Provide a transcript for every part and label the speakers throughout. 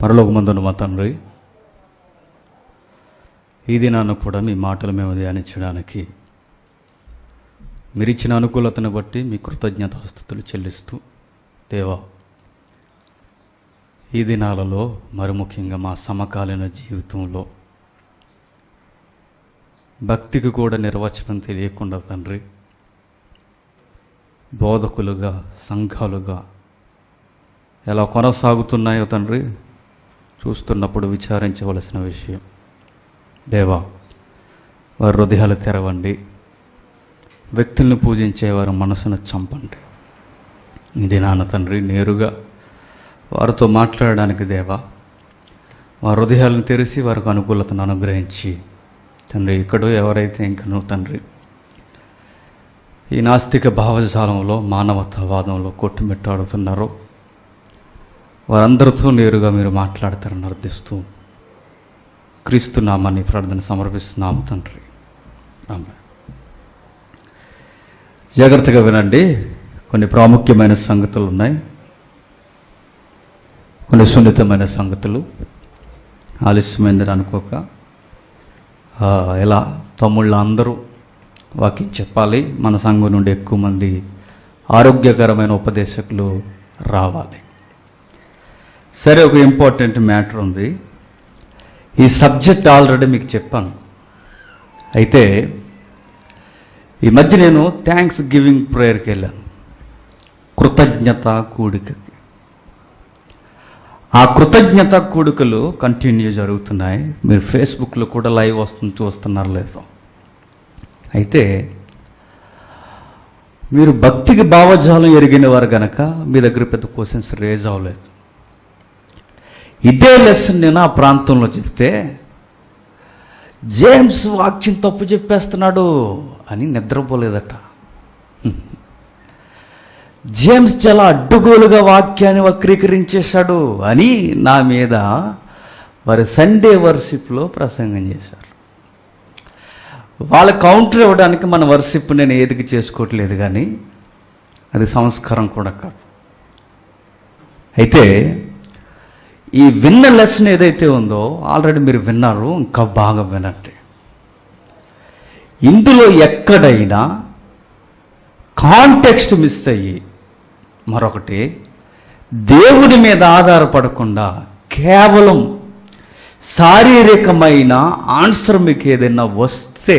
Speaker 1: పరలోకమందున్న మా తండ్రి ఈ దినాన్ని కూడా మీ మాటలు మేము ధ్యానించడానికి మీరిచ్చిన అనుకూలతను బట్టి మీ కృతజ్ఞతాస్థుతులు చెల్లిస్తూ దేవా ఈ దినాలలో మరి ముఖ్యంగా మా సమకాలీన జీవితంలో భక్తికి కూడా నిర్వచనం తెలియకుండా తండ్రి బోధకులుగా సంఘాలుగా ఎలా కొనసాగుతున్నాయో తండ్రి చూస్తున్నప్పుడు విచారించవలసిన విషయం దేవా వారి హృదయాలు తెరవండి వ్యక్తుల్ని పూజించే వారి మనసును చంపండి ఇది నాన్న తండ్రి నేరుగా వారితో మాట్లాడడానికి దేవా వారి హృదయాలను తెరిచి వారికి అనుకూలతను అనుగ్రహించి తండ్రి ఇక్కడో ఎవరైతే ఇంకనో తండ్రి ఈ నాస్తిక భావజాలంలో మానవతావాదంలో కొట్టుమిట్టాడుతున్నారో వారందరితో నేరుగా మీరు మాట్లాడతారని అర్థిస్తూ క్రీస్తు నామాన్ని ప్రార్థన సమర్పిస్తున్నాము తండ్రి ఆమె జాగ్రత్తగా వినండి కొన్ని ప్రాముఖ్యమైన సంగతులు ఉన్నాయి కొన్ని సున్నితమైన సంగతులు ఆలస్యమైందని అనుకోక ఆ, ఎలా తమ్ముళ్ళు అందరూ వాక్యం చెప్పాలి మన సంఘం నుండి ఎక్కువ మంది ఆరోగ్యకరమైన ఉపదేశకులు రావాలి సరే ఒక ఇంపార్టెంట్ మ్యాటర్ ఉంది ఈ సబ్జెక్ట్ ఆల్రెడీ మీకు చెప్పాను అయితే ఈ మధ్య నేను థ్యాంక్స్ గివింగ్ ప్రేయర్కి వెళ్ళాను కృతజ్ఞత కూడికకి ఆ కృతజ్ఞత కూడికలు కంటిన్యూ జరుగుతున్నాయి మీరు ఫేస్బుక్లో కూడా లైవ్ వస్తుంది చూస్తున్నారు లేదో అయితే మీరు భక్తికి భావజాలం ఎరిగిన వారు గనక మీ దగ్గర పెద్ద క్వశ్చన్స్ రేజ్ అవ్వలేదు ఇదే లెసన్ నేను ఆ ప్రాంతంలో చెప్తే జేమ్స్ వాక్యం తప్పు చెప్పేస్తున్నాడు అని నిద్రపోలేదట జేమ్స్ చాలా అడ్డుగోలుగా వాక్యాన్ని వక్రీకరించేశాడు అని నా మీద వారి సండే వర్షిప్లో ప్రసంగం చేశారు వాళ్ళ కౌంటర్ ఇవ్వడానికి మన వర్షిప్ నేను ఏదికి చేసుకోవట్లేదు కానీ అది సంస్కారం కూడా కాదు అయితే ఈ విన్న లెసన్ ఏదైతే ఉందో ఆల్రెడీ మీరు విన్నారు ఇంకా బాగా వినండి ఇందులో ఎక్కడైనా కాంటెక్స్ట్ మిస్ అయ్యి మరొకటి దేవుని మీద ఆధారపడకుండా కేవలం శారీరకమైన ఆన్సర్ మీకు ఏదైనా వస్తే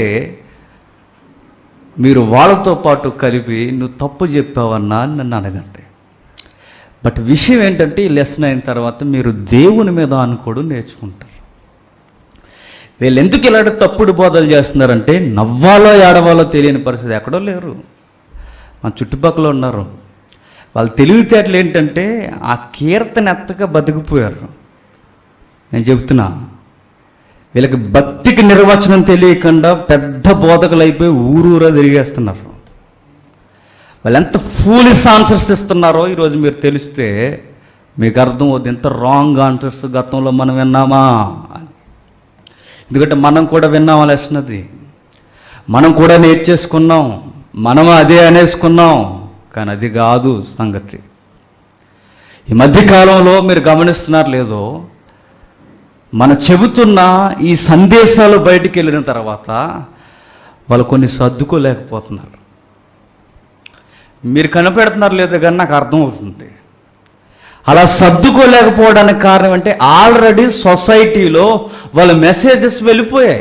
Speaker 1: మీరు వాళ్ళతో పాటు కలిపి నువ్వు తప్పు చెప్పావన్నా అని నన్ను అడగండి బట్ విషయం ఏంటంటే ఈ లెసన్ అయిన తర్వాత మీరు దేవుని మీద అనుకోవడం నేర్చుకుంటారు వీళ్ళు ఎందుకు ఇలాంటి తప్పుడు బోధలు చేస్తున్నారంటే నవ్వాలో ఏడవాలో తెలియని పరిస్థితి ఎక్కడో లేరు మన చుట్టుపక్కల ఉన్నారు వాళ్ళ తెలివితేటలు ఏంటంటే ఆ కీర్తన ఎత్తగా బతికిపోయారు నేను చెప్తున్నా వీళ్ళకి భక్తికి నిర్వచనం తెలియకుండా పెద్ద బోధకులు అయిపోయి ఊరూరా తిరిగేస్తున్నారు వాళ్ళు ఎంత ఫూలిస్ ఆన్సర్స్ ఇస్తున్నారో ఈరోజు మీరు తెలిస్తే మీకు అర్థం అవుతుంది ఎంత రాంగ్ ఆన్సర్స్ గతంలో మనం విన్నామా అని. ఎందుకంటే మనం కూడా విన్నాం లేసినది మనం కూడా నేర్చేసుకున్నాం మనం అదే అనేసుకున్నాం కానీ అది కాదు సంగతి ఈ మధ్యకాలంలో మీరు గమనిస్తున్నారు లేదో మన చెబుతున్న ఈ సందేశాలు బయటికి వెళ్ళిన తర్వాత వాళ్ళు కొన్ని సర్దుకోలేకపోతున్నారు మీరు కనిపెడుతున్నారు లేదో కానీ నాకు అర్థమవుతుంది అలా సర్దుకోలేకపోవడానికి కారణం అంటే ఆల్రెడీ సొసైటీలో వాళ్ళ మెసేజెస్ వెళ్ళిపోయాయి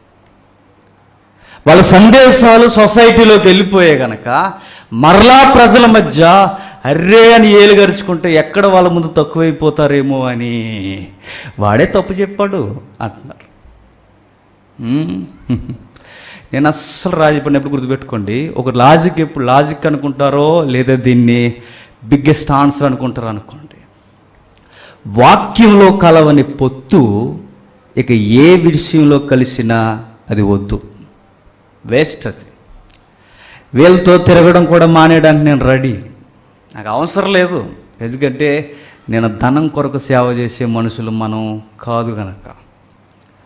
Speaker 1: వాళ్ళ సందేశాలు సొసైటీలోకి వెళ్ళిపోయాయి గనక మరలా ప్రజల మధ్య అర్రే అని ఏలు గరుచుకుంటే ఎక్కడ వాళ్ళ ముందు తక్కువైపోతారేమో అని వాడే తప్పు చెప్పాడు అంటున్నారు మ్మ్. నేను అస్సలు రాజీ ఎప్పుడు గుర్తుపెట్టుకోండి ఒక లాజిక్ ఎప్పుడు లాజిక్ అనుకుంటారో లేదా దీన్ని బిగ్గెస్ట్ ఆన్సర్ అనుకుంటారో అనుకోండి వాక్యంలో కలవని పొత్తు ఇక ఏ విషయంలో కలిసినా అది వద్దు వేస్ట్ అది వీళ్ళతో తిరగడం కూడా మానేయడానికి నేను రెడీ నాకు అవసరం లేదు ఎందుకంటే నేను ధనం కొరకు సేవ చేసే మనుషులు మనం కాదు గనక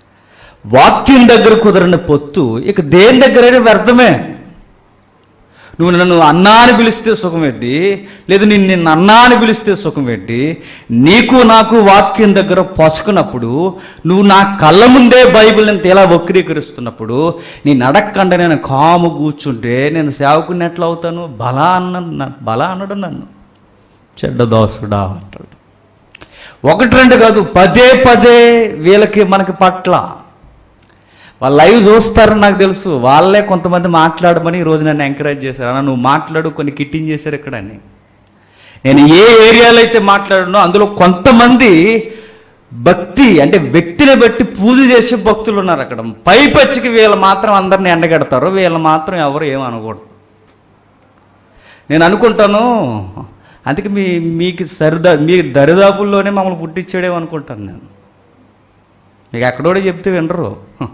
Speaker 1: వాక్యం దగ్గర కుదరని పొత్తు ఇక దేని దగ్గరైనా వ్యర్థమే నువ్వు నన్ను అన్నా అని పిలిస్తే సుఖం ఏంటి లేదు నేను నిన్ను అన్నా అని పిలిస్తే సుఖం ఏంటి నీకు నాకు వాక్యం దగ్గర పసుకున్నప్పుడు నువ్వు నా కళ్ళ ముందే బైబిల్ నేను ఎలా వక్రీకరిస్తున్నప్పుడు నీ నడక్కండ నేను కాము కూర్చుంటే నేను సేవకుని ఎట్లా అవుతాను బలా అన్న బలా అనడం నన్ను చెడ్డ దోసుడా అంటాడు ఒకటి రెండు కాదు పదే పదే వీళ్ళకి మనకి పట్ల వాళ్ళ లైవ్ చూస్తారని నాకు తెలుసు వాళ్ళే కొంతమంది మాట్లాడమని ఈ రోజు నన్ను ఎంకరేజ్ చేశారు అన్న నువ్వు మాట్లాడు కొన్ని కిట్టింగ్ చేశారు ఇక్కడ అని నేను ఏ ఏరియాలో అయితే మాట్లాడినో అందులో కొంతమంది భక్తి అంటే వ్యక్తిని బట్టి పూజ చేసే భక్తులు ఉన్నారు అక్కడ పైపచ్చికి వీళ్ళు మాత్రం అందరిని ఎండగడతారు వీళ్ళు మాత్రం ఎవరు ఏం అనకూడదు నేను అనుకుంటాను అందుకే మీ మీకు సరిదా మీ దరిదాపుల్లోనే మమ్మల్ని పుట్టించాడేమో అనుకుంటాను నేను మీకు ఎక్కడోడే చెప్తే వినరు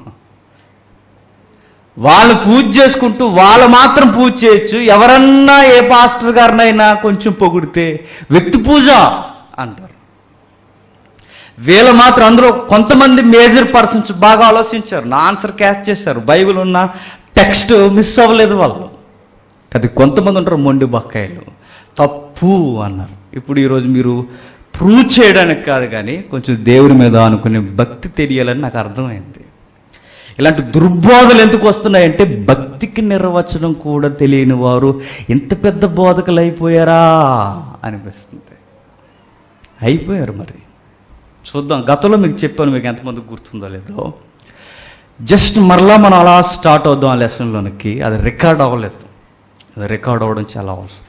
Speaker 1: వాళ్ళు పూజ చేసుకుంటూ వాళ్ళు మాత్రం పూజ చేయొచ్చు ఎవరన్నా ఏ పాస్టర్ గారినైనా కొంచెం పొగిడితే వ్యక్తి పూజ అంటారు వీళ్ళు మాత్రం అందులో కొంతమంది మేజర్ పర్సన్స్ బాగా ఆలోచించారు నా ఆన్సర్ క్యాచ్ చేశారు బైబిల్ ఉన్న టెక్స్ట్ మిస్ అవ్వలేదు వాళ్ళు అది కొంతమంది ఉంటారు మొండి బక్కాయలు తప్పు అన్నారు ఇప్పుడు ఈరోజు మీరు ప్రూవ్ చేయడానికి కాదు కానీ కొంచెం దేవుని మీద అనుకునే భక్తి తెలియాలని నాకు అర్థమైంది ఇలాంటి దుర్బోధలు ఎందుకు వస్తున్నాయంటే భక్తికి నిర్వచనం కూడా తెలియని వారు ఇంత పెద్ద బోధకులు అయిపోయారా అనిపిస్తుంది అయిపోయారు మరి చూద్దాం గతంలో మీకు చెప్పాను మీకు ఎంతమందికి గుర్తుందో లేదో జస్ట్ మరలా మనం అలా స్టార్ట్ అవుదాం ఆ లెసన్లోనికి అది రికార్డ్ అవ్వలేదు అది రికార్డ్ అవ్వడం చాలా అవసరం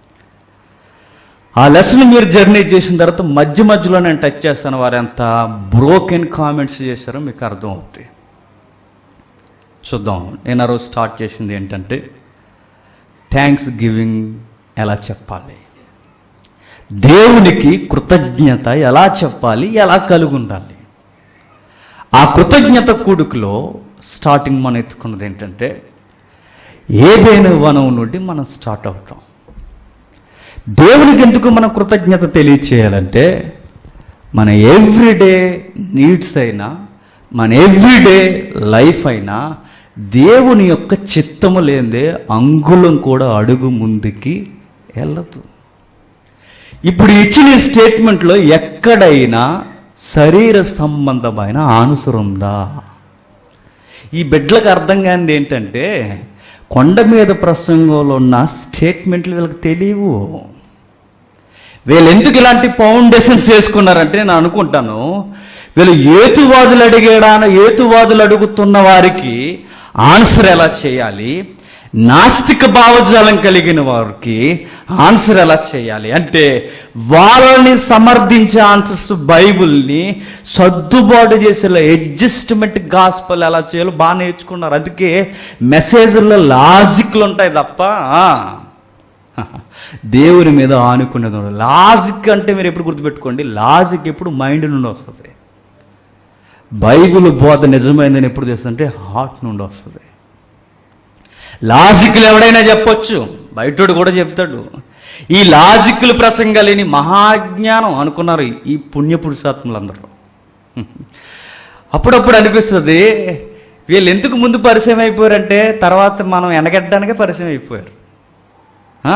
Speaker 1: ఆ లెసన్ మీరు జర్నీ చేసిన తర్వాత మధ్య మధ్యలో నేను టచ్ చేస్తాను వారు ఎంత బ్రోకెన్ కామెంట్స్ చేశారో మీకు అర్థం అవుతాయి చూద్దాం నేను ఆ రోజు స్టార్ట్ చేసింది ఏంటంటే థ్యాంక్స్ గివింగ్ ఎలా చెప్పాలి దేవునికి కృతజ్ఞత ఎలా చెప్పాలి ఎలా కలిగి ఉండాలి ఆ కృతజ్ఞత కూడుకులో స్టార్టింగ్ మనం ఎత్తుకున్నది ఏంటంటే ఏదైనా వనం నుండి మనం స్టార్ట్ అవుతాం దేవునికి ఎందుకు మనం కృతజ్ఞత తెలియచేయాలంటే మన ఎవ్రీడే నీడ్స్ అయినా మన ఎవ్రీడే లైఫ్ అయినా దేవుని యొక్క చిత్తము లేదే అంగుళం కూడా అడుగు ముందుకి వెళ్ళదు ఇప్పుడు ఇచ్చిన ఈ స్టేట్మెంట్లో ఎక్కడైనా శరీర సంబంధమైన ఆనుసరం ఉందా ఈ బిడ్డలకు అర్థం కానిది ఏంటంటే కొండ మీద ప్రసంగంలో ఉన్న స్టేట్మెంట్లు వీళ్ళకి తెలియవు వీళ్ళు ఎందుకు ఇలాంటి ఫౌండేషన్స్ వేసుకున్నారంటే నేను అనుకుంటాను వీళ్ళు ఏతువాదులు అడిగేడాన ఏతువాదులు అడుగుతున్న వారికి ఆన్సర్ ఎలా చేయాలి నాస్తిక భావజాలం కలిగిన వారికి ఆన్సర్ ఎలా చేయాలి అంటే వాళ్ళని సమర్థించే ఆన్సర్స్ బైబుల్ని సర్దుబాటు చేసే అడ్జస్ట్మెంట్ గాస్పల్ ఎలా చేయాలో బాగా నేర్చుకున్నారు అందుకే మెసేజ్లో లాజిక్లు ఉంటాయి తప్ప ఆ, దేవుని మీద ఆనుకునేది ఉండదు లాజిక్ అంటే మీరు ఎప్పుడు గుర్తుపెట్టుకోండి లాజిక్ ఎప్పుడు మైండ్ నుండి వస్తుంది బైబిల్ బోధ నిజమైందని ఎప్పుడు తెలుస్తుందంటే హార్ట్ నుండి వస్తుంది లాజిక్లు ఎవడైనా చెప్పొచ్చు బయటోడు కూడా చెప్తాడు ఈ లాజిక్లు ప్రసంగాలేని మహాజ్ఞానం అనుకున్నారు ఈ పుణ్య పురుషాత్ములందరూ అప్పుడప్పుడు అనిపిస్తుంది వీళ్ళు ఎందుకు ముందు పరిచయం అయిపోయారంటే తర్వాత మనం వెనగడ్డానికే పరిచయం అయిపోయారు ఆ,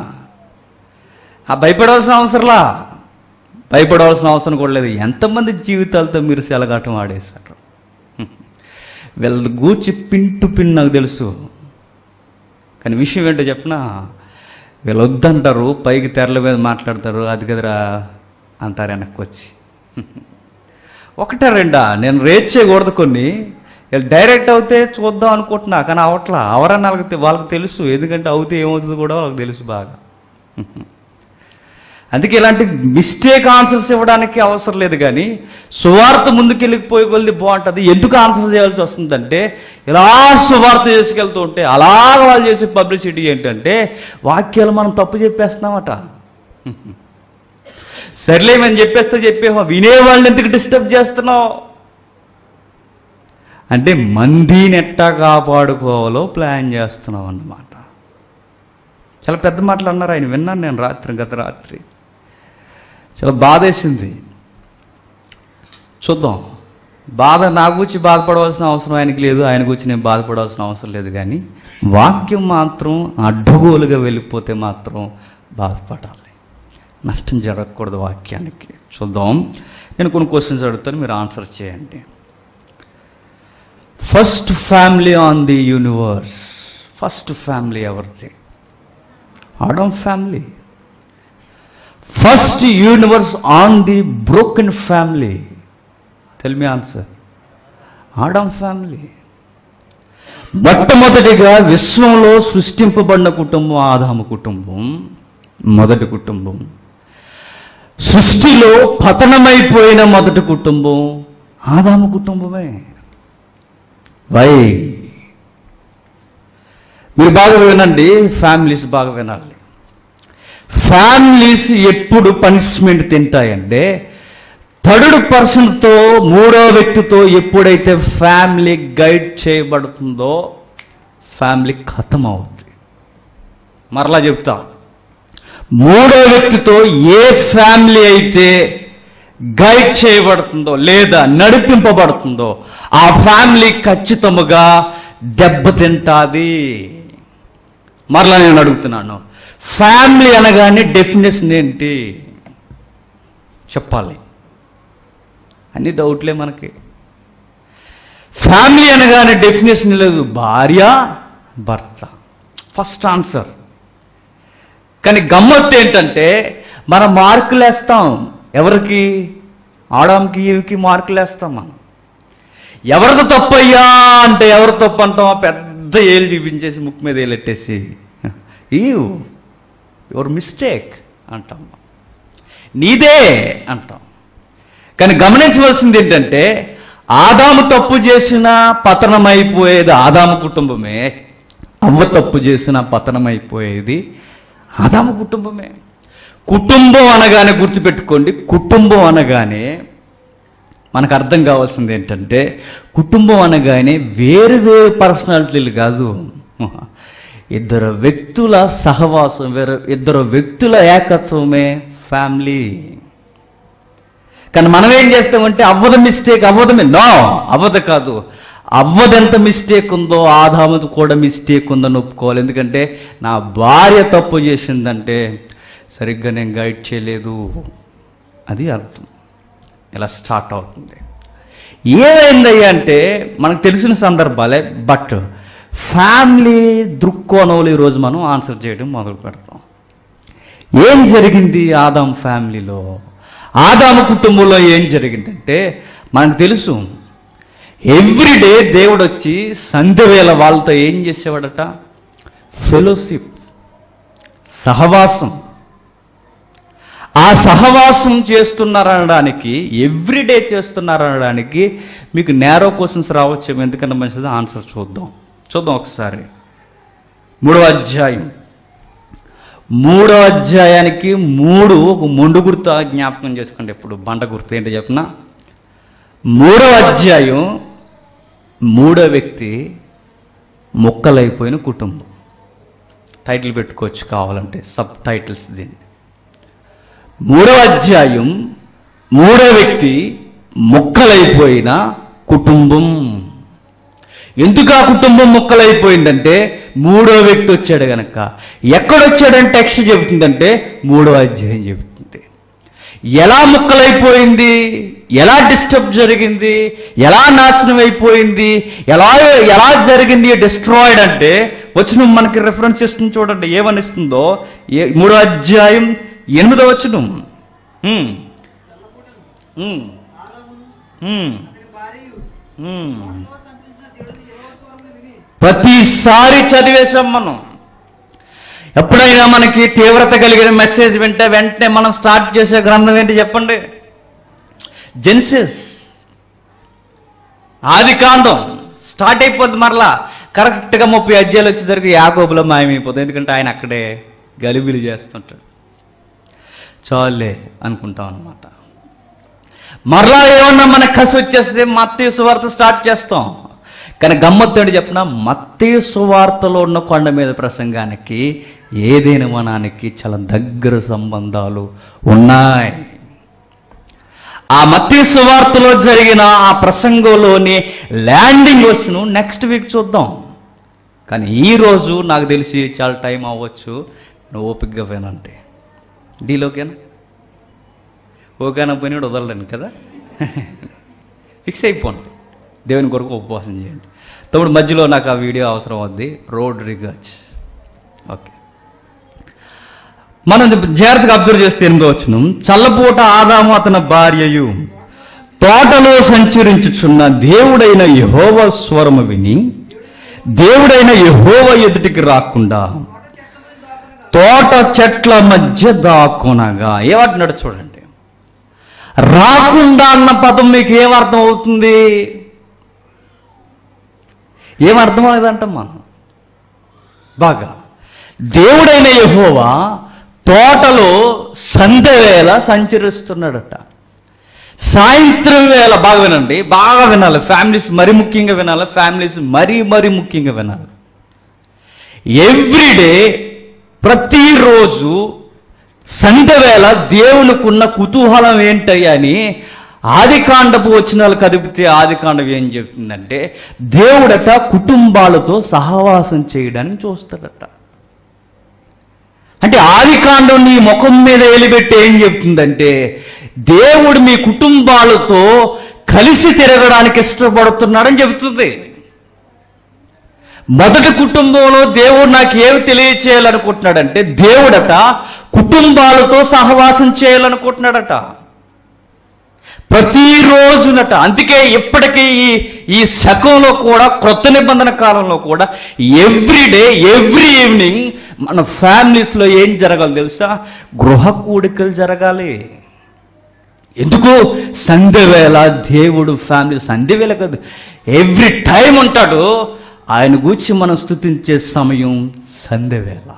Speaker 1: ఆ భయపడవలసిన అవసరంలా భయపడవలసిన అవసరం కూడా లేదు ఎంతమంది జీవితాలతో మీరు సెలగాటం ఆడేశారు వీళ్ళ గూచి పిన్ టు పిన్ నాకు తెలుసు కానీ విషయం ఏంటో చెప్పినా వీళ్ళు వద్దంటారు పైకి తెరల మీద మాట్లాడతారు అది కదరా అంటారు వెనక్కి వచ్చి ఒకటే రెండా నేను రేట్ చేయకూడదు కొన్ని వీళ్ళు డైరెక్ట్ అవుతే చూద్దాం అనుకుంటున్నా కానీ అవట్లా అవరని వాళ్ళకి తె- వాళ్ళకి తెలుసు ఎందుకంటే అవుతే ఏమవుతుందో కూడా వాళ్ళకి తెలుసు బాగా అందుకే ఇలాంటి మిస్టేక్ ఆన్సర్స్ ఇవ్వడానికి అవసరం లేదు కానీ సువార్త ముందుకెళ్ళిపోయి కొద్ది బాగుంటుంది ఎందుకు ఆన్సర్ చేయాల్సి వస్తుందంటే ఇలా సువార్త చేసుకెళ్తూ ఉంటే అలాగ వాళ్ళు చేసే పబ్లిసిటీ ఏంటంటే వాక్యాలు మనం తప్పు చెప్పేస్తున్నామట సర్లేమని చెప్పేస్తే చెప్పేమో వినేవాళ్ళని ఎందుకు డిస్టర్బ్ చేస్తున్నావు అంటే మందిని ఎట్టా కాపాడుకోవాలో ప్లాన్ చేస్తున్నావు అన్నమాట చాలా పెద్ద మాటలు అన్నారు ఆయన విన్నాను నేను రాత్రి గత రాత్రి చాలా బాధేసింది చూద్దాం బాధ నా గురించి బాధపడవలసిన అవసరం ఆయనకి లేదు ఆయన గురించి నేను బాధపడవలసిన అవసరం లేదు కానీ వాక్యం మాత్రం అడ్డగోలుగా వెళ్ళిపోతే మాత్రం బాధపడాలి నష్టం జరగకూడదు వాక్యానికి చూద్దాం నేను కొన్ని క్వశ్చన్స్ అడుగుతాను మీరు ఆన్సర్ చేయండి first family on the universe first family ఎవరిది Adam family first universe on the broken family tell me answer Adam family మొట్టమొదటిగా విశ్వంలో సృష్టింపబడిన కుటుంబం ఆదాము కుటుంబం మొదటి కుటుంబం సృష్టిలో పతనమైపోయిన మొదటి కుటుంబం ఆదాము కుటుంబమే వై మీరు బాగా వినండి ఫ్యామిలీస్ బాగా వినాలి ఫ్యామిలీస్ ఎప్పుడు పనిష్మెంట్ తింటాయంటే థర్డ్ పర్సన్తో మూడో వ్యక్తితో ఎప్పుడైతే ఫ్యామిలీ గైడ్ చేయబడుతుందో ఫ్యామిలీ ఖతం అవుతుంది మరలా చెప్తా మూడో వ్యక్తితో ఏ ఫ్యామిలీ అయితే గైడ్ చేయబడుతుందో లేదా నడిపింపబడుతుందో ఆ ఫ్యామిలీ ఖచ్చితముగా దెబ్బతింటాది మరలా నేను అడుగుతున్నాను ఫ్యామిలీ అనగానే డెఫినేషన్ ఏంటి చెప్పాలి అన్ని డౌట్లే మనకి ఫ్యామిలీ అనగానే డెఫినేషన్ లేదు భార్య భర్త ఫస్ట్ ఆన్సర్ కానీ గమ్మత్తు ఏంటంటే మనం మార్కులు వేస్తాం ఎవరికి ఆడాంకి ఈవికి మార్కులు వేస్తాం మనం ఎవరిది తప్పయ్యా అంటే ఎవరు తప్పు అంటాం పెద్ద ఏళ్ళు చూపించేసి ముక్కు మీద ఏలెట్టేసి ఈవ్ యువర్ మిస్టేక్ అంటాం నీదే అంటాం కానీ గమనించవలసింది ఏంటంటే ఆదాము తప్పు చేసిన పతనమైపోయేది ఆదాము కుటుంబమే అవ్వ తప్పు చేసిన పతనమైపోయేది ఆదాము కుటుంబమే కుటుంబం అనగానే గుర్తుపెట్టుకోండి కుటుంబం అనగానే మనకు అర్థం కావాల్సింది ఏంటంటే కుటుంబం అనగానే వేరు వేరు పర్సనాలిటీలు కాదు ఇద్దరు వ్యక్తుల సహవాసం వేరు ఇద్దరు వ్యక్తుల ఏకత్వమే ఫ్యామిలీ కానీ మనం ఏం చేస్తామంటే అవ్వదు మిస్టేక్ అవ్వదమే నో అవ్వదు కాదు అవ్వదెంత మిస్టేక్ ఉందో ఆదాముది కూడా మిస్టేక్ ఉందని ఒప్పుకోవాలి ఎందుకంటే నా భార్య తప్పు చేసిందంటే సరిగ్గా నేను గైడ్ చేయలేదు అది అర్థం ఇలా స్టార్ట్ అవుతుంది ఏమైందయ్యా అంటే మనకు తెలిసిన సందర్భాలే బట్ ఫ్యామిలీ దృక్కోణంలో ఈరోజు మనం ఆన్సర్ చేయడం మొదలు పెడతాం ఏం జరిగింది ఆదాం ఫ్యామిలీలో ఆదాము కుటుంబంలో ఏం జరిగిందంటే మనకు తెలుసు ఎవ్రీడే దేవుడు వచ్చి సంధ్యవేళ వాళ్ళతో ఏం చేసేవాడట ఫెలోషిప్ సహవాసం ఆ సహవాసం చేస్తున్నారనడానికి ఎవ్రీడే చేస్తున్నారనడానికి మీకు నేరో క్వశ్చన్స్ రావచ్చు ఎందుకంటే మంచిది ఆన్సర్ చూద్దాం చూద్దాం ఒకసారి మూడవ అధ్యాయం మూడో అధ్యాయానికి మూడు ఒక మొండు గుర్తు జ్ఞాపకం చేసుకోండి ఎప్పుడు బండ గుర్తు ఏంటో చెప్పిన మూడో అధ్యాయం మూడో వ్యక్తి మొక్కలైపోయిన కుటుంబం టైటిల్ పెట్టుకోవచ్చు కావాలంటే సబ్ టైటిల్స్ దీన్ని మూడో అధ్యాయం మూడో వ్యక్తి మొక్కలైపోయిన కుటుంబం ఎందుకు ఆ కుటుంబం మొక్కలైపోయిందంటే మూడో వ్యక్తి వచ్చాడు గనక ఎక్కడొచ్చాడంటే టెక్స్ట్ చెబుతుందంటే మూడో అధ్యాయం చెబుతుంది ఎలా ముక్కలైపోయింది ఎలా డిస్టర్బ్ జరిగింది ఎలా నాశనం అయిపోయింది ఎలా ఎలా జరిగింది డిస్ట్రాయిడ్ అంటే వచ్చిన మనకి రెఫరెన్స్ ఇస్తుంది చూడండి ఏమనిస్తుందో ఏ మూడో అధ్యాయం ఎనిమిదో వచనం హ్మ్. హ్మ్. హ్మ్. హ్మ్. ప్రతిసారి చదివేశాం మనం ఎప్పుడైనా మనకి తీవ్రత కలిగిన మెసేజ్ వింటే వెంటనే మనం స్టార్ట్ చేసే గ్రంథం ఏంటి చెప్పండి జెన్సిస్ ఆది కాండం స్టార్ట్ అయిపోద్ది మరలా కరెక్ట్గా ముప్పై అధ్యాయులు వచ్చేసరికి యాకోబులో మాయమైపోతుంది ఎందుకంటే ఆయన అక్కడే గలిబిలి చేస్తుంటాడు చాలే అనుకుంటాం అనమాట మరలా ఏమన్నా మనకు కసి వచ్చేస్తే మత్తయి సువార్త స్టార్ట్ చేస్తాం కానీ గమ్మత్తు ఏంటి చెప్పిన మత్తయి సువార్తలో ఉన్న కొండ మీద ప్రసంగానికి ఏదైనా మనానికి చాలా దగ్గర సంబంధాలు ఉన్నాయి ఆ మత్తి సువార్తలో జరిగిన ఆ ప్రసంగంలోని ల్యాండింగ్ వచ్చును నెక్స్ట్ వీక్ చూద్దాం కానీ ఈరోజు నాకు తెలిసి చాలా టైం అవ్వచ్చు నువ్వు ఓపికగా వినంటే డీలోకేనా ఓకేనా పోయినాడు వదలలేను కదా ఫిక్స్ అయిపోండి దేవుని కొరకు ఉపవాసం చేయండి తమ్ముడు మధ్యలో నాకు ఆ వీడియో అవసరం అవుద్ది రోడ్ రిగర్చ్ ఓకే మనం జాగ్రత్తగా అబ్జర్వ్ చేస్తే ఎనిమిదో వచ్చును చల్లపూట ఆదాము అతని భార్యయు తోటలో సంచరించుచున్న దేవుడైన యహోవ స్వరము విని దేవుడైన యహోవ ఎదుటికి రాకుండా తోట చెట్ల మధ్య దాక్కునగా ఏమంటున్నాడు చూడండి రాకుండా అన్న పదం మీకు ఏమర్థం అవుతుంది ఏమర్థం అనేదంటాం మనం బాగా దేవుడైన యెహోవా తోటలో సంధ్య వేళ సంచరిస్తున్నాడట సాయంత్రం వేళ బాగా వినండి బాగా వినాలి ఫ్యామిలీస్ మరీ ముఖ్యంగా వినాలి ఫ్యామిలీస్ మరీ మరీ ముఖ్యంగా వినాలి ఎవ్రీడే ప్రతిరోజు సంధ్య వేళ దేవునికున్న కుతూహలం ఏంటయ్యా అని ఆదికాండపు వచనాలు కదిపితే ఆదికాండం ఏం చెప్తుందంటే దేవుడట కుటుంబాలతో సహవాసం చేయడానికి చూస్తాడట అంటే ఆదికాండం నీ ముఖం మీద ఎలిపెట్టి ఏం చెప్తుందంటే దేవుడు మీ కుటుంబాలతో కలిసి తిరగడానికి ఇష్టపడుతున్నాడని చెబుతుంది మొదటి కుటుంబంలో దేవుడు నాకు ఏమి తెలియచేయాలనుకుంటున్నాడంటే దేవుడట కుటుంబాలతో సహవాసం చేయాలనుకుంటున్నాడట ప్రతిరోజునట అందుకే ఇప్పటికీ ఈ ఈ శకంలో కూడా క్రొత్త నిబంధన కాలంలో కూడా ఎవ్రీడే ఎవ్రీ ఈవినింగ్ మన ఫ్యామిలీస్లో ఏం జరగాలి తెలుసా గృహ కూడికలు జరగాలి ఎందుకు సంధ్య వేళ దేవుడు ఫ్యామిలీ సంధ్య వేళ కాదు ఎవ్రీ టైం ఉంటాడు ఆయన గూర్చి మనం స్థుతించే సమయం సంధ్య వేళ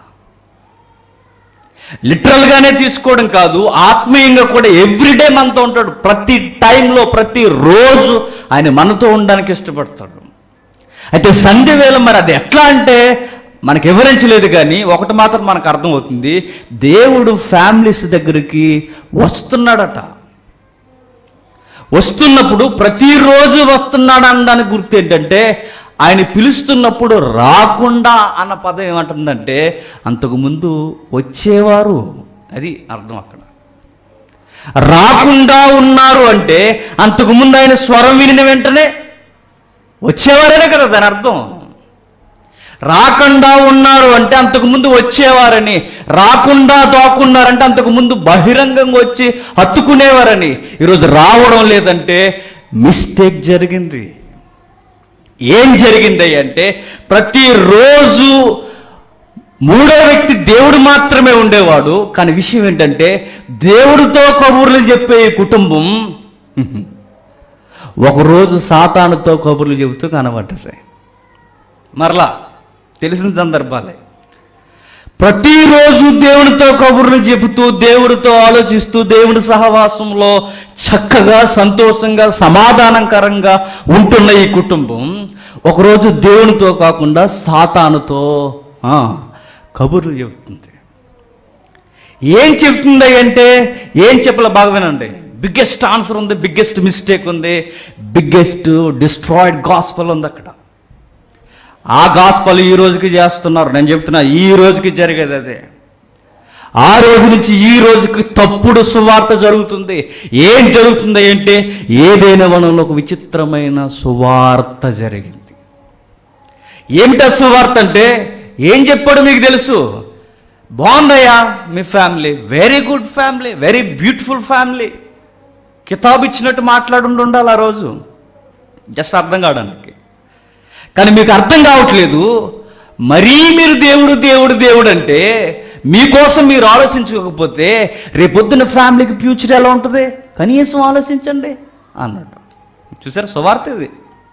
Speaker 1: లిటరల్గానే తీసుకోవడం కాదు ఆత్మీయంగా కూడా ఎవ్రీడే మనతో ఉంటాడు ప్రతి టైంలో ప్రతి రోజు ఆయన మనతో ఉండడానికి ఇష్టపడతాడు అయితే సంధ్య వేళ మరి అది ఎట్లా అంటే మనకు వివరించలేదు కానీ ఒకటి మాత్రం మనకు అర్థమవుతుంది దేవుడు ఫ్యామిలీస్ దగ్గరికి వస్తున్నాడట వస్తున్నప్పుడు ప్రతిరోజు వస్తున్నాడు అనడానికి గుర్తు ఏంటంటే ఆయన పిలుస్తున్నప్పుడు రాకుండా అన్న పదం ఏమంటుందంటే అంతకుముందు వచ్చేవారు అది అర్థం అక్కడ రాకుండా ఉన్నారు అంటే అంతకుముందు ఆయన స్వరం వినిన వెంటనే వచ్చేవారనే కదా దాని అర్థం రాకుండా ఉన్నారు అంటే అంతకు ముందు వచ్చేవారని రాకుండా దోకున్నారంటే అంతకు ముందు బహిరంగంగా వచ్చి హత్తుకునేవారని ఈరోజు రావడం లేదంటే మిస్టేక్ జరిగింది ఏం జరిగింది అంటే ప్రతిరోజు మూడో వ్యక్తి దేవుడు మాత్రమే ఉండేవాడు కానీ విషయం ఏంటంటే దేవుడితో కబుర్లు చెప్పే ఈ కుటుంబం ఒకరోజు సాతానుతో కబుర్లు చెబుతూ కనబడ్డసాయి మరలా తెలిసిన సందర్భాలే ప్రతిరోజు దేవునితో కబుర్లు చెబుతూ దేవుడితో ఆలోచిస్తూ దేవుడి సహవాసంలో చక్కగా సంతోషంగా సమాధానకరంగా ఉంటున్న ఈ కుటుంబం ఒకరోజు దేవునితో కాకుండా సాతానుతో ఆ, కబుర్లు చెబుతుంది ఏం చెప్తుంది అంటే ఏం చెప్పలే బాగా వినండి బిగ్గెస్ట్ ఆన్సర్ ఉంది బిగ్గెస్ట్ మిస్టేక్ ఉంది బిగ్గెస్ట్ డిస్ట్రాయిడ్ గాస్పల్ ఉంది అక్కడ ఆ గాస్పల్ ఈ రోజుకి చేస్తున్నారు నేను చెప్తున్నా ఈ రోజుకి జరిగేది అదే ఆ రోజు నుంచి ఈ రోజుకి తప్పుడు సువార్త జరుగుతుంది ఏం జరుగుతుంది అంటే ఏదైనా వనంలో ఒక విచిత్రమైన సువార్త జరిగింది ఏమిటా సువార్త అంటే ఏం చెప్పాడు మీకు తెలుసు బాగుందయ్యా మీ family very good family very beautiful family కితాబ్ ఇచ్చినట్టు మాట్లాడుండి ఉండాలి ఆ రోజు జస్ట్ అర్థం కావడానికి కానీ మీకు అర్థం కావట్లేదు మరీ మీరు దేవుడు దేవుడు దేవుడు అంటే మీకోసం మీరు ఆలోచించకపోతే రేపొద్దున ఫ్యామిలీకి ఫ్యూచర్ ఎలా ఉంటుంది కనీసం ఆలోచించండి అన్నట్టు చూసారా సువార్త ఇది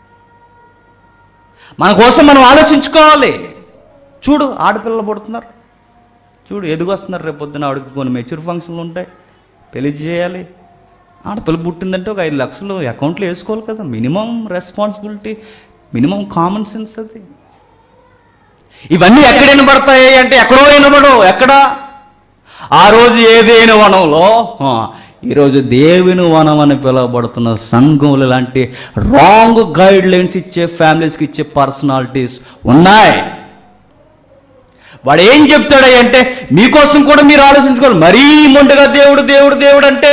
Speaker 1: మన కోసం మనం ఆలోచించుకోవాలి చూడు ఆడపిల్లలు పుడుతున్నారు చూడు ఎదుగొస్తున్నారు రేపు పొద్దున ఆవిడకి కొన్ని మెచ్యూర్ ఫంక్షన్లు ఉంటాయి పెళ్లి చేయాలి ఆడపిల్ల పుట్టిందంటే ఒక ఐదు లక్షలు అకౌంట్లో వేసుకోవాలి కదా minimum responsibility minimum common sense అది ఇవన్నీ ఎక్కడ వినబడతాయి అంటే ఎక్కడో వినబడవు ఎక్కడ ఆ రోజు ఏదైనా వనంలో ఆ, ఈరోజు దేవుని వనం అని పిలువబడుతున్న సంఘములు లాంటి రాంగ్ గైడ్ లైన్స్ ఇచ్చే ఫ్యామిలీస్కి ఇచ్చే పర్సనాలిటీస్ ఉన్నాయి వాడు ఏం చెప్తాడు అంటే మీకోసం కూడా మీరు ఆలోచించుకోవాలి మరీ మొండగా దేవుడు దేవుడు దేవుడు అంటే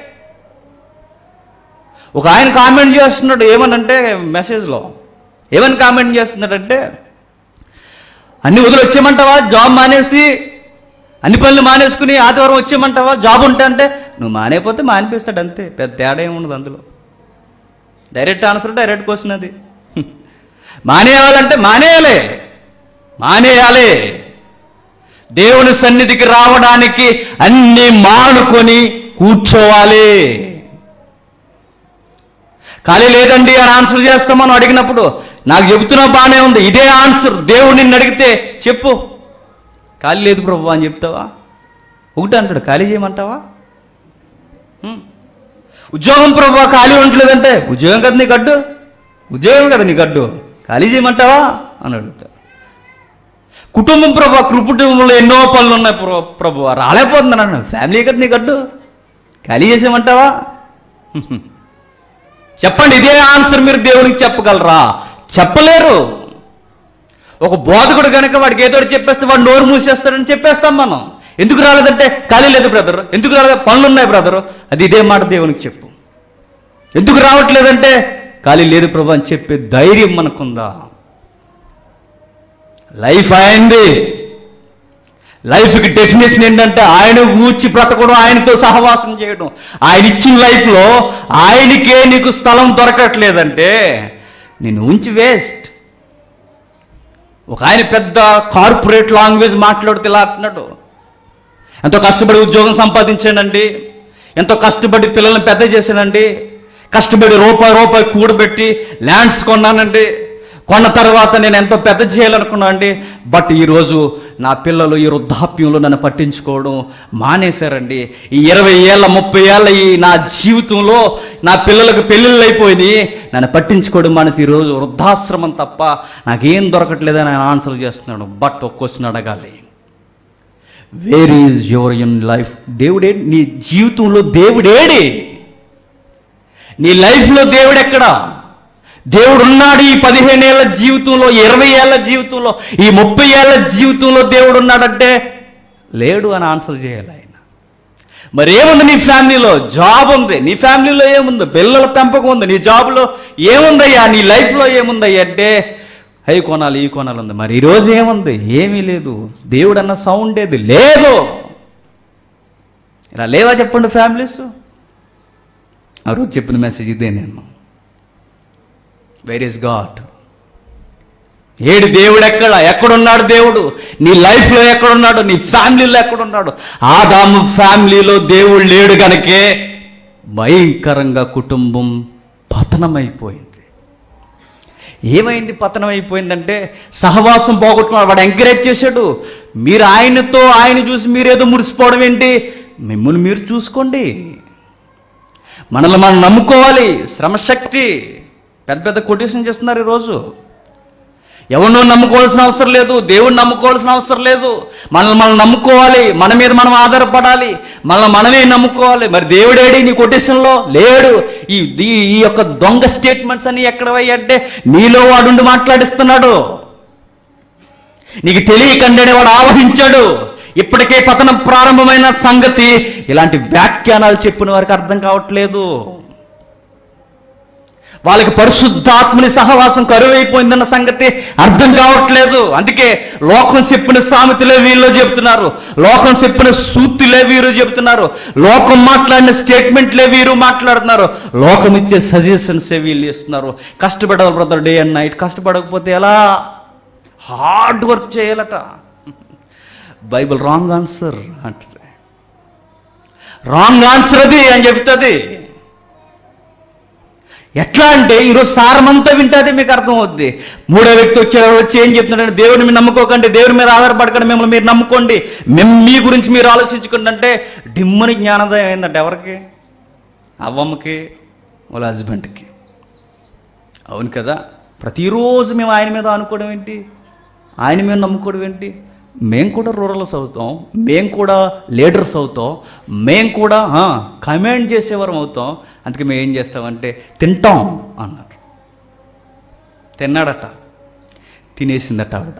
Speaker 1: ఒక ఆయన కామెంట్ చేస్తున్నాడు ఏమనంటే మెసేజ్లో ఏమని కామెంట్ చేస్తున్నాడంటే అన్ని వదిలి వచ్చేయమంటావా జాబ్ మానేసి అన్ని పనులు మానేసుకుని ఆదివారం వచ్చేయమంటావా జాబ్ ఉంటే అంటే నువ్వు మానేపోతే మానిపిస్తాడు అంతే పెద్ద తేడా ఏముండదు అందులో డైరెక్ట్ ఆన్సర్ డైరెక్ట్ క్వశ్చన్ అది మానేయాలంటే మానేయాలి మానేయాలి దేవుని సన్నిధికి రావడానికి అన్ని మానుకొని కూర్చోవాలి ఖాళీ లేదండి అని ఆన్సర్ చేస్తామని అడిగినప్పుడు నాకు చెబుతున్నా బాగానే ఉంది ఇదే ఆన్సర్ దేవుడు నిన్ను అడిగితే చెప్పు ఖాళీ లేదు ప్రభు అని చెప్తావా ఒకటి అంటాడు ఖాళీ చేయమంటావా హ్మ్. ఉద్యోగం ప్రభు ఖాళీ ఉండలేదంటే ఉద్యోగం కదా నీ గడ్డు ఉద్యోగం కదా నీ గడ్డు ఖాళీ చేయమంటావా అని అడుగుతాడు కుటుంబం ప్రభు కుటుంబంలో ఎన్నో పనులు ఉన్నాయి ప్రభు ప్రభు రాలేకపోతున్నాను అన్నాడు ఫ్యామిలీ కదా నీ గడ్డు ఖాళీ చేసేయమంటావా హ్మ్. చెప్పండి ఇదే ఆన్సర్ మీరు దేవునికి చెప్పగలరా చెప్పలేరు ఒక బోధకుడు కనుక వాడికి ఏదో ఒకటి చెప్పేస్తే వాడు నోరు మూసేస్తాడని చెప్పేస్తాం మనం ఎందుకు రాలేదంటే ఖాళీ లేదు బ్రదర్ ఎందుకు రాలేదు పనులు ఉన్నాయి బ్రదర్ అది ఇదే మాట దేవునికి చెప్పు ఎందుకు రావట్లేదంటే ఖాళీ లేదు ప్రభు అని చెప్పే ధైర్యం మనకుందా లైఫ్ అయింది లైఫ్కి డెఫినేషన్ ఏంటంటే ఆయన ఊచి బ్రతకడం ఆయనతో సహవాసం చేయడం ఆయన ఇచ్చిన లైఫ్లో ఆయనకే నీకు స్థలం దొరకట్లేదంటే నేను ఉంచి వేస్ట్ ఒక ఆయన పెద్ద కార్పొరేట్ లాంగ్వేజ్ మాట్లాడితే ఇలా అంటున్నాడు ఎంతో కష్టపడి ఉద్యోగం సంపాదించానండి ఎంతో కష్టపడి పిల్లల్ని పెద్ద చేశానండి కష్టపడి రూపాయి రూపాయి కూడబెట్టి ల్యాండ్స్ కొన్నానండి కొన్న తర్వాత నేను ఎంతో పెద్ద చేయాలనుకున్నా అండి బట్ ఈరోజు నా పిల్లలు ఈ వృద్ధాప్యంలో నన్ను పట్టించుకోవడం మానేశారండి ఈ ఇరవై ఏళ్ళ ముప్పై ఏళ్ళ ఈ నా జీవితంలో నా పిల్లలకు పెళ్ళిళ్ళు అయిపోయినాయి నన్ను పట్టించుకోవడం మానేసి ఈరోజు వృద్ధాశ్రమం తప్ప నాకేం దొరకట్లేదని ఆయన ఆన్సర్ చేస్తున్నాడు బట్ ఒక క్వశ్చన్ అడగాలి where is your in life దేవుడే నీ జీవితంలో దేవుడేడి నీ లైఫ్లో దేవుడు ఎక్కడా దేవుడు ఉన్నాడు ఈ పదిహేను ఏళ్ళ జీవితంలో ఇరవై ఏళ్ళ జీవితంలో ఈ ముప్పై ఏళ్ళ జీవితంలో దేవుడు ఉన్నాడంటే లేడు అని ఆన్సర్ చేయాలి ఆయన మరి ఏముంది నీ ఫ్యామిలీలో జాబ్ ఉంది నీ ఫ్యామిలీలో ఏముంది పిల్లల పెంపకం ఉంది నీ జాబ్లో ఏముందయ్యా నీ లైఫ్లో ఏముందయ్యా అంటే అవి కొనాలి ఈ కొనాలి ఉంది మరి ఈరోజు ఏముంది ఏమీ లేదు దేవుడు అన్న సౌండ్ ఏది లేదు ఇలా లేవా చెప్పండి ఫ్యామిలీస్ ఆ రోజు చెప్పిన మెసేజ్ ఇదే నేను వేర్ ఇస్ గాడ్ ఏడు దేవుడు ఎక్కడ ఎక్కడున్నాడు దేవుడు నీ లైఫ్లో ఎక్కడున్నాడు నీ ఫ్యామిలీలో ఎక్కడున్నాడు ఆదాము ఫ్యామిలీలో దేవుడు లేడు గనకే భయంకరంగా కుటుంబం పతనమైపోయింది ఏమైంది పతనం అయిపోయిందంటే సహవాసం పోగొట్టుకున్నాడు వాడు ఎంకరేజ్ చేశాడు మీరు ఆయనతో ఆయన చూసి మీరేదో మురిసిపోవడం ఏంటి మిమ్మల్ని మీరు చూసుకోండి మనల్ని మనం నమ్ముకోవాలి శ్రమశక్తి పెద్ద పెద్ద కొటేషన్ చేస్తున్నారు ఈరోజు ఎవరినో నమ్ముకోవాల్సిన అవసరం లేదు దేవుడిని నమ్ముకోవాల్సిన అవసరం లేదు మనల్ని మనం నమ్ముకోవాలి మన మీద మనం ఆధారపడాలి మనల్ని మనమే నమ్ముకోవాలి మరి దేవుడేడి నీ కొటేషన్లో లేడు ఈ ఈ- ఈ యొక్క దొంగ స్టేట్మెంట్స్ అన్ని ఎక్కడవయ్యి అంటే నీలో వాడుండి మాట్లాడిస్తున్నాడు నీకు తెలియకండేనే వాడు ఆవహించాడు ఇప్పటికే పతనం ప్రారంభమైన సంగతి ఇలాంటి వ్యాఖ్యానాలు చెప్పిన వారికి అర్థం కావట్లేదు వాళ్ళకి పరిశుద్ధాత్మని సహవాసం కరువైపోయిందన్న సంగతి అర్థం కావట్లేదు అందుకే లోకం చెప్పిన సామెతలే వీళ్ళు చెప్తున్నారు లోకం చెప్పిన సూక్తులే వీరు చెప్తున్నారు లోకం మాట్లాడిన స్టేట్మెంట్లే వీరు మాట్లాడుతున్నారు లోకం ఇచ్చే సజెషన్సే వీళ్ళు ఇస్తున్నారు కష్టపడాలి బ్రదర్ డే అండ్ నైట్ కష్టపడకపోతే ఎలా హార్డ్ వర్క్ చేయాలట బైబిల్ రాంగ్ ఆన్సర్ అంటుంది రాంగ్ ఆన్సర్ అది అని చెప్తుంది ఎట్లా అంటే ఈరోజు సారమంతా వింటే మీకు అర్థం అవుద్ది మూడో వ్యక్తి వచ్చాడు వచ్చి ఏం చెప్తున్నాడు దేవుడిని మీరు నమ్ముకోకండి దేవుడి మీద ఆధారపడకండి మిమ్మల్ని మీరు నమ్ముకోండి మేము మీ గురించి మీరు ఆలోచించుకోండి అంటే డిమ్మని జ్ఞానోదయం ఏంటంటే ఎవరికి అవ్వమ్మకి వాళ్ళ హస్బెండ్కి అవును కదా ప్రతిరోజు మేము ఆయన మీద అనుకోవడం ఏంటి ఆయన మీద నమ్ముకోవడం ఏంటి మేం కూడా రూరల్స్ అవుతాం మేం కూడా లీడర్స్ అవుతాం మేం కూడా ఆ, కమాండ్ చేసేవారం అవుతాం అందుకే మేము ఏం చేస్తామంటే తింటాం అన్నారు తిన్నాడట తినేసిందట ఆవిడ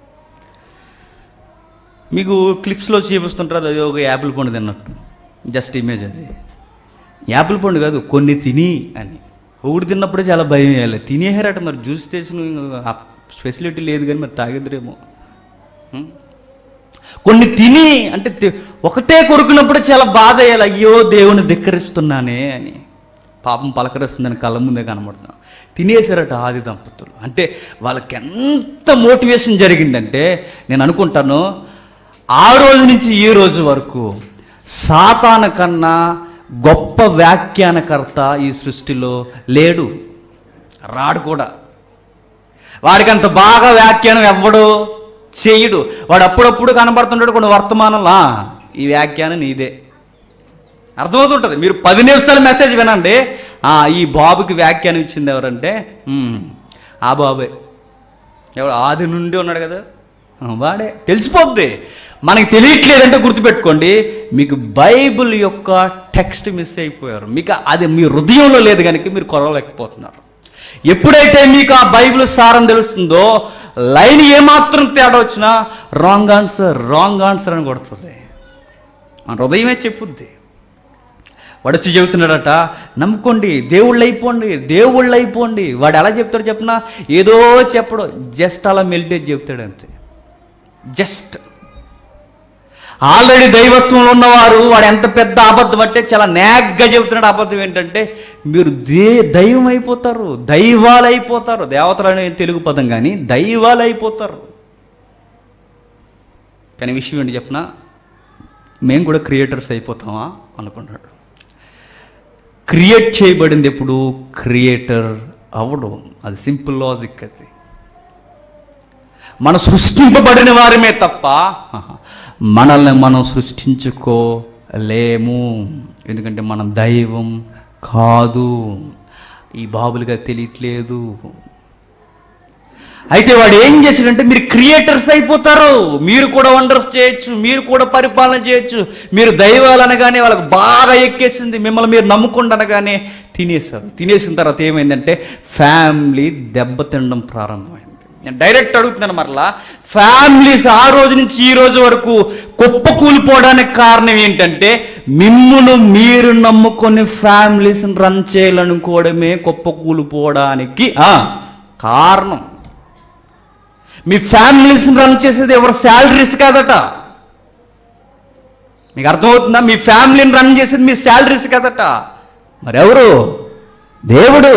Speaker 1: మీకు క్లిప్స్లో చూపిస్తుంటారు అది ఒక యాపిల్ పండు తిన్నట్టు జస్ట్ ఇమేజ్ అది యాపిల్ పండు కాదు కొన్ని తిని అని ఒకటి తిన్నప్పుడే చాలా భయం వేయాలి తినేహారట మరి జ్యూస్ తెచ్చిన ఫెసిలిటీ లేదు కానీ మరి తాగిద్దరేమో హ్మ్? కొన్ని తిని అంటే తి- ఒకటే కొరుకున్నప్పుడు చాలా బాధ అయ్యాలి అయ్యో దేవుని ధిక్కరిస్తున్నానే అని పాపం పలకరిస్తుందని కళ్ళ ముందే కనబడుతున్నాం తినేశారట ఆది దంపతులు అంటే వాళ్ళకి ఎంత మోటివేషన్ జరిగిందంటే నేను అనుకుంటాను ఆ రోజు నుంచి ఈ రోజు వరకు సాతాన కన్నా గొప్ప వ్యాఖ్యానకర్త ఈ సృష్టిలో లేడు రాడు కూడా వాడికి అంత బాగా వ్యాఖ్యానం ఎవ్వడు చేయడు వాడు అప్పుడప్పుడు కనబడుతుంటాడు కొన్ని వర్తమానంలా ఈ వ్యాఖ్యానం నీదే అర్థమవుతుంటుంది మీరు పది నిమిషాల మెసేజ్ వినండి ఆ, ఈ బాబుకి వ్యాఖ్యానం ఇచ్చింది ఎవరంటే "ఉమ్, ఆ బాబే ఎవడు ఆది నుండి ఉన్నాడు కదా ఆ, వాడే తెలిసిపోద్ది మనకి తెలియట్లేదంటే గుర్తుపెట్టుకోండి మీకు బైబిల్ యొక్క టెక్స్ట్ మిస్ అయిపోయారు మీకు అది మీ హృదయంలో లేదు కనుక మీరు కొరవలేకపోతున్నారు ఎప్పుడైతే మీకు ఆ బైబిల్ సారం తెలుస్తుందో లైన్ ఏమాత్రం తేడా వచ్చినా రాంగ్ ఆన్సర్ రాంగ్ ఆన్సర్ అని కొడుతుంది మన హృదయమే చెప్పుద్ది వాడొచ్చి చెబుతున్నాడట నమ్ముకోండి దేవుళ్ళు అయిపోండి దేవుళ్ళు అయిపోండి వాడు ఎలా చెప్తాడు చెప్పినా ఏదో చెప్పడు జస్ట్ అలా మెల్టేజ్ చెప్తాడు అంతే జస్ట్ ఆల్రెడీ దైవత్వంలో ఉన్నవారు వాడు ఎంత పెద్ద అబద్ధం అంటే చాలా నేగ్గా చెబుతున్నాడు అబద్ధం ఏంటంటే మీరు దే దైవం అయిపోతారు దైవాలు అయిపోతారు దేవతలు అనే తెలుగు పదం కానీ దైవాలు అయిపోతారు కానీ విషయం ఏంటి చెప్పిన మేము కూడా క్రియేటర్స్ అయిపోతామా అనుకున్నాడు క్రియేట్ చేయబడింది ఎప్పుడు క్రియేటర్ అవడం అది సింపుల్ లాజిక్ అది మనం సృష్టింపబడిన వారమే తప్ప మనల్ని మనం సృష్టించుకోలేము ఎందుకంటే మనం దైవం కాదు ఈ బాబులుగా తెలియట్లేదు అయితే వాడు ఏం చేశాడంటే మీరు క్రియేటర్స్ అయిపోతారు మీరు కూడా వండర్స్ చేయొచ్చు మీరు కూడా పరిపాలన చేయొచ్చు మీరు దైవాలు అనగానే వాళ్ళకి బాగా ఎక్కేసింది మిమ్మల్ని మీరు నమ్ముకుండా అనగానే తినేశారు తినేసిన తర్వాత ఏమైందంటే ఫ్యామిలీ దెబ్బతినడం ప్రారంభమైంది నేను డైరెక్ట్ అడుగుతున్నాను మరలా ఫ్యామిలీస్ ఆ రోజు నుంచి ఈ రోజు వరకు కుప్ప కూలిపోవడానికి కారణం ఏంటంటే మిమ్మును మీరు నమ్ముకొని ఫ్యామిలీస్ రన్ చేయాలనుకోవడమే కుప్ప కూలిపోవడానికి ఆ, కారణం మీ ఫ్యామిలీస్ రన్ చేసేది ఎవరు శాలరీస్ కాదట మీకు అర్థమవుతుందా మీ ఫ్యామిలీని రన్ చేసేది మీ శాలరీస్ కాదట మరెవరు దేవుడు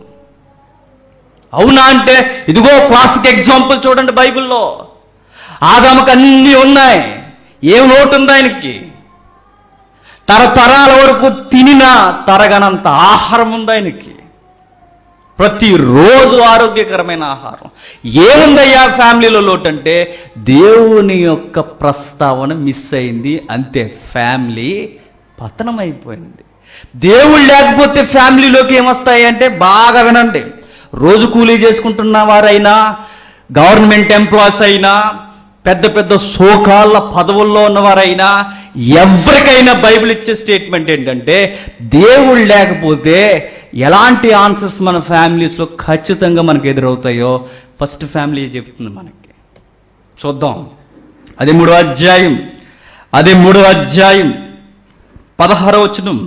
Speaker 1: అవునా అంటే ఇదిగో క్లాసిక్ ఎగ్జాంపుల్ చూడండి బైబిల్లో ఆదాముకు అన్నీ ఉన్నాయి ఏం లోటు ఉంది ఆయనకి తరతరాల వరకు తినిన తరగనంత ఆహారం ఉంది ఆయనకి ప్రతిరోజు ఆరోగ్యకరమైన ఆహారం ఏముందయ్యా ఫ్యామిలీలో లోటు అంటే దేవుని యొక్క ప్రస్తావన మిస్ అయింది అంతే ఫ్యామిలీ పతనం అయిపోయింది దేవుడు లేకపోతే ఫ్యామిలీలోకి ఏమొస్తాయి అంటే బాగా వినండి రోజు కూలీ చేసుకుంటున్న వారైనా గవర్నమెంట్ ఎంప్లాయీస్ అయినా పెద్ద పెద్ద సోకాళ్ళ పదవుల్లో ఉన్నవారైనా ఎవరికైనా బైబిల్ ఇచ్చే స్టేట్మెంట్ ఏంటంటే దేవుడు లేకపోతే ఎలాంటి ఆన్సర్స్ మన ఫ్యామిలీస్లో ఖచ్చితంగా మనకు ఎదురవుతాయో ఫస్ట్ ఫ్యామిలీ చెప్తుంది మనకి చూద్దాం అదే మూడో అధ్యాయం అదే మూడో అధ్యాయం పదహారో వచనం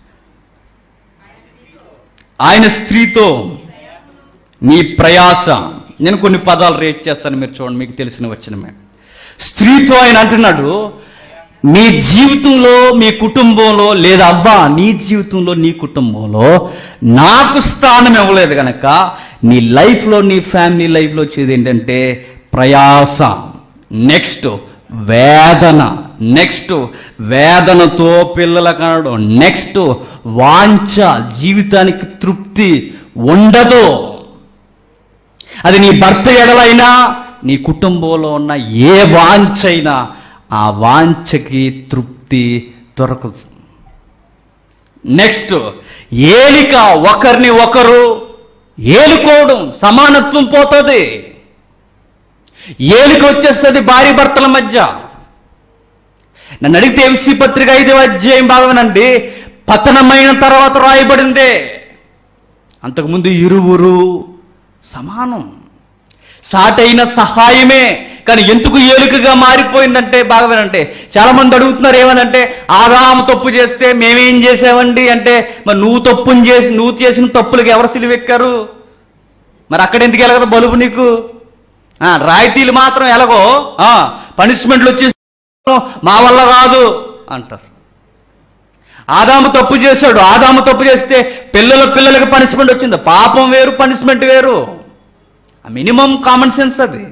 Speaker 1: ఆయన స్త్రీతో నీ ప్రయాస నేను కొన్ని పదాలు రేట్ చేస్తాను మీరు చూడండి మీకు తెలిసిన వచ్చినమే స్త్రీతో ఆయన అంటున్నాడు మీ జీవితంలో మీ కుటుంబంలో లేదా అవ్వా నీ జీవితంలో నీ కుటుంబంలో నాకు స్థానం ఇవ్వలేదు కనుక నీ లైఫ్లో నీ ఫ్యామిలీ లైఫ్లో వచ్చేది ఏంటంటే ప్రయాస నెక్స్ట్ వేదన నెక్స్ట్ వేదనతో పిల్లల కనడం నెక్స్ట్ వాంఛ జీవితానికి తృప్తి ఉండదు అది నీ భర్త ఎడలైనా నీ కుటుంబంలో ఉన్న ఏ వాంఛైనా ఆ వాంఛకి తృప్తి దొరకదు నెక్స్ట్ ఏలిక ఒకరిని ఒకరు ఏలుకోవడం సమానత్వం పోతుంది ఏలికి వచ్చేస్తుంది భార్య భర్తల మధ్య నన్ను అడిగితే ఎంసీ పత్రిక ఐదవ అధ్యాయం భాగమేనండి పతనమైన తర్వాత రాయబడిందే అంతకుముందు ఇరువురు సమానం సాటైన సహాయమే కానీ ఎందుకు ఏలుకగా మారిపోయిందంటే బాగవేనంటే చాలా మంది అడుగుతున్నారు ఏమనంటే ఆదాము తప్పు చేస్తే మేమేం చేసామండి అంటే మరి నువ్వు తప్పుని చేసి నువ్వు చేసిన తప్పులకు ఎవరు సిలివెక్కారు మరి అక్కడ ఎందుకు ఎలగదు బలుపు నీకు ఆ, రాయితీలు మాత్రం ఎలాగో పనిష్మెంట్లు వచ్చేసి మా వల్ల కాదు అంటారు ఆదాము తప్పు చేశాడు ఆదాము తప్పు చేస్తే పిల్లల పిల్లలకి పనిష్మెంట్ వచ్చింది పాపం వేరు పనిష్మెంట్ వేరు మినిమం కామన్ సెన్స్ అది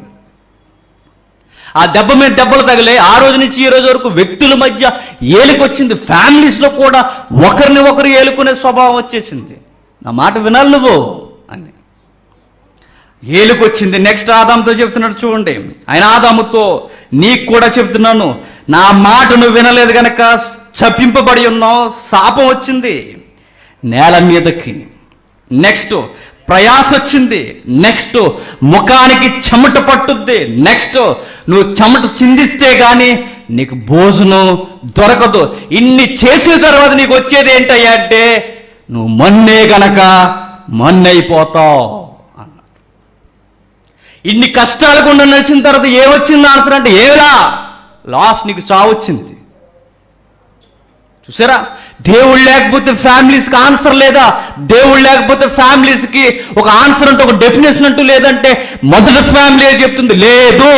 Speaker 1: ఆ దెబ్బ మీద దెబ్బలు తగిలే ఆ రోజు నుంచి ఈ రోజు వరకు వ్యక్తుల మధ్య ఏలుకొచ్చింది ఫ్యామిలీస్లో కూడా ఒకరిని ఒకరు ఏలుకునే స్వభావం వచ్చేసింది నా మాట వినాలి నువ్వు అని ఏలుకొచ్చింది నెక్స్ట్ ఆదాముతో చెప్తున్నాడు చూడండి ఆయన ఆదాముతో నీకు కూడా చెప్తున్నాను నా మాట నువ్వు వినలేదు గనక చప్పింపబడి ఉన్నావు శాపం వచ్చింది నేల మీదకి నెక్స్ట్ ప్రయాస వచ్చింది నెక్స్ట్ ముఖానికి చెమట పట్టుద్ది నెక్స్ట్ నువ్వు చెమట చిందిస్తే గాని నీకు భోజనం దొరకదు ఇన్ని చేసిన తర్వాత నీకు వచ్చేది ఏంటయ్యా అంటే నువ్వు మన్నే గనక మన్నైపోతావు అన్న ఇన్ని కష్టాలు గుండా నడిచిన తర్వాత ఏమొచ్చింది ఆన్సర్ అంటే ఏలా లాస్ట్ నీకు చావు వచ్చింది చూసారా దేవుడు లేకపోతే ఫ్యామిలీస్కి ఆన్సర్ లేదా దేవుడు లేకపోతే ఫ్యామిలీస్కి ఒక ఆన్సర్ అంటూ ఒక డెఫినేషన్ అంటూ లేదంటే మొదటి ఫ్యామిలీ చెప్తుంది లేదు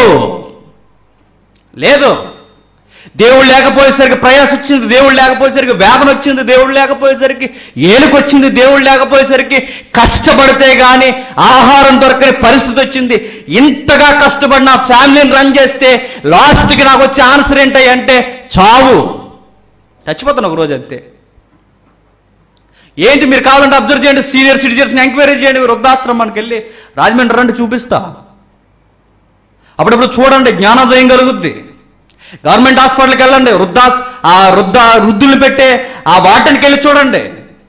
Speaker 1: లేదు దేవుడు లేకపోయేసరికి ప్రయాస వచ్చింది దేవుడు లేకపోయేసరికి వేదన వచ్చింది దేవుడు లేకపోయేసరికి ఏలుకు వచ్చింది దేవుడు లేకపోయేసరికి కష్టపడితే గాని ఆహారం దొరకని పరిస్థితి వచ్చింది ఇంతగా కష్టపడిన ఫ్యామిలీని రన్ చేస్తే లాస్ట్కి నాకు వచ్చే ఆన్సర్ ఏంటి అంటే చావు చచ్చిపోతాను ఒక రోజు అంతే ఏంటి మీరు కావాలంటే అబ్జర్వ్ చేయండి సీనియర్ సిటిజన్స్ని ఎంక్వైరీ చేయండి వృద్ధాశ్రమానికి వెళ్ళి రాజమండ్రి రండి చూపిస్తా అప్పుడప్పుడు చూడండి జ్ఞానోదయం కలుగుద్ది గవర్నమెంట్ హాస్పిటల్కి వెళ్ళండి వృద్ధాస్ ఆ వృద్ధ వృద్ధులు పెట్టే ఆ వాటికి వెళ్ళి చూడండి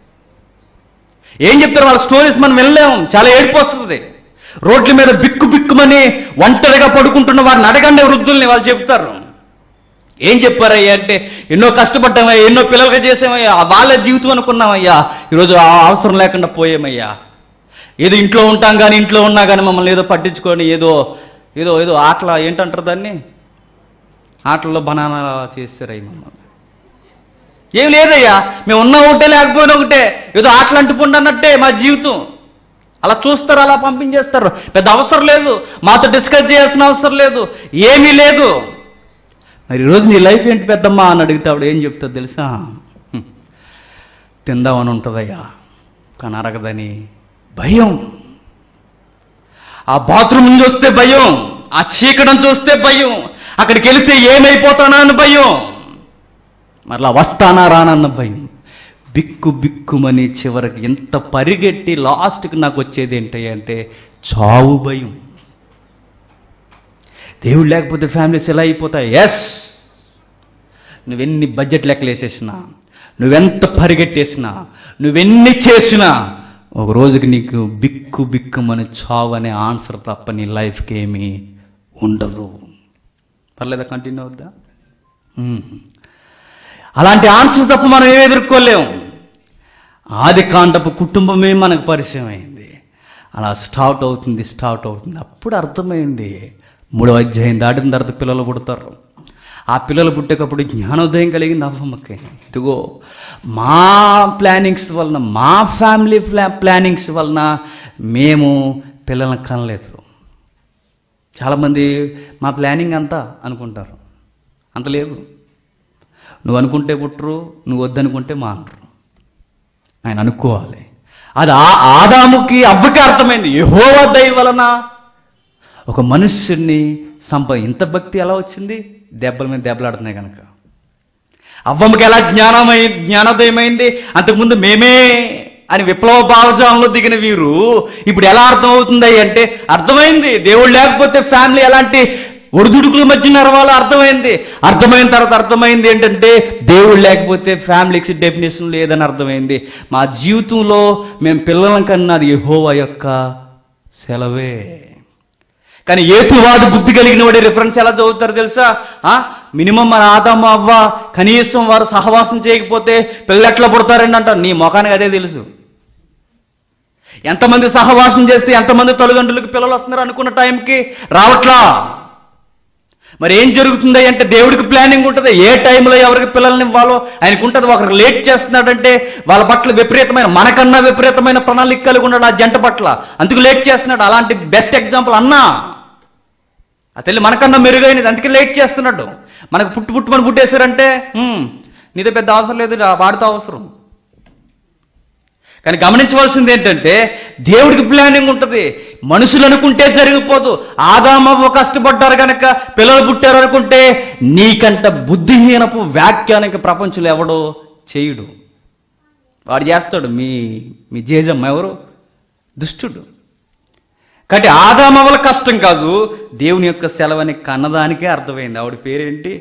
Speaker 1: ఏం చెప్తారు వాళ్ళ స్టోరీస్ మనం వెళ్ళలేము చాలా ఏడుపు వస్తుంది రోడ్ల మీద బిక్కు బిక్కుమని ఒంటరిగా పడుకుంటున్న వారిని అడగండి వృద్ధుల్ని వాళ్ళు చెప్తారు ఏం చెప్పారయ్యా అంటే ఎన్నో కష్టపడ్డామయ్యా ఎన్నో పిల్లలుగా చేసామయ్యా వాళ్ళ జీవితం అనుకున్నామయ్యా ఈరోజు ఆ అవసరం లేకుండా పోయామయ్యా ఏదో ఇంట్లో ఉంటాం కానీ ఇంట్లో ఉన్నా కానీ మమ్మల్ని ఏదో పట్టించుకొని ఏదో ఏదో ఏదో ఆటల ఏంటంటారు దాన్ని ఆటల్లో బనానా చేస్తారయ్య మమ్మల్ని ఏం లేదయ్యా మేము ఉన్నా ఒకటే లేకపోయినా ఒకటే ఏదో ఆటలు అంటుకుంటా అన్నట్టే మా జీవితం అలా చూస్తారు అలా పంపించేస్తారు పెద్ద అవసరం లేదు మాతో డిస్కస్ చేయాల్సిన అవసరం లేదు ఏమీ లేదు మరి ఈరోజు నీ లైఫ్ ఏంటి పెద్దమ్మా అని అడిగితే ఆవిడ ఏం చెప్తుంది తెలుసా హ్మ్. తిందామని ఉంటుందయ్యా కానీ అరగదని భయం ఆ బాత్రూమ్ చూస్తే భయం ఆ చీకడం చూస్తే భయం అక్కడికి వెళితే ఏమైపోతానా అని భయం మరలా వస్తానా రానన్న భయం బిక్కు బిక్కుమని చివరికి ఎంత పరిగెట్టి లాస్ట్కి నాకు వచ్చేది ఏంటి అంటే చావు భయం దేవుడు లేకపోతే ఫ్యామిలీస్ ఎలా అయిపోతాయి ఎస్ నువ్వెన్ని బడ్జెట్ లెక్కలు వేసేసినా నువ్వెంత పరిగెట్టేసినా నువ్వెన్ని చేసినా ఒక రోజుకి నీకు బిక్కు బిక్కుమని చావు అనే ఆన్సర్ తప్ప నీ లైఫ్కి ఏమీ ఉండదు పర్లేదా కంటిన్యూ అవుద్దా మ్మ్. అలాంటి ఆన్సర్ తప్ప మనం ఏమి ఎదుర్కోలేము ఆది కాండపు కుటుంబమే మనకు పరిచయం అయింది అలా స్టార్ట్ అవుతుంది స్టార్ట్ అవుతుంది అప్పుడు అర్థమైంది మూడో అధ్యాయం దాటిన తర్వాత పిల్లలు పుడతారు ఆ పిల్లలు పుట్టేటప్పుడు జ్ఞానోదయం కలిగింది అవ్వమ్మకి ఇదిగో మా ప్లానింగ్స్ వలన మా ఫ్యామిలీ ప్లా ప్లానింగ్స్ వలన మేము పిల్లల్ని కనలేదు చాలామంది మా ప్లానింగ్ అంతా అనుకుంటారు అంత లేదు నువ్వు అనుకుంటే పుట్టరు నువ్వు వద్దనుకుంటే మానరు ఆయన అనుకోవాలి అది ఆ ఆదాముకి అవ్వకి అర్థమైంది యెహోవా దయ వలన ఒక మనుష్యుడిని సంప ఇంత భక్తి ఎలా వచ్చింది దెబ్బల మీద దెబ్బలాడుతున్నాయి కనుక అవ్వమ్మకి ఎలా జ్ఞానమై జ్ఞానోదయమైంది అంతకుముందు మేమే అని విప్లవ భావజాలంలో దిగిన వీరు ఇప్పుడు ఎలా అర్థం అవుతుంది అంటే అర్థమైంది దేవుడు లేకపోతే ఫ్యామిలీ ఎలాంటి ఒడిదుడుకుల మధ్య నరవాలో అర్థమైంది అర్థమైన తర్వాత అర్థమైంది ఏంటంటే దేవుడు లేకపోతే ఫ్యామిలీకి డెఫినేషన్ లేదని అర్థమైంది మా జీవితంలో మేము పిల్లలం కన్నా అది యెహోవా యొక్క సెలవే కానీ ఏతువాడు బుద్ధి కలిగిన వాడి రిఫరెన్స్ ఎలా చదువుతారు తెలుసా ఆ మినిమం మన ఆదాము అవ్వ కనీసం వారు సహవాసం చేయకపోతే పిల్లలు ఎట్లా పుడతారండి అంటారు నీ ముఖానికి అదే తెలుసు ఎంతమంది సహవాసం చేస్తే ఎంతమంది తల్లిదండ్రులకు పిల్లలు వస్తున్నారు అనుకున్న టైంకి రావట్లా మరి ఏం జరుగుతుంది అంటే దేవుడికి ప్లానింగ్ ఉంటుంది ఏ టైంలో ఎవరికి పిల్లల్ని ఇవ్వాలో ఆయనకు ఉంటుంది ఒకరికి లేట్ చేస్తున్నాడంటే వాళ్ళ పట్ల విపరీతమైన మనకన్నా విపరీతమైన ప్రణాళిక కలిగి ఉన్నాడు ఆ జంట పట్ల అందుకు లేట్ చేస్తున్నాడు అలాంటి బెస్ట్ ఎగ్జాంపుల్ అన్నా ఆ తల్లి మనకన్నా మెరుగైనది అందుకే లేట్ చేస్తున్నాడు మనకు పుట్టు పుట్టుమని పుట్టేశారంటే "హ్మ్, నీతో పెద్ద అవసరం లేదు ఆ వాడితో అవసరం కానీ గమనించవలసింది ఏంటంటే దేవుడికి ప్లానింగ్ ఉంటుంది మనుషులు అనుకుంటే జరిగిపోదు ఆదామవ్వ కష్టపడ్డారు కనుక పిల్లలు పుట్టారు అనుకుంటే నీకంట బుద్ధిహీనపు వ్యాఖ్యానికి ప్రపంచంలో ఎవడో చేయుడు వాడు చేస్తాడు మీ మీ జేజమ్మ ఎవరు దుష్టుడు కాబట్టి ఆదామవల కష్టం కాదు దేవుని యొక్క సెలవని కన్నదానికే అర్థమైంది ఆవిడ పేరేంటి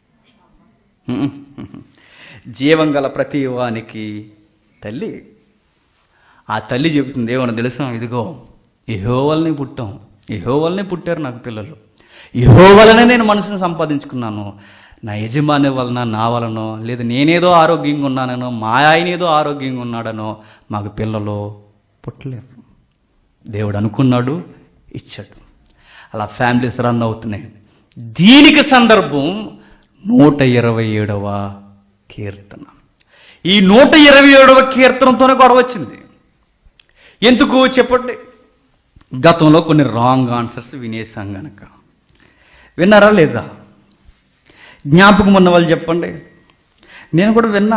Speaker 1: జీవం గల ప్రతి వానికి తల్లి ఆ తల్లి చెబుతుంది ఏమన్నా తెలుసా ఇదిగో ఇహోవల్ని పుట్టాం ఇహోవల్ని పుట్టారు నాకు పిల్లలు ఇహో వలనే నేను మనసును సంపాదించుకున్నాను నా యజమాని వలన నా వలనో లేదా నేనేదో ఆరోగ్యంగా ఉన్నానో మా ఆయన ఏదో ఆరోగ్యంగా ఉన్నాడనో మాకు పిల్లలు పుట్టలేరు దేవుడు అనుకున్నాడు ఇచ్చాడు అలా ఫ్యామిలీస్ రన్ అవుతున్నాయి దీనికి సందర్భం నూట ఇరవై ఏడవ కీర్తన ఈ నూట ఇరవై ఏడవ కీర్తనతోనే గొడవ వచ్చింది ఎందుకు చెప్పండి గతంలో కొన్ని రాంగ్ ఆన్సర్స్ వినేసాం గనక విన్నారా లేదా జ్ఞాపకం ఉన్న వాళ్ళు చెప్పండి నేను కూడా విన్నా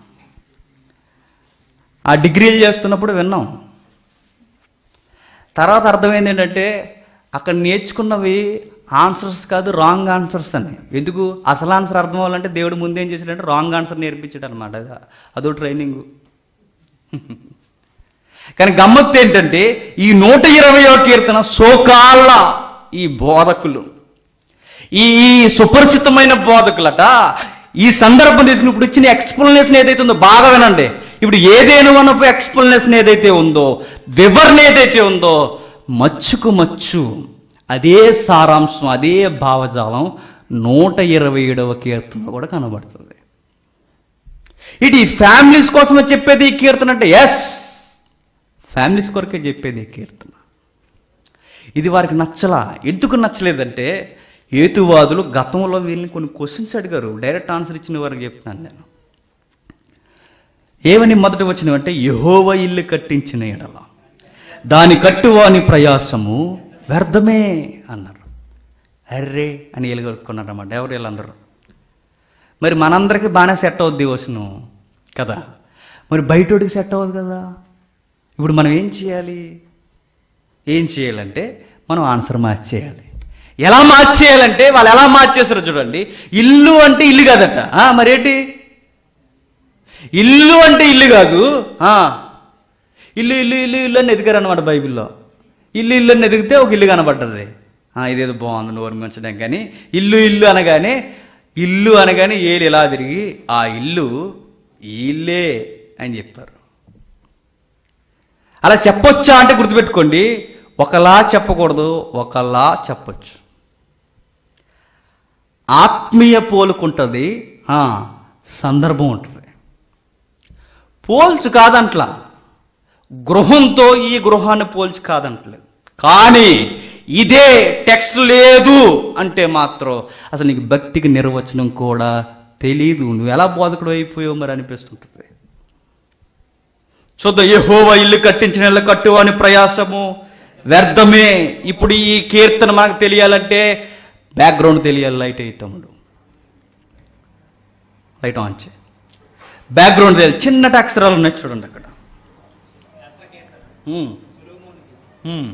Speaker 1: ఆ డిగ్రీలు చేస్తున్నప్పుడు విన్నాం తర్వాత అర్థమైంది ఏంటంటే అక్కడ నేర్చుకున్నవి ఆన్సర్స్ కాదు రాంగ్ ఆన్సర్స్ అని ఎందుకు అసలు ఆన్సర్ అర్థం అవ్వాలంటే దేవుడు ముందేం చేశాడంటే రాంగ్ ఆన్సర్ నేర్పించాడు అనమాట అదో ట్రైనింగ్ కానీ గమ్మత్తు ఏంటంటే ఈ నూట ఇరవయో కీర్తన సోకాళ్ళ ఈ బోధకులు ఈ ఈ సుపరిచితమైన బోధకులట ఈ సందర్భం తీసుకుని ఇప్పుడు ఇచ్చిన ఎక్స్ప్లెనేషన్ ఏదైతే ఉందో బాగా వినండి ఇప్పుడు ఏదేను అనపు ఎక్స్ప్లెనేషన్ ఏదైతే ఉందో వివరణ ఏదైతే ఉందో మచ్చుకు మచ్చు అదే సారాంశం అదే భావజాలం నూట ఇరవై ఏడవ కీర్తనలో కూడా కనబడుతుంది ఇది ఫ్యామిలీస్ కోసమే చెప్పేది ఈ కీర్తన అంటే ఎస్ ఫ్యామిలీస్ కొరకే చెప్పేది ఈ కీర్తన ఇది వారికి నచ్చలా ఎందుకు నచ్చలేదంటే హేతువాదులు గతంలో వీళ్ళని కొన్ని క్వశ్చన్స్ అడిగారు డైరెక్ట్ ఆన్సర్ ఇచ్చిన వారికి చెప్తున్నాను నేను ఏమని మొదట వచ్చినవంటే యహోవ ఇల్లు కట్టించిన ఎడల దాని కట్టువాని ప్రయాసము వ్యర్థమే అన్నారు అర్రే అని ఎలుగొరుకున్నారన్నమాట ఎవరు వీళ్ళందరూ మరి మనందరికీ బాగానే సెట్ అవుద్ది వస్తును కదా మరి బయటోడికి సెట్ అవ్వదు కదా ఇప్పుడు మనం ఏం చేయాలి ఏం చేయాలంటే మనం ఆన్సర్ మార్చేయాలి ఎలా మార్చేయాలంటే వాళ్ళు ఎలా మార్చేశారో చూడండి ఇల్లు అంటే ఇల్లు కాదట ఆ, మరేంటి ఇల్లు అంటే ఇల్లు కాదు ఆ, ఇల్లు ఇల్లు ఇల్లు ఇల్లు అని ఎదిగారు అనమాట బైబిల్లో ఇల్లు ఇల్లు అని ఎదిగితే ఒక ఇల్లు కనబడ్డది ఆ, ఇదేదో బాగుంది నోరు మంచడం కానీ ఇల్లు ఇల్లు అనగానే ఇల్లు అనగానే ఏలు ఇలా తిరిగి ఆ ఇల్లు ఈ ఇల్లే అని చెప్పారు అలా చెప్పొచ్చా అంటే గుర్తుపెట్టుకోండి ఒకలా చెప్పకూడదు ఒకలా చెప్పొచ్చు ఆత్మీయ పోలుకుంటుంది ఆ, సందర్భం ఉంటుంది పోల్చు కాదంట్లా గృహంతో ఈ గృహాన్ని పోల్చి కాదంటలేదు కానీ ఇదే టెక్స్ట్ లేదు అంటే మాత్రం అసలు నీకు భక్తికి నిర్వచనం కూడా తెలీదు నువ్వు ఎలా బోధకుడు అయిపోయావు మరి అనిపిస్తుంటుంది చూద్దాం యెహోవా ఇల్లు కట్టించిన ఇల్లు కట్టువాని ప్రయాసము వ్యర్థమే ఇప్పుడు ఈ కీర్తన మనకు తెలియాలంటే బ్యాక్గ్రౌండ్ తెలియాలి లైట్ అయితే తమ్ముడు లైట్ ఆన్ చేయి బ్యాక్గ్రౌండ్ తెలియాలి చిన్నటి అక్షరాలు ఉన్నాయి చూడండి అక్కడ ఉమ్. ఉమ్.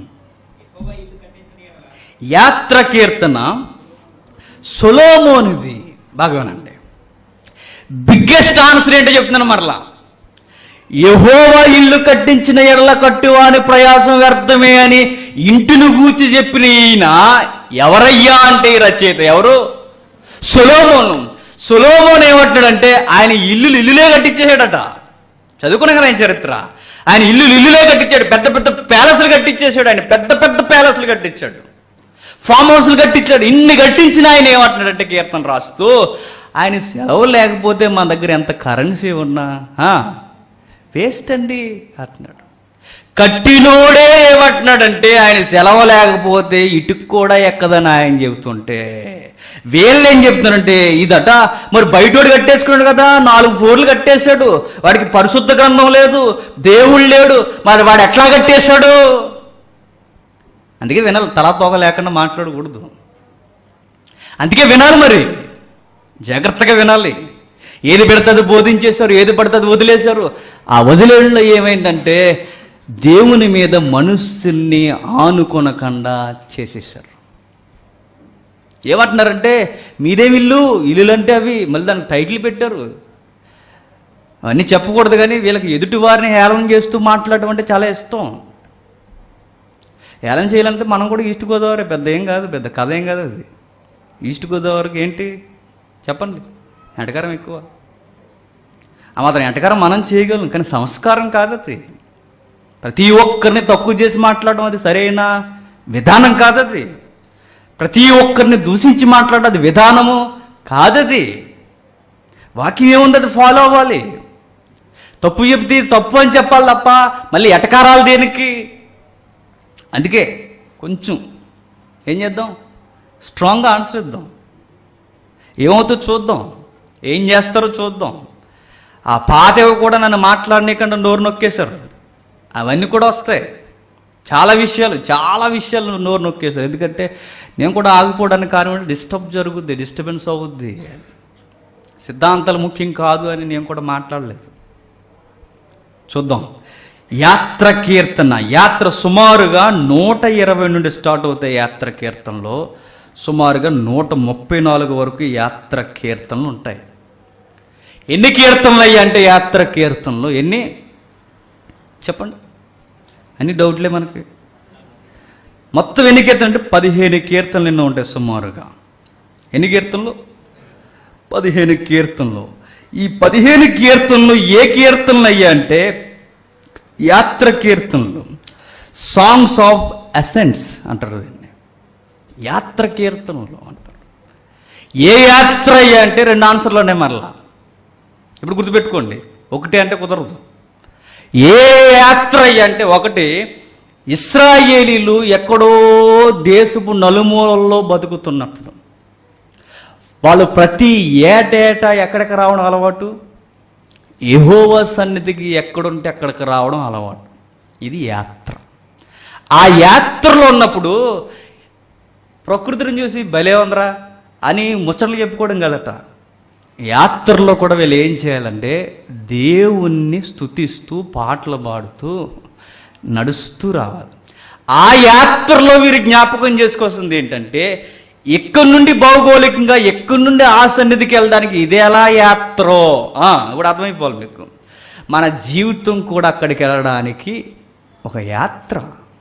Speaker 1: యాత్ర కీర్తన సొలోమోనిది బాగానండి బిగ్గెస్ట్ ఆన్సర్ ఏంటో చెప్తున్నాను మరలా యహోవా ఇల్లు కట్టించిన ఎడల కట్టువాని ప్రయాసం వ్యర్థమే అని ఇంటిని గూర్చి చెప్పిన ఈయన ఎవరయ్యా అంటే ఈ రచయిత ఎవరు సొలోమోను సొలోమోన్ ఏమంటున్నాడంటే ఆయన ఇల్లు ఇల్లులే కట్టించేసాడట చదువుకున్న కదా ఆయన చరిత్ర ఆయన ఇల్లు ఇల్లులే కట్టించాడు పెద్ద పెద్ద ప్యాలెస్లు కట్టించేసాడు ఆయన పెద్ద పెద్ద ప్యాలెస్లు కట్టించాడు ఫామ్ హౌస్లు కట్టించాడు ఇన్ని కట్టించిన ఆయన ఏమంటున్నాడంటే కీర్తన రాస్తూ ఆయన సెలవు లేకపోతే మన దగ్గర ఎంత కరెన్సీ ఉన్నా వేస్ట్ అండి అంటున్నాడు కట్టినోడే ఏమంటున్నాడంటే ఆయన సెలవు లేకపోతే ఇటుకు కూడా ఎక్కదని ఆయన చెబుతుంటే వీళ్ళు ఏం చెప్తున్నారంటే ఇదట మరి బయటోడు కట్టేసుకున్నాడు కదా నాలుగు ఫ్లోర్లు కట్టేశాడు వాడికి పరిశుద్ధ గ్రంథం లేదు దేవుడు లేడు మరి వాడు ఎట్లా కట్టేశాడు అందుకే వినాలి తలా తోక లేకుండా మాట్లాడకూడదు అందుకే వినాలి మరి జాగ్రత్తగా వినాలి ఏది పెడుతుంది బోధించేశారు ఏది పడుతుంది వదిలేశారు ఆ వదిలేళ్ళలో ఏమైందంటే దేవుని మీద మనుషుల్ని ఆనుకొనకుండా చేసేసారు ఏమంటున్నారంటే మీదేం ఇల్లు ఇల్లులు అంటే అవి మళ్ళీ దానికి టైటిల్ పెట్టారు అవన్నీ చెప్పకూడదు కానీ వీళ్ళకి ఎదుటి వారిని హేళన చేస్తూ మాట్లాడడం అంటే చాలా ఇష్టం హేళన చేయాలంటే మనం కూడా ఈస్ట్ గోదావరి పెద్ద ఏం కాదు పెద్ద కథ ఏం కాదు అది ఈస్ట్ గోదావరికి ఏంటి చెప్పండి ఎంటకారం ఎక్కువ ఆ మాత్రం ఎంటకారం మనం చేయగలం కానీ సంస్కారం కాదు అది ప్రతి ఒక్కరిని తక్కువ చేసి మాట్లాడడం అది సరైన విధానం కాదది ప్రతి ఒక్కరిని దూషించి మాట్లాడడం అది విధానము కాదది వాక్యం ఏముంది అది ఫాలో అవ్వాలి తప్పు చెప్తే తప్పు అని చెప్పాలి తప్ప మళ్ళీ ఎటకారాలు దేనికి అందుకే కొంచెం ఏం చేద్దాం స్ట్రాంగ్గా ఆన్సర్ ఇద్దాం ఏమవుతుందో చూద్దాం ఏం చేస్తారో చూద్దాం ఆ పాతవి కూడా నన్ను మాట్లాడనీకుండా నోరు నొక్కేశారు అవన్నీ కూడా వస్తాయి చాలా విషయాలు చాలా విషయాలు నోరు నొక్కేశారు ఎందుకంటే నేను కూడా ఆగిపోవడానికి కారణం డిస్టర్బ్ జరుగుద్ది డిస్టర్బెన్స్ అవుద్ది సిద్ధాంతాలు ముఖ్యం కాదు అని నేను కూడా మాట్లాడలేదు చూద్దాం యాత్ర కీర్తన యాత్ర సుమారుగా నూట ఇరవై నుండి స్టార్ట్ అవుతాయి యాత్ర కీర్తనలో సుమారుగా నూట ముప్పై నాలుగు వరకు యాత్ర కీర్తనలు ఉంటాయి ఎన్ని కీర్తనలు అయ్యి అంటే యాత్ర కీర్తనలు ఎన్ని చెప్పండి అన్ని డౌట్లే మనకి మొత్తం ఎన్ని కీర్తనలు అంటే పదిహేను కీర్తనలు ఎన్నో ఉంటాయి సుమారుగా ఎన్ని కీర్తనలు పదిహేను కీర్తనలు ఈ పదిహేను కీర్తనలు ఏ కీర్తనలు అయ్యా అంటే యాత్ర కీర్తనలు సాంగ్స్ ఆఫ్ అసెంట్స్ అంటారు దీన్ని యాత్ర కీర్తనలు అంటారు ఏ యాత్ర అయ్యా అంటే రెండు ఆన్సర్లు ఉన్నాయి మరలా ఇప్పుడు గుర్తుపెట్టుకోండి ఒకటి అంటే కుదరదు ఏ యాత్ర అయ్యా అంటే ఒకటి ఇస్రాయేలీలు ఎక్కడో దేశపు నలుమూలల్లో బతుకుతున్నప్పుడు వాళ్ళు ప్రతి ఏటేటా ఎక్కడికి రావడం అలవాటు ఎహోవా సన్నిధికి ఎక్కడుంటే అక్కడికి రావడం అలవాటు ఇది యాత్ర ఆ యాత్రలో ఉన్నప్పుడు ప్రకృతిని చూసి భలే ఉందిరా అని ముచ్చట్లు చెప్పుకోవడం కదట యాత్రలో కూడా వీళ్ళు ఏం చేయాలంటే దేవుణ్ణి స్తుతిస్తూ పాటలు పాడుతూ నడుస్తూ రావాలి ఆ యాత్రలో వీరు జ్ఞాపకం చేసుకోవాల్సింది ఏంటంటే ఎక్కడి నుండి భౌగోళికంగా ఎక్కడి నుండి ఆ సన్నిధికి వెళ్ళడానికి ఇది ఎలా యాత్రో ఆ, ఇప్పుడు అర్థమైపోవాలి మీకు మన జీవితం కూడా అక్కడికి వెళ్ళడానికి ఒక యాత్ర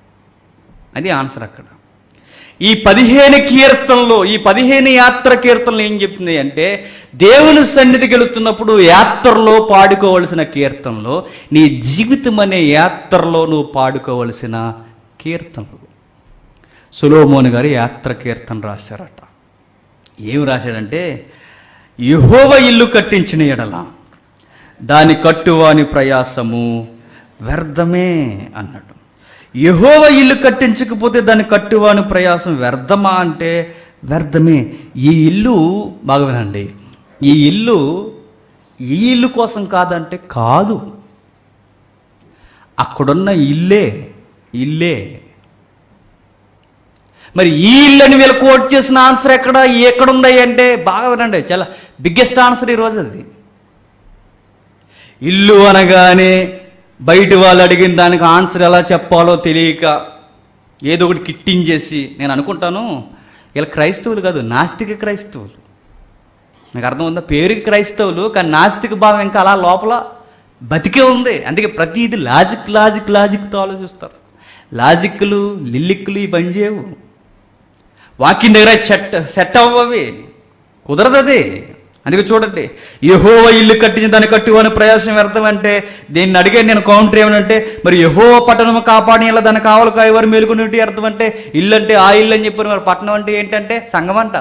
Speaker 1: అది ఆన్సర్ అక్కడ ఈ పదిహేను కీర్తనలు ఈ పదిహేను యాత్ర కీర్తనలు ఏం చెప్తుంది అంటే దేవుని సన్నిధికి వెళుతున్నప్పుడు యాత్రలో పాడుకోవలసిన కీర్తనలు నీ జీవితం అనే యాత్రలో నువ్వు పాడుకోవలసిన కీర్తనలు సులోమోని గారు యాత్ర కీర్తన రాశారట ఏం రాశాడంటే యహోవ ఇల్లు కట్టించిన ఎడల దాని కట్టువాని ప్రయాసము వ్యర్థమే అన్నాడు యహోవ ఇల్లు కట్టించకపోతే దాని కట్టువాని ప్రయాసం వ్యర్థమా అంటే వ్యర్థమే ఈ ఇల్లు బాగా వినండి ఈ ఇల్లు ఈ ఇల్లు కోసం కాదంటే కాదు అక్కడున్న ఇల్లే ఇల్లే మరి ఈ ఇల్లని వీళ్ళు కోట్ చేసిన ఆన్సర్ ఎక్కడ ఎక్కడున్నాయి అంటే బాగా వినండి చాలా బిగ్గెస్ట్ ఆన్సర్ ఈరోజు అది ఇల్లు అనగానే బయట వాళ్ళు అడిగిన దానికి ఆన్సర్ ఎలా చెప్పాలో తెలియక ఏదో ఒకటి కిట్టించేసి నేను అనుకుంటాను వీళ్ళు క్రైస్తవులు కాదు నాస్తిక క్రైస్తవులు నాకు అర్థం ఉందా పేరుకి క్రైస్తవులు కానీ నాస్తిక భావం ఇంకా అలా లోపల బతికే ఉంది అందుకే ప్రతిదీ లాజిక్ లాజిక్ లాజిక్తో ఆలోచిస్తారు లాజిక్లు లిల్లిక్లు ఈ పని చేయవు వాకింగ్ దగ్గర చెట్ సెట్ అవ్వవి కుదరదు అది అందుకే చూడండి యహోవ ఇల్లు కట్టించి దాన్ని కట్టుకొని ప్రయాసం వ్యర్థం అంటే దీన్ని అడిగే నేను కౌంటర్ ఏమనంటే మరి యహోవ పట్టణం కాపాడి ఇలా దాన్ని కావాలి కాయవారు మేలుకునేటి అర్థం అంటే ఇల్లు అంటే ఆ ఇల్లు అని చెప్పారు మరి పట్టణం అంటే ఏంటంటే సంఘం అంట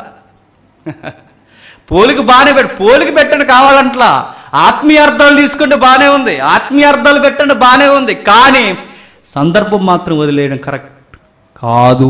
Speaker 1: పోలికి బాగానే పెట్టు పోలికి పెట్టండి కావాలంట్లా ఆత్మీయ అర్థాలు తీసుకుంటే బాగానే ఉంది ఆత్మీయ అర్థాలు పెట్టండి బాగానే ఉంది కానీ సందర్భం మాత్రం వదిలేయడం కరెక్ట్ కాదు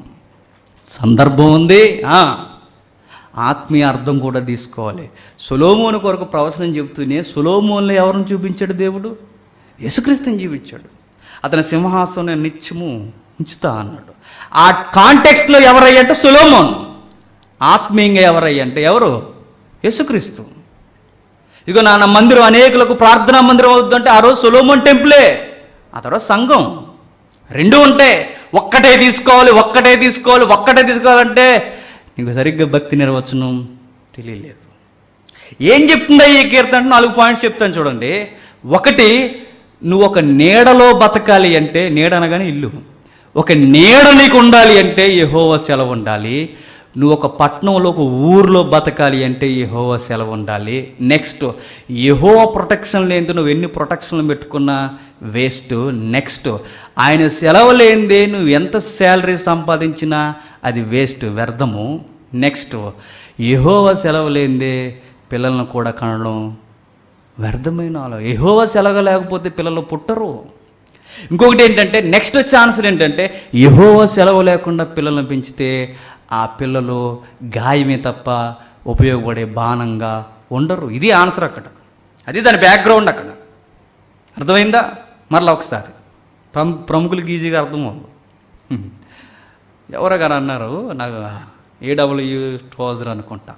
Speaker 1: సందర్భం ఉంది ఆ, ఆత్మీయ అర్థం కూడా తీసుకోవాలి సులోమోను కొరకు ప్రవచనం చెబుతూనే సులోమోన్లో ఎవరిని చూపించాడు దేవుడు యేసుక్రీస్తుని చూపించాడు అతని సింహాసనం నిత్యము ఉంచుతా అన్నాడు ఆ కాంటెక్స్ట్లో ఎవరయ్యంటే సులోమోన్ ఆత్మీయంగా ఎవరయ్య అంటే ఎవరు యేసుక్రీస్తు ఇదిగో నా నా మందిరం అనేకులకు ప్రార్థనా మందిరం అవుతుందంటే ఆ రోజు సొలోమోన్ టెంపులే ఆ తర్వాత సంఘం రెండు ఉంటాయి ఒక్కటే తీసుకోవాలి ఒక్కటే తీసుకోవాలి ఒక్కటే తీసుకోవాలంటే నీకు సరిగ్గా భక్తి నిర్వచనం తెలియలేదు ఏం చెప్తుందా ఈ కీర్తన అంటే నాలుగు పాయింట్స్ చెప్తాను చూడండి ఒకటి నువ్వు ఒక నీడలో బతకాలి అంటే నీడ అనగానే ఇల్లు ఒక నీడ నీకు ఉండాలి అంటే యెహోవా సెలవు ఉండాలి నువ్వు ఒక పట్టణంలో ఒక ఊర్లో బతకాలి అంటే యెహోవా సెలవు ఉండాలి నెక్స్ట్ యెహోవా ప్రొటెక్షన్ లేనిది నువ్వు ఎన్ని ప్రొటెక్షన్లు పెట్టుకున్నా వేస్ట్ నెక్స్ట్ ఆయన సెలవు లేనిదే నువ్వు ఎంత శాలరీ సంపాదించినా అది వేస్ట్ వ్యర్థము నెక్స్ట్ యెహోవా సెలవు లేనిదే పిల్లలను కూడా కనడం వ్యర్థమైన ఆలోచన యెహోవా సెలవు లేకపోతే పిల్లలు పుట్టరు ఇంకొకటి ఏంటంటే నెక్స్ట్ వచ్చే ఆన్సర్ ఏంటంటే యెహోవా సెలవు లేకుండా పిల్లల్ని పెంచితే ఆ పిల్లలు గాయమే తప్ప ఉపయోగపడే బాణంగా ఉండరు ఇది ఆన్సర్ అక్కడ అది దాని బ్యాక్గ్రౌండ్ అక్కడ అర్థమైందా మరలా ఒకసారి ప్రము ప్రముఖులకు ఈజీగా అర్థమవుతుంది హ్మ్. ఎవరో గారు అన్నారు నాకు ఏడబ్ల్యూ ట్రోజర్ అనుకుంటా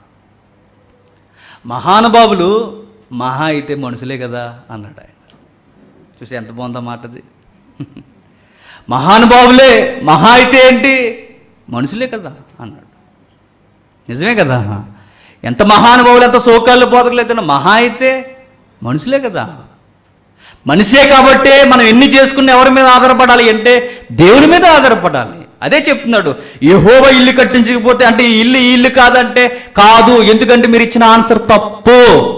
Speaker 1: మహానుభావులు మహా అయితే మనుషులే కదా అన్నాడు ఆయన చూసి ఎంత బాగుందో మాటది మహానుభావులే మహా అయితే ఏంటి మనుషులే కదా అన్నాడు నిజమే కదా ఎంత మహానుభావులు ఎంత సోకాళ్ళు పోతకలేదు మహా అయితే మనుషులే కదా మనిషే కాబట్టే మనం ఎన్ని చేసుకున్న ఎవరి మీద ఆధారపడాలి అంటే దేవుని మీద ఆధారపడాలి అదే చెప్తున్నాడు యెహోవా ఇల్లు కట్టించకపోతే అంటే ఈ ఇల్లు ఈ ఇల్లు కాదంటే కాదు ఎందుకంటే మీరు ఇచ్చిన ఆన్సర్ తప్పు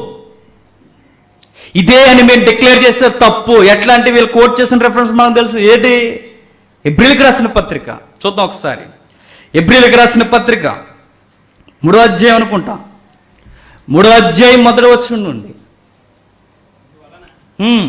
Speaker 1: ఇదే అని మేము డిక్లేర్ చేస్తే తప్పు ఎట్లా అంటే వీళ్ళు కోట్ చేసిన రెఫరెన్స్ మనకు తెలుసు ఏది ఎబ్రిల్కి రాసిన పత్రిక చూద్దాం ఒకసారి ఎబ్రిల్కి రాసిన పత్రిక మూడో అధ్యాయం అనుకుంటా మూడో అధ్యాయం మొదటి వచ్చి నుండి హ్మ్.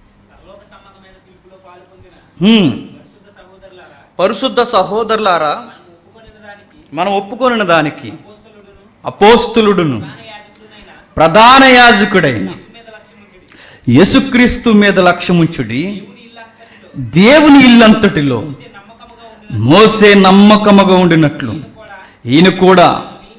Speaker 1: హ్మ్. పరిశుద్ధ సహోదరులారా మనం ఒప్పుకొనిన దానికి అపోస్తులుడును ప్రధాన యాజకుడైన యేసుక్రీస్తు మీద లక్ష్యముంచుడి దేవుని ఇల్లంతటిలో మోసే నమ్మకముగా ఉండినట్లు ఈయన కూడా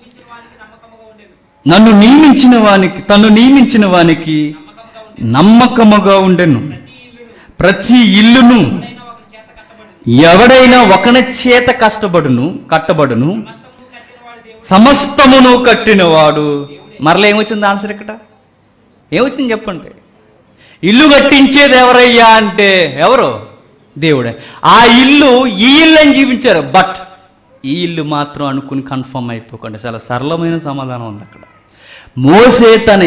Speaker 1: నన్ను నియమించిన వానికి తను నియమించిన వానికి నమ్మకముగా ఉండెను ప్రతి ఇల్లును ఎవడైనా ఒకని చేత కష్టపడును కట్టబడును సమస్తమును కట్టినవాడు మరలా ఏమొచ్చింది ఆన్సర్ ఇక్కడ ఏమొచ్చింది చెప్పండి ఇల్లు కట్టించేది ఎవరయ్యా అంటే ఎవరు దేవుడే ఆ ఇల్లు ఈ ఇల్లు అని జీవించారు బట్ ఈ ఇల్లు మాత్రం అనుకుని కన్ఫర్మ్ అయిపోకండి చాలా సరళమైన సమాధానం ఉంది అక్కడ మోసే తన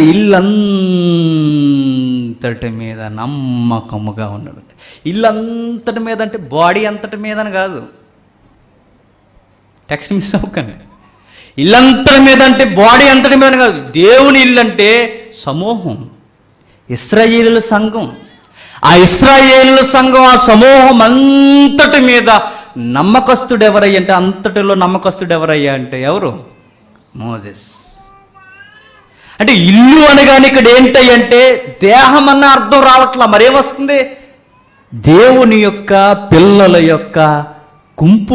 Speaker 1: ఇల్లంతటి మీద నమ్మకముగా ఉన్నాడు ఇల్లంతటి మీద అంటే బాడీ అంతటి మీద అని కాదు టెక్స్ట్ మిస్ అవ్వకండి ఇల్లంతటి మీద అంటే బాడీ అంతటి మీద కాదు దేవుని ఇల్లు అంటే సమూహం ఇస్రాయేలుల సంఘం ఆ ఇస్రాయేలుల సంఘం ఆ సమూహం అంతటి మీద నమ్మకస్తుడు ఎవరయ్యా అంటే అంతటిలో నమ్మకస్తుడు ఎవరయ్యా అంటే ఎవరు మోజెస్ అంటే ఇల్లు అనగానే ఇక్కడ ఏంటంటే దేహం అన్న అర్థం రావట్లా మరేమొస్తుంది దేవుని యొక్క పిల్లల యొక్క గుంపు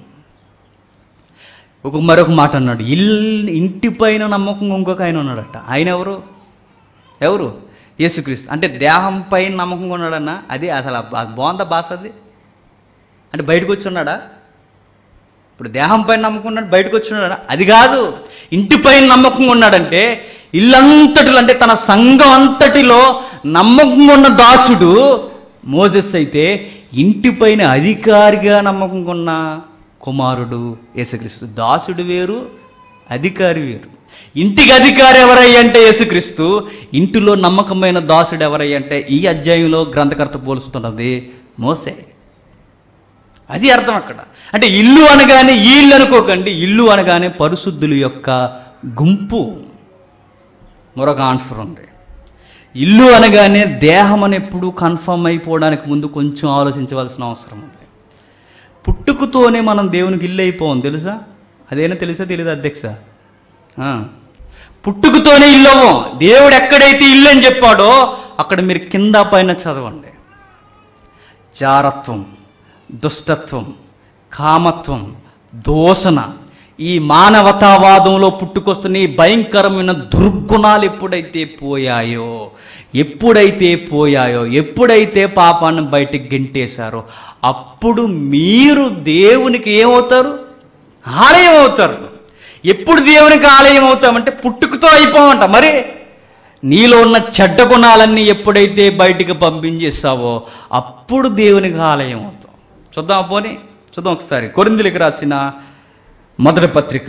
Speaker 1: ఒక మరొక మాట అన్నాడు ఇల్ ఇంటి పైన నమ్మకం ఇంకొక ఆయన ఉన్నాడట ఆయన ఎవరు ఎవరు యేసుక్రీస్తు అంటే దేహం పైన నమ్మకంగా ఉన్నాడన్న అది అసలు ఆ బాగుందా భాష అది అంటే బయటకు వచ్చి ఉన్నాడా ఇప్పుడు దేహం పైన నమ్మకం ఉన్నాడు బయటకు వచ్చి ఉన్నాడా అది కాదు ఇంటి పైన నమ్మకంగా ఉన్నాడంటే ఇల్లంతటిలో అంటే తన సంఘం అంతటిలో నమ్మకంగా ఉన్న దాసుడు మోజెస్ అయితే ఇంటిపైన అధికారిగా నమ్మకంగా ఉన్న కుమారుడు యేసుక్రీస్తు దాసుడు వేరు అధికారి వేరు ఇంటికి అధికారి ఎవరయ్య అంటే యేసుక్రీస్తు ఇంటిలో నమ్మకమైన దాసుడు ఎవరయ్య అంటే ఈ అధ్యాయంలో గ్రంథకర్త పోలుస్తున్నది మోసే అది అర్థం అక్కడ అంటే ఇల్లు అనగానే ఈ ఇల్లు అనుకోకండి ఇల్లు అనగానే పరిశుద్ధుల యొక్క గుంపు మరొక ఆన్సర్ ఉంది ఇల్లు అనగానే దేహం అని ఎప్పుడు కన్ఫర్మ్ అయిపోవడానికి ముందు కొంచెం ఆలోచించవలసిన అవసరం ఉంది పుట్టుకతోనే మనం దేవునికి ఇల్లు అయిపోం తెలుసా అదేనా తెలుసా తెలియదు అధ్యక్ష ఆ. పుట్టుకతోనే ఇల్లు అవ్వం దేవుడు ఎక్కడైతే ఇల్లు అని చెప్పాడో అక్కడ మీరు కింద పైన చదవండి జారత్వం దుష్టత్వం కామత్వం దోషణ ఈ మానవతావాదంలో పుట్టుకొస్తున్న ఈ భయంకరమైన దుర్గుణాలు ఎప్పుడైతే పోయాయో ఎప్పుడైతే పోయాయో ఎప్పుడైతే పాపాన్ని బయటికి గెంటేశారో అప్పుడు మీరు దేవునికి ఏమవుతారు ఆలయం అవుతారు ఎప్పుడు దేవునికి ఆలయం అవుతామంటే పుట్టుకతో అయిపోమంట మరి నీలో ఉన్న చెడ్డ గుణాలన్నీ ఎప్పుడైతే బయటికి పంపించేస్తావో అప్పుడు దేవునికి ఆలయం అవుతాం చూద్దాం పోనీ చూద్దాం ఒకసారి కొరిందులకు రాసిన మొదటి పత్రిక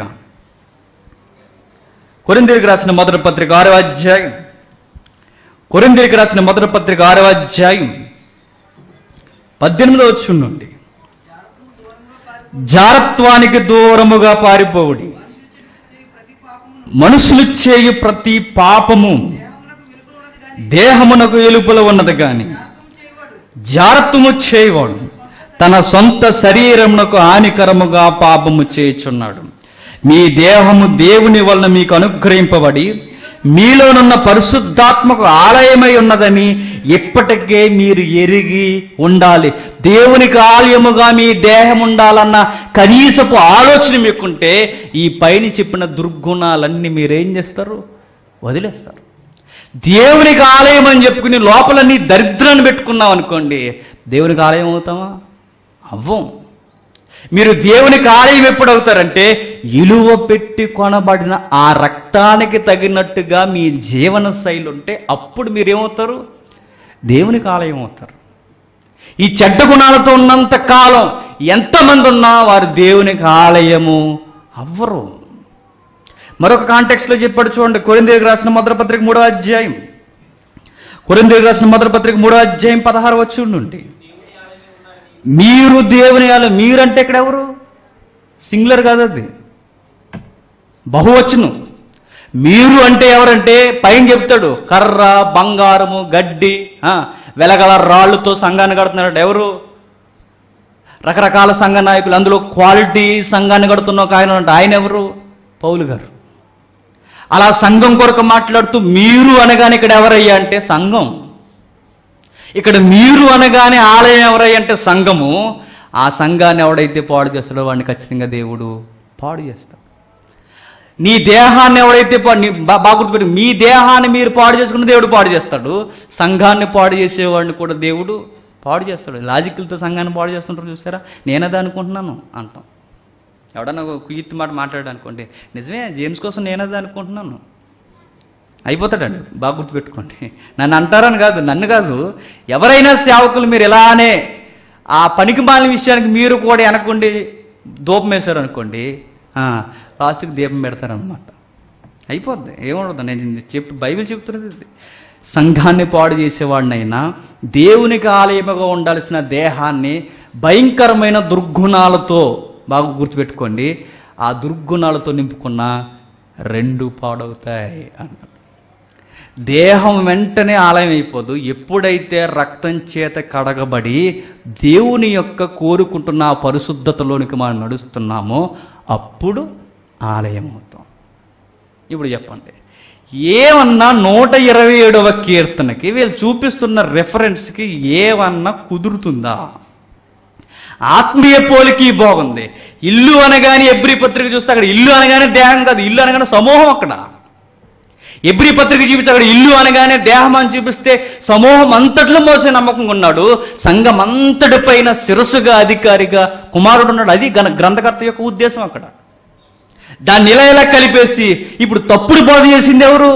Speaker 1: కొరిందులకు రాసిన మొదటి పత్రిక ఆరో అధ్యాయం కొరిందులకు రాసిన మొదటి పత్రిక ఆరో అధ్యాయం పద్దెనిమిదో వచ్చి నుండి జారత్వానికి దూరముగా పారిపోవుడి మనుషులు చేయు ప్రతి పాపము దేహమునకు ఎలుపుల ఉన్నది గాని జారత్వము చేయవాడు తన సొంత శరీరమునకు హానికరముగా పాపము చేయుచున్నాడు మీ దేహము దేవుని వలన మీకు అనుగ్రహింపబడి మీలోనున్న పరిశుద్ధాత్మకు ఆలయమై ఉన్నదని ఇప్పటికే మీరు ఎరిగి ఉండాలి దేవునికి ఆలయముగా మీ దేహం ఉండాలన్న కనీసపు ఆలోచన మీకుంటే ఈ పైన చెప్పిన దుర్గుణాలన్నీ మీరేం చేస్తారు వదిలేస్తారు దేవునికి ఆలయం అని చెప్పుకుని లోపలన్నీ దరిద్రాన్ని పెట్టుకున్నాం అనుకోండి దేవునికి ఆలయం అవుతామా అవ్వం మీరు దేవునికి ఆలయం ఎప్పుడు అవుతారంటే ఇలువ పెట్టి కొనబడిన ఆ రక్తానికి తగినట్టుగా మీ జీవన శైలి ఉంటే అప్పుడు మీరేమవుతారు దేవునికి ఆలయం అవుతారు ఈ చెడ్డ గుణాలతో ఉన్నంత కాలం ఎంతమంది ఉన్నా వారు దేవునికి ఆలయము అవ్వరు మరొక కాంటెక్స్లో చెప్పాడు చూడండి కొరిందేకి రాసిన మొదటి పత్రిక మూడో అధ్యాయం కొరిందేకి రాసిన మొదటి పత్రిక మూడో అధ్యాయం పదహారు వచ్చి ఉండి మీరు దేవుని ఆలయం మీరంటే ఇక్కడ ఎవరు సింగులర్ కాదు అది బహువచనం మీరు అంటే ఎవరంటే పైన చెప్తాడు కర్ర బంగారము గడ్డి ఆ, వెలగల రాళ్ళతో సంఘాన్ని కడుతున్నాడు ఎవరు రకరకాల సంఘ నాయకులు అందులో క్వాలిటీ సంఘాన్ని కడుతున్న ఒక ఆయన ఉన్నాడు. ఆయన ఎవరు పౌలు గారు అలా సంఘం కొరకు మాట్లాడుతూ మీరు అనగానే ఇక్కడ ఎవరయ్యా అంటే సంఘం ఇక్కడ మీరు అనగానే ఆలయం ఎవరయ్యా అంటే సంఘము ఆ సంఘాన్ని ఎవడైతే పాడు చేస్తాడో వాడిని ఖచ్చితంగా దేవుడు పాడు చేస్తాడు నీ దేహాన్ని ఎవడైతే పా- నీ బా- బాగా గుర్తుపెట్టు మీ దేహాన్ని మీరు పాడు చేసుకున్న దేవుడు పాడు చేస్తాడు సంఘాన్ని పాడు చేసేవాడిని కూడా దేవుడు పాడు చేస్తాడు లాజికల్తో సంఘాన్ని పాడు చేస్తుంటారు చూసారా నేనదే అనుకుంటున్నాను అంటాం ఎవడన్నా ఒక కుయ్యత్తి మాట మాట్లాడాడు అనుకోండి నిజమే జేమ్స్ కోసం నేనదే అనుకుంటున్నాను అయిపోతాడండి బాగా గుర్తుపెట్టుకోండి నన్ను అంటారని కాదు నన్ను కాదు ఎవరైనా సేవకులు మీరు ఇలానే ఆ పనికి మాలిన విషయానికి మీరు కూడా వెనకుండి దూపం వేశారు అనుకోండి లాస్ట్కి దీపం పెడతారనమాట అయిపోద్ది ఏముండదు నేను చెప్పి బైబిల్ చెప్తున్నది ఇది. సంఘాన్ని పాడు చేసేవాడినైనా దేవునికి ఆలయముగా ఉండాల్సిన దేహాన్ని భయంకరమైన దుర్గుణాలతో బాగా గుర్తుపెట్టుకోండి ఆ దుర్గుణాలతో నింపుకున్న రెండు పాడవుతాయి అన్నాడు దేహం వెంటనే ఆలయం అయిపోదు ఎప్పుడైతే రక్తం చేత కడగబడి దేవుని యొక్క కోరుకుంటున్న ఆ పరిశుద్ధతలోనికి మనం నడుస్తున్నామో అప్పుడు ఆలయం అవుతాం ఇప్పుడు చెప్పండి ఏమన్నా నూట ఇరవై ఏడవ కీర్తనకి వీళ్ళు చూపిస్తున్న రెఫరెన్స్కి ఏమన్నా కుదురుతుందా ఆత్మీయ పోలికి బాగుంది ఇల్లు అనగానే ఎబ్రి పత్రిక చూస్తే అక్కడ ఇల్లు అనగానే దేహం కాదు ఇల్లు అనగానే సమూహం అక్కడ ఎబ్రి పత్రిక చూపించి అక్కడ ఇల్లు అనగానే దేహం అని చూపిస్తే సమూహం అంతట్లో మోసే నమ్మకం ఉన్నాడు సంఘం అంతటి పైన శిరస్సుగా అధికారిగా కుమారుడు ఉన్నాడు అది గణ గ్రంథకర్త యొక్క ఉద్దేశం అక్కడ దాన్ని ఇలా ఇలా కలిపేసి ఇప్పుడు తప్పుడు బోధ చేసింది ఎవరు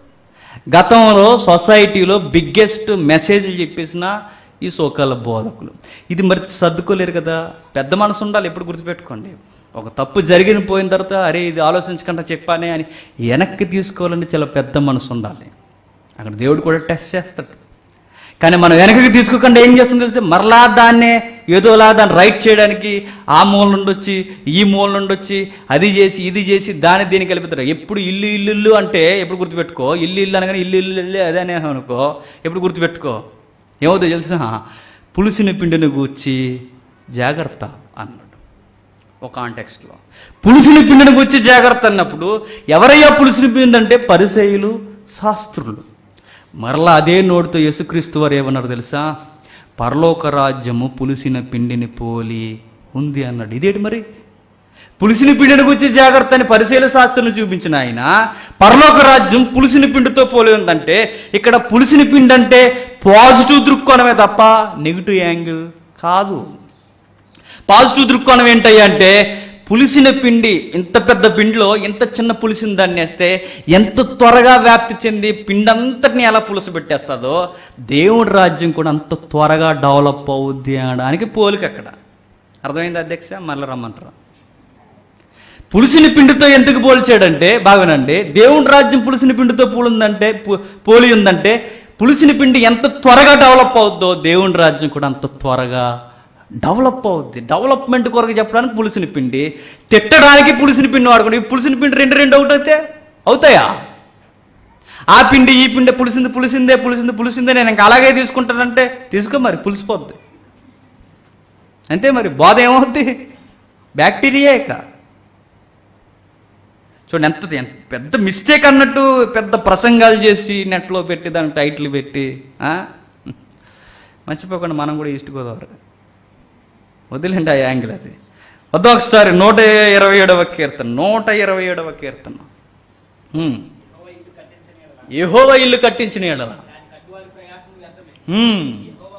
Speaker 1: గతంలో సొసైటీలో బిగ్గెస్ట్ మెసేజ్లు చెప్పేసిన ఈ సోకాల బోధకులు ఇది మరి సర్దుకోలేరు కదా పెద్ద మనసు ఉండాలి ఎప్పుడు గుర్తుపెట్టుకోండి ఒక తప్పు జరిగిన పోయిన తర్వాత అరే ఇది ఆలోచించకుండా చెప్పానే అని వెనక్కి తీసుకోవాలంటే చాలా పెద్ద మనసు ఉండాలి అక్కడ దేవుడు కూడా టెస్ట్ చేస్తాడు కానీ మనం వెనక్కి తీసుకోకుండా ఏం చేస్తుందో తెలిసి మరలా దాన్నే ఏదోలా దాన్ని రైట్ చేయడానికి ఆ మూల నుండి వచ్చి ఈ మూల నుండి వచ్చి అది చేసి ఇది చేసి దాన్ని దీన్ని కలిపిస్తారు ఎప్పుడు ఇల్లు ఇల్లు ఇల్లు అంటే ఎప్పుడు గుర్తుపెట్టుకో ఇల్లు ఇల్లు అనగానే ఇల్లు ఇల్లు ఇల్లు అదే అనే అనుకో ఎప్పుడు గుర్తుపెట్టుకో ఏమవుతుందో తెలిసిన పులుసుని పిండిని గూర్చి జాగ్రత్త అన్నాడు ఒక కాంటెక్స్ట్లో పులుసుని పిండిని గూర్చి జాగ్రత్త అన్నప్పుడు ఎవరయ్యా పులుసుని పిండి అంటే పరిసయులు శాస్త్రులు మరలా అదే నోటితో యేసుక్రీస్తు వారు ఏమన్నారు తెలుసా పరలోక రాజ్యము పులిసిన పిండిని పోలి ఉంది అన్నాడు ఇదేంటి మరి పులిసిన పిండిని గురించి జాగ్రత్త అని పరిశీల శాస్త్రం చూపించిన ఆయన పరలోక రాజ్యం పులిసిన పిండితో పోలి ఉందంటే ఇక్కడ పులిసిన పిండి అంటే పాజిటివ్ దృక్కోణమే తప్ప నెగిటివ్ యాంగిల్ కాదు పాజిటివ్ దృక్కోణం ఏంటయ్యా అంటే పులిసిన పిండి ఇంత పెద్ద పిండిలో ఇంత చిన్న పులిసిన దాన్ని వేస్తే ఎంత త్వరగా వ్యాప్తి చెంది పిండి అంతటిని ఎలా పులుసు పెట్టేస్తుందో దేవుడి రాజ్యం కూడా అంత త్వరగా డెవలప్ అవుద్ది అనడానికి పోలిక అక్కడ అర్థమైంది అధ్యక్ష మళ్ళీ రమ్మంటారా పులిసిన పిండితో ఎందుకు పోల్చాడంటే బాగానండి దేవుడి రాజ్యం పులిసిన పిండితో పూలుందంటే పు- పోలి ఉందంటే పులిసిన పిండి ఎంత త్వరగా డెవలప్ అవుద్దో దేవుడి రాజ్యం కూడా అంత త్వరగా డెవలప్ అవుద్ది డెవలప్మెంట్ కొరకు చెప్పడానికి పులిసిన పిండి తిట్టడానికి పులిసిన పిండి వాడుకోండి ఈ పులిసిన పిండి రెండు రెండు ఒకటి అయితే అవుతాయా ఆ పిండి ఈ పిండి పులిసింది పులిసిందే పులిసింది పులిసిందే నేను ఇంకా అలాగే తీసుకుంటానంటే తీసుకో మరి పులిసిపోద్ది అంతే మరి బాధ ఏమవుద్ది బ్యాక్టీరియా ఇక చూడండి ఎంత ఎంత పెద్ద మిస్టేక్ అన్నట్టు పెద్ద ప్రసంగాలు చేసి నెట్లో పెట్టి దానికి టైటిల్ పెట్టి ఆ? మర్చిపోకుండా మనం కూడా ఈస్ట్ గోదావరి వదిలేండి ఆ యాంగిల్ అది వద్ద ఒకసారి నూట ఇరవై ఏడవ కీర్తన నూట ఇరవై ఏడవ కీర్తన హ్మ్. యెహోవ ఇల్లు కట్టించిన ఎడల హ్మ్.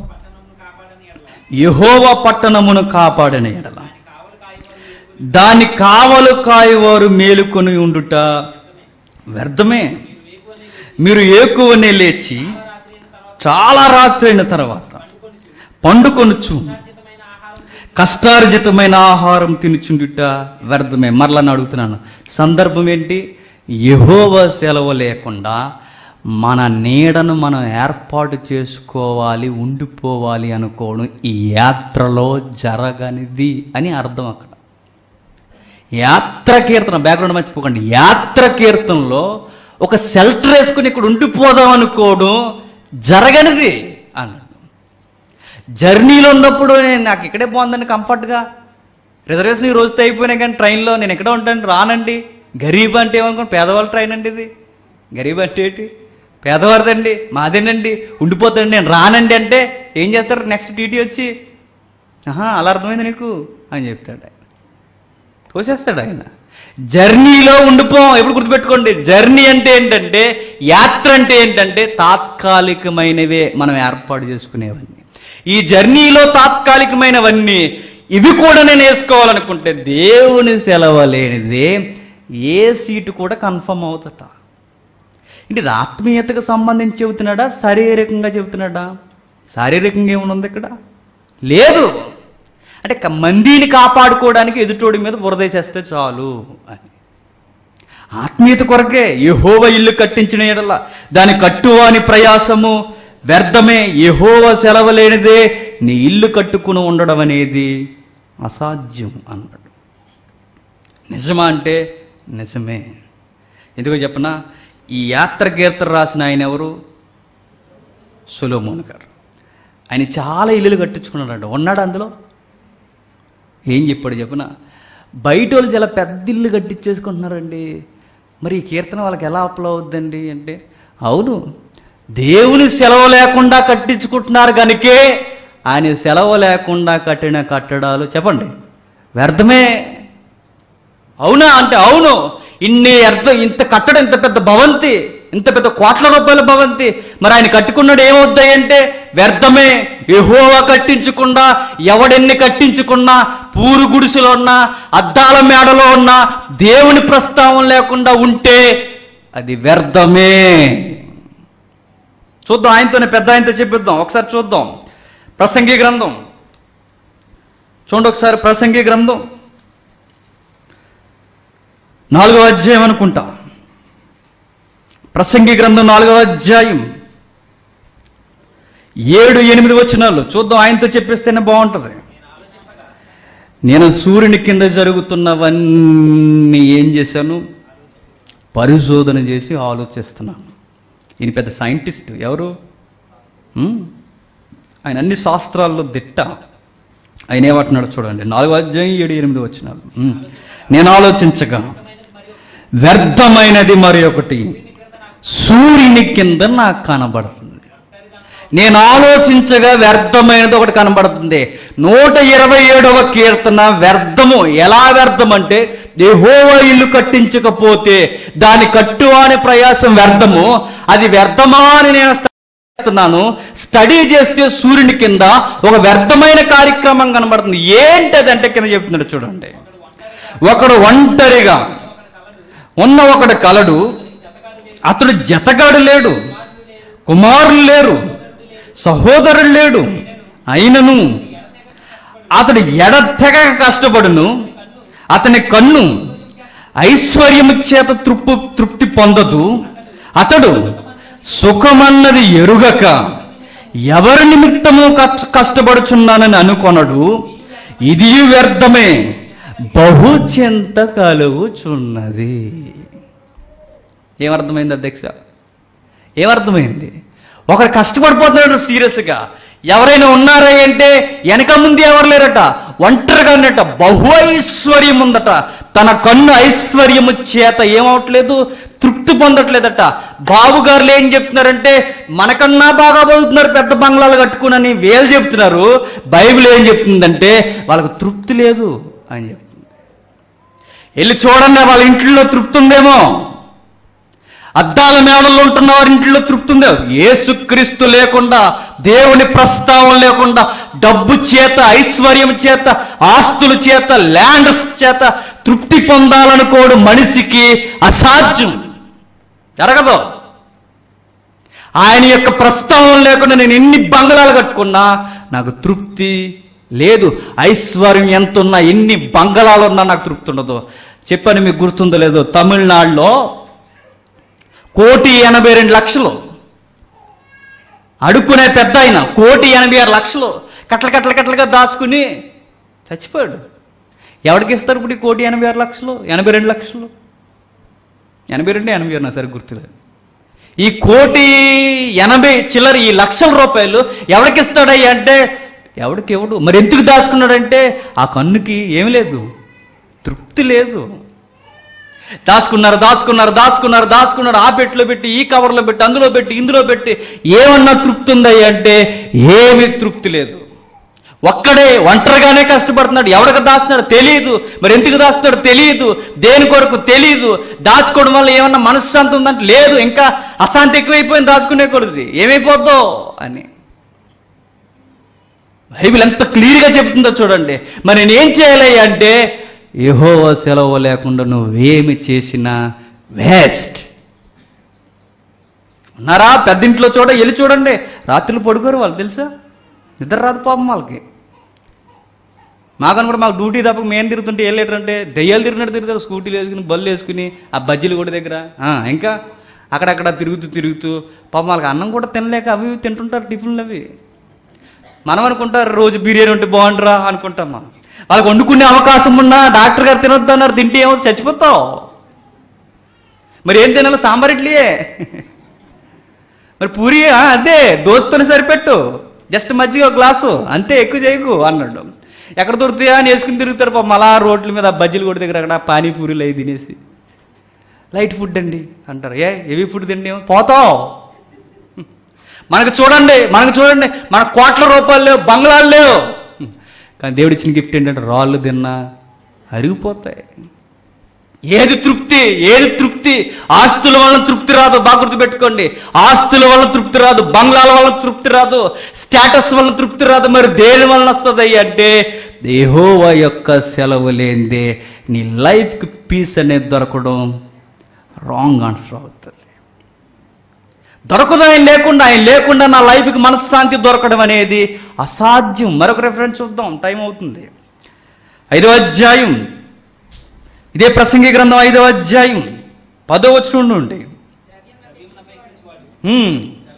Speaker 1: యెహోవ పట్టణమును కాపాడిన ఎడల దాని కావలు కాయవారు మేలుకొని ఉండుట వ్యర్థమే మీరు ఏకువనే లేచి చాలా రాత్రి అయిన తర్వాత పండుకొనుచు కష్టార్జితమైన ఆహారం తినుచుండుట వ్యర్థమే మరలా నేను అడుగుతున్నాను సందర్భం ఏంటి యహోవ సెలవు లేకుండా మన నీడను మనం ఏర్పాటు చేసుకోవాలి ఉండిపోవాలి అనుకోవడం ఈ యాత్రలో జరగనిది అని అర్థం అక్కడ యాత్ర కీర్తన బ్యాక్గ్రౌండ్ మర్చిపోకండి యాత్ర కీర్తనలో ఒక షెల్టర్ వేసుకుని ఇక్కడ ఉండిపోదాం అనుకోవడం జరగనిది అన్నాడు జర్నీలో ఉన్నప్పుడు నేను నాకు ఇక్కడే బాగుందండి కంఫర్ట్గా రిజర్వేషన్ ఈ రోజుతో అయిపోయినాయి కానీ ట్రైన్లో నేను ఎక్కడ ఉంటాను రానండి గరీబ్ అంటే ఏమనుకోండి పేదవాళ్ళ ట్రైన్ అండి ఇది గరీబ్ అంటే ఏంటి పేదవారిదండి మాదేనండి ఉండిపోతాండి నేను రానండి అంటే ఏం చేస్తారు నెక్స్ట్ టీటీ వచ్చి ఆహా అలా అర్థమైంది నీకు అని చెప్తాడు ఆయన తోసేస్తాడు ఆయన జర్నీలో ఉండిపోం ఎప్పుడు గుర్తుపెట్టుకోండి జర్నీ అంటే ఏంటంటే యాత్ర అంటే ఏంటంటే తాత్కాలికమైనవే మనం ఏర్పాటు చేసుకునేవన్నీ ఈ జర్నీలో తాత్కాలికమైనవన్నీ ఇవి కూడా నేను వేసుకోవాలనుకుంటే దేవుని సెలవు లేనిదే ఏ సీటు కూడా కన్ఫర్మ్ అవుతట అంటే ఇది ఆత్మీయతకు సంబంధించి చెబుతున్నాడా శారీరకంగా చెబుతున్నాడా శారీరకంగా ఏముంది ఇక్కడ లేదు అంటే క- మందిని కాపాడుకోవడానికి ఎదుటోడి మీద బురదేసేస్తే చాలు అని ఆత్మీయత కొరకే యెహోవ ఇల్లు కట్టించిన ఎడల దాని కట్టువాని ప్రయాసము వ్యర్థమే యెహోవ సెలవు లేనిదే నీ ఇల్లు కట్టుకుని ఉండడం అనేది అసాధ్యం అన్నాడు నిజమా అంటే నిజమే ఎందుకో చెప్పనా ఈ యాత్ర కీర్తన రాసిన ఆయన ఎవరు సులోమోన్ గారు ఆయన చాలా ఇల్లులు కట్టించుకున్నాడు ఉన్నాడు అందులో ఏం చెప్పాడు చెప్పన బయట వాళ్ళు చాలా పెద్ద ఇల్లు కట్టించేసుకుంటున్నారండి మరి ఈ కీర్తన వాళ్ళకి ఎలా అప్లో అవుద్దండి అంటే అవును దేవుని సెలవు లేకుండా కట్టించుకుంటున్నారు కనుకే ఆయన సెలవు లేకుండా కట్టిన కట్టడాలు చెప్పండి వ్యర్థమే అవునా అంటే అవును ఇన్ని అర్థం ఇంత కట్టడం ఇంత పెద్ద భవంతి ఇంత పెద్ద కోట్ల రూపాయల భవంతి మరి ఆయన కట్టుకున్నాడు ఏమవుతాయి అంటే వ్యర్థమే ఎహోవా కట్టించకుండా ఎవడెన్ని కట్టించుకున్నా పూరు గుడిసెలో ఉన్నా అద్దాల మేడలో ఉన్నా దేవుని ప్రస్తావం లేకుండా ఉంటే అది వ్యర్థమే చూద్దాం ఆయనతోనే పెద్ద ఆయనతో చెప్పిద్దాం ఒకసారి చూద్దాం ప్రసంగి గ్రంథం చూడండి ఒకసారి ప్రసంగి గ్రంథం నాలుగవ అధ్యాయం అనుకుంటా ప్రసంగి గ్రంథం నాలుగవ అధ్యాయం ఏడు ఎనిమిది వచనాలు చూద్దాం ఆయనతో చెప్పేస్తేనే బాగుంటుంది నేను సూర్యుని కింద జరుగుతున్నవన్నీ ఏం చేశాను పరిశోధన చేసి ఆలోచిస్తున్నాను ఈయన పెద్ద సైంటిస్ట్ ఎవరు ఉమ్, ఆయన అన్ని శాస్త్రాల్లో దిట్ట ఆయన ఏమంటున్నాడు చూడండి నాలుగో అధ్యాయం ఏడు ఎనిమిది వచ్చినాలు ఉమ్. నేను ఆలోచించగా వ్యర్థమైనది మరి ఒకటి సూర్యుని కింద నాకు కనబడుతుంది నేను ఆలోచించగా వ్యర్థమైనది ఒకటి కనబడుతుంది నూట ఇరవై ఏడవ కీర్తన వ్యర్థము ఎలా వ్యర్థం అంటే యెహోవా ఇల్లు కట్టించకపోతే దాని కట్టువాని ప్రయాసం వ్యర్థము అది వ్యర్థమా అని నేను చేస్తున్నాను స్టడీ చేస్తే సూర్యుని కింద ఒక వ్యర్థమైన కార్యక్రమం కనబడుతుంది ఏంటదంటే కింద చెప్తున్నాడు చూడండి ఒకడు ఒంటరిగా ఉన్న ఒకడు కలడు అతడు జతగాడు లేడు కుమారులు లేరు సహోదరుడు లేడు అయినను అతడు ఎడతెగ కష్టపడును అతని కన్ను ఐశ్వర్యము చేత తృప్పు తృప్తి పొందదు అతడు సుఖమన్నది ఎరుగక ఎవరి నిమిత్తము కష్ట- కష్టపడుచున్నానని అనుకొనడు ఇది వ్యర్థమే బహుచెంత కలుగుచున్నది ఏమర్థమైంది అధ్యక్ష ఏమర్థమైంది ఒకరు కష్టపడిపోతున్నాడు సీరియస్గా ఎవరైనా ఉన్నారా అంటే వెనక ముందు ఎవరు లేరట ఒంటరిగా ఉన్నట బహు ఐశ్వర్యం ఉందట తన కన్ను ఐశ్వర్యము చేత ఏమవట్లేదు తృప్తి పొందట్లేదట బాబుగారులు ఏం చెప్తున్నారంటే మనకన్నా బాగా బతుకుతున్నారు పెద్ద బంగ్లాలు కట్టుకునని వేలు చెప్తున్నారు బైబిల్ ఏం చెప్తుందంటే వాళ్ళకు తృప్తి లేదు అని చెప్తుంది వెళ్ళి చూడండి వాళ్ళ ఇంట్లో తృప్తి ఉందేమో అద్దాల మేడల్లో ఉంటున్న వారి ఇంట్లో తృప్తి ఉందో ఏసుక్రీస్తు లేకుండా దేవుని ప్రస్తావం లేకుండా డబ్బు చేత ఐశ్వర్యం చేత ఆస్తుల చేత ల్యాండ్స్ చేత తృప్తి పొందాలనుకోడు మనిషికి అసాధ్యం జరగదు ఆయన యొక్క ప్రస్తావం లేకుండా నేను ఎన్ని బంగళాలు కట్టుకున్నా నాకు తృప్తి లేదు ఐశ్వర్యం ఎంత ఉన్నా ఎన్ని బంగళాలు ఉన్నా నాకు తృప్తి ఉండదు చెప్పని మీకు గుర్తుందో లేదో తమిళనాడులో కోటి ఎనభై రెండు లక్షలు అడుక్కునే పెద్ద ఆయన కోటి ఎనభై ఆరు లక్షలు కట్ల కట్ల కట్లగా దాచుకుని చచ్చిపోయాడు ఎవరికి ఇస్తారు ఇప్పుడు ఈ కోటి ఎనభై ఆరు లక్షలు ఎనభై రెండు లక్షలు ఎనభై రెండు ఎనభై ఆరు నా సరే గుర్తులేదు ఈ కోటి ఎనభై చిల్లర ఈ లక్షల రూపాయలు ఎవరికి ఇస్తాడయ్యా అంటే ఎవడికి ఎవడు మరి ఎందుకు దాచుకున్నాడంటే ఆ కన్నుకి ఏమి లేదు తృప్తి లేదు దాచుకున్నారు దాచుకున్నారు దాచుకున్నారు దాచుకున్నారు ఆ పెట్టిలో పెట్టి ఈ కవర్లో పెట్టి అందులో పెట్టి ఇందులో పెట్టి ఏమన్నా తృప్తి ఉందయ్యా అంటే ఏమీ తృప్తి లేదు ఒక్కడే ఒంటరిగానే కష్టపడుతున్నాడు ఎవరికి దాస్తున్నాడు తెలియదు మరి ఎందుకు దాస్తున్నాడు తెలియదు దేని కొరకు తెలియదు దాచుకోవడం వల్ల ఏమన్నా మనశ్శాంతి ఉందంటే లేదు ఇంకా అశాంతి ఎక్కువైపోయింది దాచుకునే కొడుది ఏమైపోద్దో అని బైబిల్ ఎంత క్లియర్గా చెప్తుందో చూడండి మరి నేనేం చేయాలి అంటే యెహోవా సెలవు లేకుండా నువ్వేమి చేసినా వేస్ట్ ఉన్నారా పెద్దింట్లో చూడ వెళ్ళి చూడండి రాత్రులు పడుకోరు వాళ్ళు తెలుసా నిద్ర రాదు పాపం వాళ్ళకి మాకని కూడా మాకు డ్యూటీ తప్ప మేము తిరుగుతుంటే ఏం లేటర్ అంటే దెయ్యాలు తిరిగినట్టు తిరుగుతారు స్కూటీలు వేసుకుని బళ్ళు వేసుకుని ఆ బజ్జీలు కూడా దగ్గర ఆ, ఇంకా అక్కడక్కడ తిరుగుతూ తిరుగుతూ పాపం వాళ్ళకి అన్నం కూడా తినలేక అవి ఇవి తింటుంటారు టిఫిన్లు అవి మనం అనుకుంటారు రోజు బిర్యానీ ఉంటే బాగుండరా అనుకుంటాం మనం వాళ్ళకి వండుకునే అవకాశం ఉన్నా డాక్టర్ గారు తినొద్దు అన్నారు తింటే ఏమో చచ్చిపోతావు మరి ఏం తినాలి సాంబార్ ఇడ్లీయే మరి పూరి ఆ, అదే దోస్తోనే సరిపెట్టు జస్ట్ మజ్జిగ ఒక గ్లాసు అంతే ఎక్కువ చేయకు అన్నాడు ఎక్కడ దొరుకుతాయా అని వేసుకుని తిరుగుతారు పాపం అలా రోడ్ల మీద బజ్జీలు కూడా దగ్గర అక్కడ పానీపూరీలు అవి తినేసి లైట్ ఫుడ్ అండి అంటారు ఏ హెవీ ఫుడ్ తింటే పోతావు మనకు చూడండి మనకు చూడండి మన కోట్ల రూపాయలు లేవు బంగ్లాలు లేవు కానీ దేవుడు ఇచ్చిన గిఫ్ట్ ఏంటంటే రాళ్ళు తిన్నా అరిగిపోతాయి ఏది తృప్తి ఏది తృప్తి ఆస్తుల వలన తృప్తి రాదు బాగా గుర్తుపెట్టుకోండి ఆస్తుల వలన తృప్తి రాదు బంగ్లాల వలన తృప్తి రాదు స్టేటస్ వలన తృప్తి రాదు మరి దేని వలన వస్తుంది అంటే దేహోవ యొక్క సెలవు లేనిదే నీ లైఫ్కి పీస్ అనేది దొరకడం రాంగ్ ఆన్సర్ అవుతుంది దొరకదు ఆయన లేకుండా ఆయన లేకుండా నా లైఫ్కి మనశ్శాంతి దొరకడం అనేది అసాధ్యం మరొక రెఫరెన్స్ చూద్దాం టైం అవుతుంది ఐదో అధ్యాయం ఇదే ప్రసంగి గ్రంథం ఐదవ అధ్యాయం పదో వచనం నుండి హ్మ్.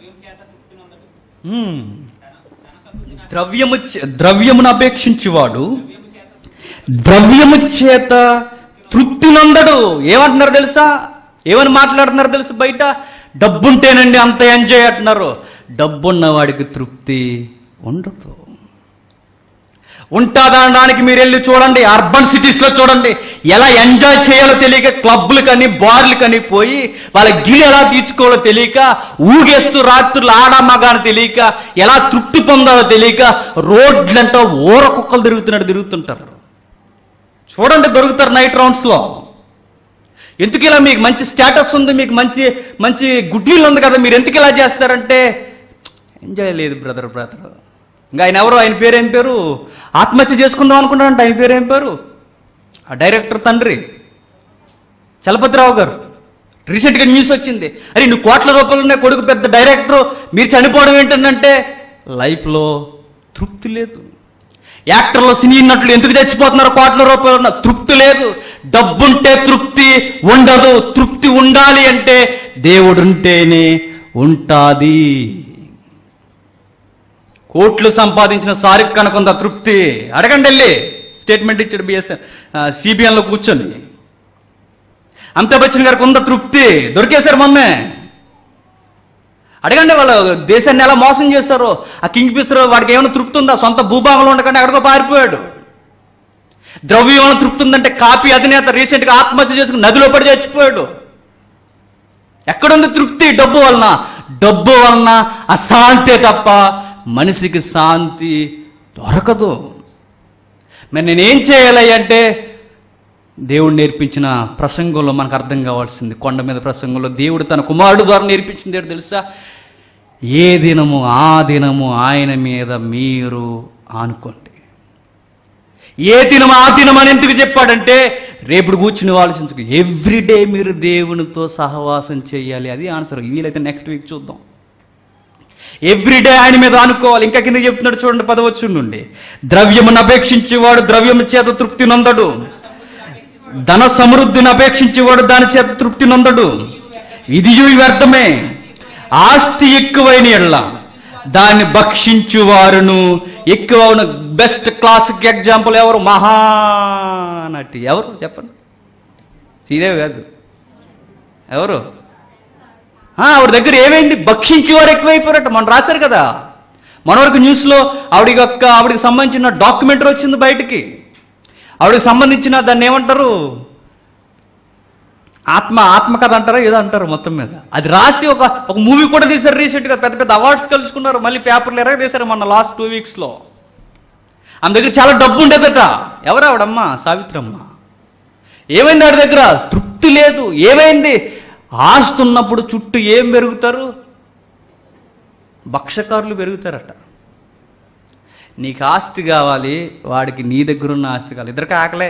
Speaker 1: హ్మ్. ద్రవ్యము చే- ద్రవ్యమును అపేక్షించువాడు ద్రవ్యము చేత తృప్తి నందడు ఏమంటున్నారు తెలుసా ఏమని మాట్లాడుతున్నారు తెలుసా బయట డబ్బుంటేనండి అంత ఎంజాయ్ అంటున్నారు డబ్బున్న వాడికి తృప్తి ఉండదు ఉంటాదనడానికి మీరు వెళ్ళి చూడండి అర్బన్ సిటీస్లో చూడండి ఎలా ఎంజాయ్ చేయాలో తెలియక క్లబ్లు కానీ బార్లు కానీ పోయి వాళ్ళ గిలి ఎలా తీర్చుకోవాలో తెలియక ఊగేస్తూ రాత్రులు ఆడా మగాని తెలియక ఎలా తృప్తి పొందాలో తెలియక రోడ్లంట ఊర కుక్కలు తిరుగుతున్నట్టు తిరుగుతుంటారు చూడండి దొరుకుతారు నైట్ రౌండ్స్లో ఎందుకు ఇలా మీకు మంచి స్టేటస్ ఉంది మీకు మంచి మంచి గుడ్డీలు ఉంది కదా మీరు ఎందుకు ఇలా చేస్తారంటే ఎంజాయ్ లేదు బ్రదర్ బ్రదర్ ఇంకా ఆయన ఎవరు ఆయన పేరు ఏం పేరు ఆత్మహత్య చేసుకుందాం అనుకున్నారంట ఆయన పేరు ఏం పేరు ఆ డైరెక్టర్ తండ్రి చలపతిరావు గారు రీసెంట్గా న్యూస్ వచ్చింది అరే నువ్వు కోట్ల రూపాయలు ఉన్నాయి కొడుకు పెద్ద డైరెక్టర్ మీరు చనిపోవడం ఏంటంటే లైఫ్లో తృప్తి లేదు యాక్టర్లో సినీ నటులు ఎందుకు చచ్చిపోతున్నారు కోట్ల రూపాయలు ఉన్న తృప్తి లేదు డబ్బుంటే తృప్తి ఉండదు తృప్తి ఉండాలి అంటే దేవుడుంటేనే ఉంటాది కోట్లు సంపాదించిన సారిక్ కనుకొంద తృప్తి అడగండి వెళ్ళి స్టేట్మెంట్ ఇచ్చాడు బిఎస్ఎన్ సిబిఎన్లో కూర్చొని అమితాబ్ బచ్చన్ గారికి ఉంద తృప్తి దొరికేశారు మొన్నే అడగండి వాళ్ళు దేశాన్ని ఎలా మోసం చేశారో ఆ కింగ్ పిస్తర్ వాడికి ఏమైనా తృప్తి ఉందా సొంత భూభాగంలో ఉండకుండా ఎక్కడికో పారిపోయాడు ద్రవ్యం ఏమైనా తృప్తి ఉందంటే కాపీ అధినేత రీసెంట్గా ఆత్మహత్య చేసుకుని నదిలో పడి చచ్చిపోయాడు ఎక్కడుంది తృప్తి డబ్బు వలన డబ్బు వలన అశాంతే తప్ప మనిషికి శాంతి దొరకదు మరి నేనేం చేయాలి అంటే దేవుడు నేర్పించిన ప్రసంగంలో మనకు అర్థం కావాల్సింది కొండ మీద ప్రసంగంలో దేవుడు తన కుమారుడు ద్వారా నేర్పించింది ఏంటో తెలుసా ఏ దినము ఆ దినము ఆయన మీద మీరు ఆనుకోండి ఏ దినం ఆ దినం అని ఎందుకు చెప్పాడంటే రేపుడు కూర్చుని ఆలోచించుకు ఎవ్రీడే మీరు దేవునితో సహవాసం చేయాలి అది ఆన్సర్ వీలైతే నెక్స్ట్ వీక్ చూద్దాం ఎవ్రీడే ఆయన మీద అనుకోవాలి ఇంకా కింద చెప్తున్నాడు చూడండి పదవచ్చు నుండి ద్రవ్యమును అపేక్షించేవాడు ద్రవ్యము చేత తృప్తి నొందడు ధన సమృద్ధిని అపేక్షించేవాడు దాని చేత తృప్తి నొందడు ఇదియు వ్యర్థమే ఆస్తి ఎక్కువైన ఎడ్ల దాన్ని భక్షించువారును ఎక్కువ బెస్ట్ క్లాసిక్ ఎగ్జాంపుల్ ఎవరు మహానటి ఎవరు చెప్పండి శ్రీదేవి కాదు ఎవరు ఆ, ఆవిడ దగ్గర ఏమైంది భక్షించేవారు ఎక్కువైపోయారట మనం రాశారు కదా మన వరకు న్యూస్లో ఆవిడ యొక్క ఆవిడకి సంబంధించిన డాక్యుమెంటరీ వచ్చింది బయటికి ఆవిడకి సంబంధించిన దాన్ని ఏమంటారు ఆత్మ ఆత్మకథ అంటారా ఏదో అంటారు మొత్తం మీద అది రాసి ఒక ఒక మూవీ కూడా తీశారు రీసెంట్గా పెద్ద పెద్ద అవార్డ్స్ కలుసుకున్నారు మళ్ళీ పేపర్లు ఎరగ తీశారు మొన్న లాస్ట్ టూ వీక్స్లో ఆమె దగ్గర చాలా డబ్బు ఉండేదట ఎవరు ఆవిడమ్మ సావిత్రమ్మ ఏమైంది ఆవిడ దగ్గర తృప్తి లేదు ఏమైంది ఆస్తున్నప్పుడు చుట్టూ ఏం పెరుగుతారు భక్షకారులు పెరుగుతారట నీకు ఆస్తి కావాలి వాడికి నీ దగ్గర ఉన్న ఆస్తి కావాలి ఇద్దరికి ఆకలే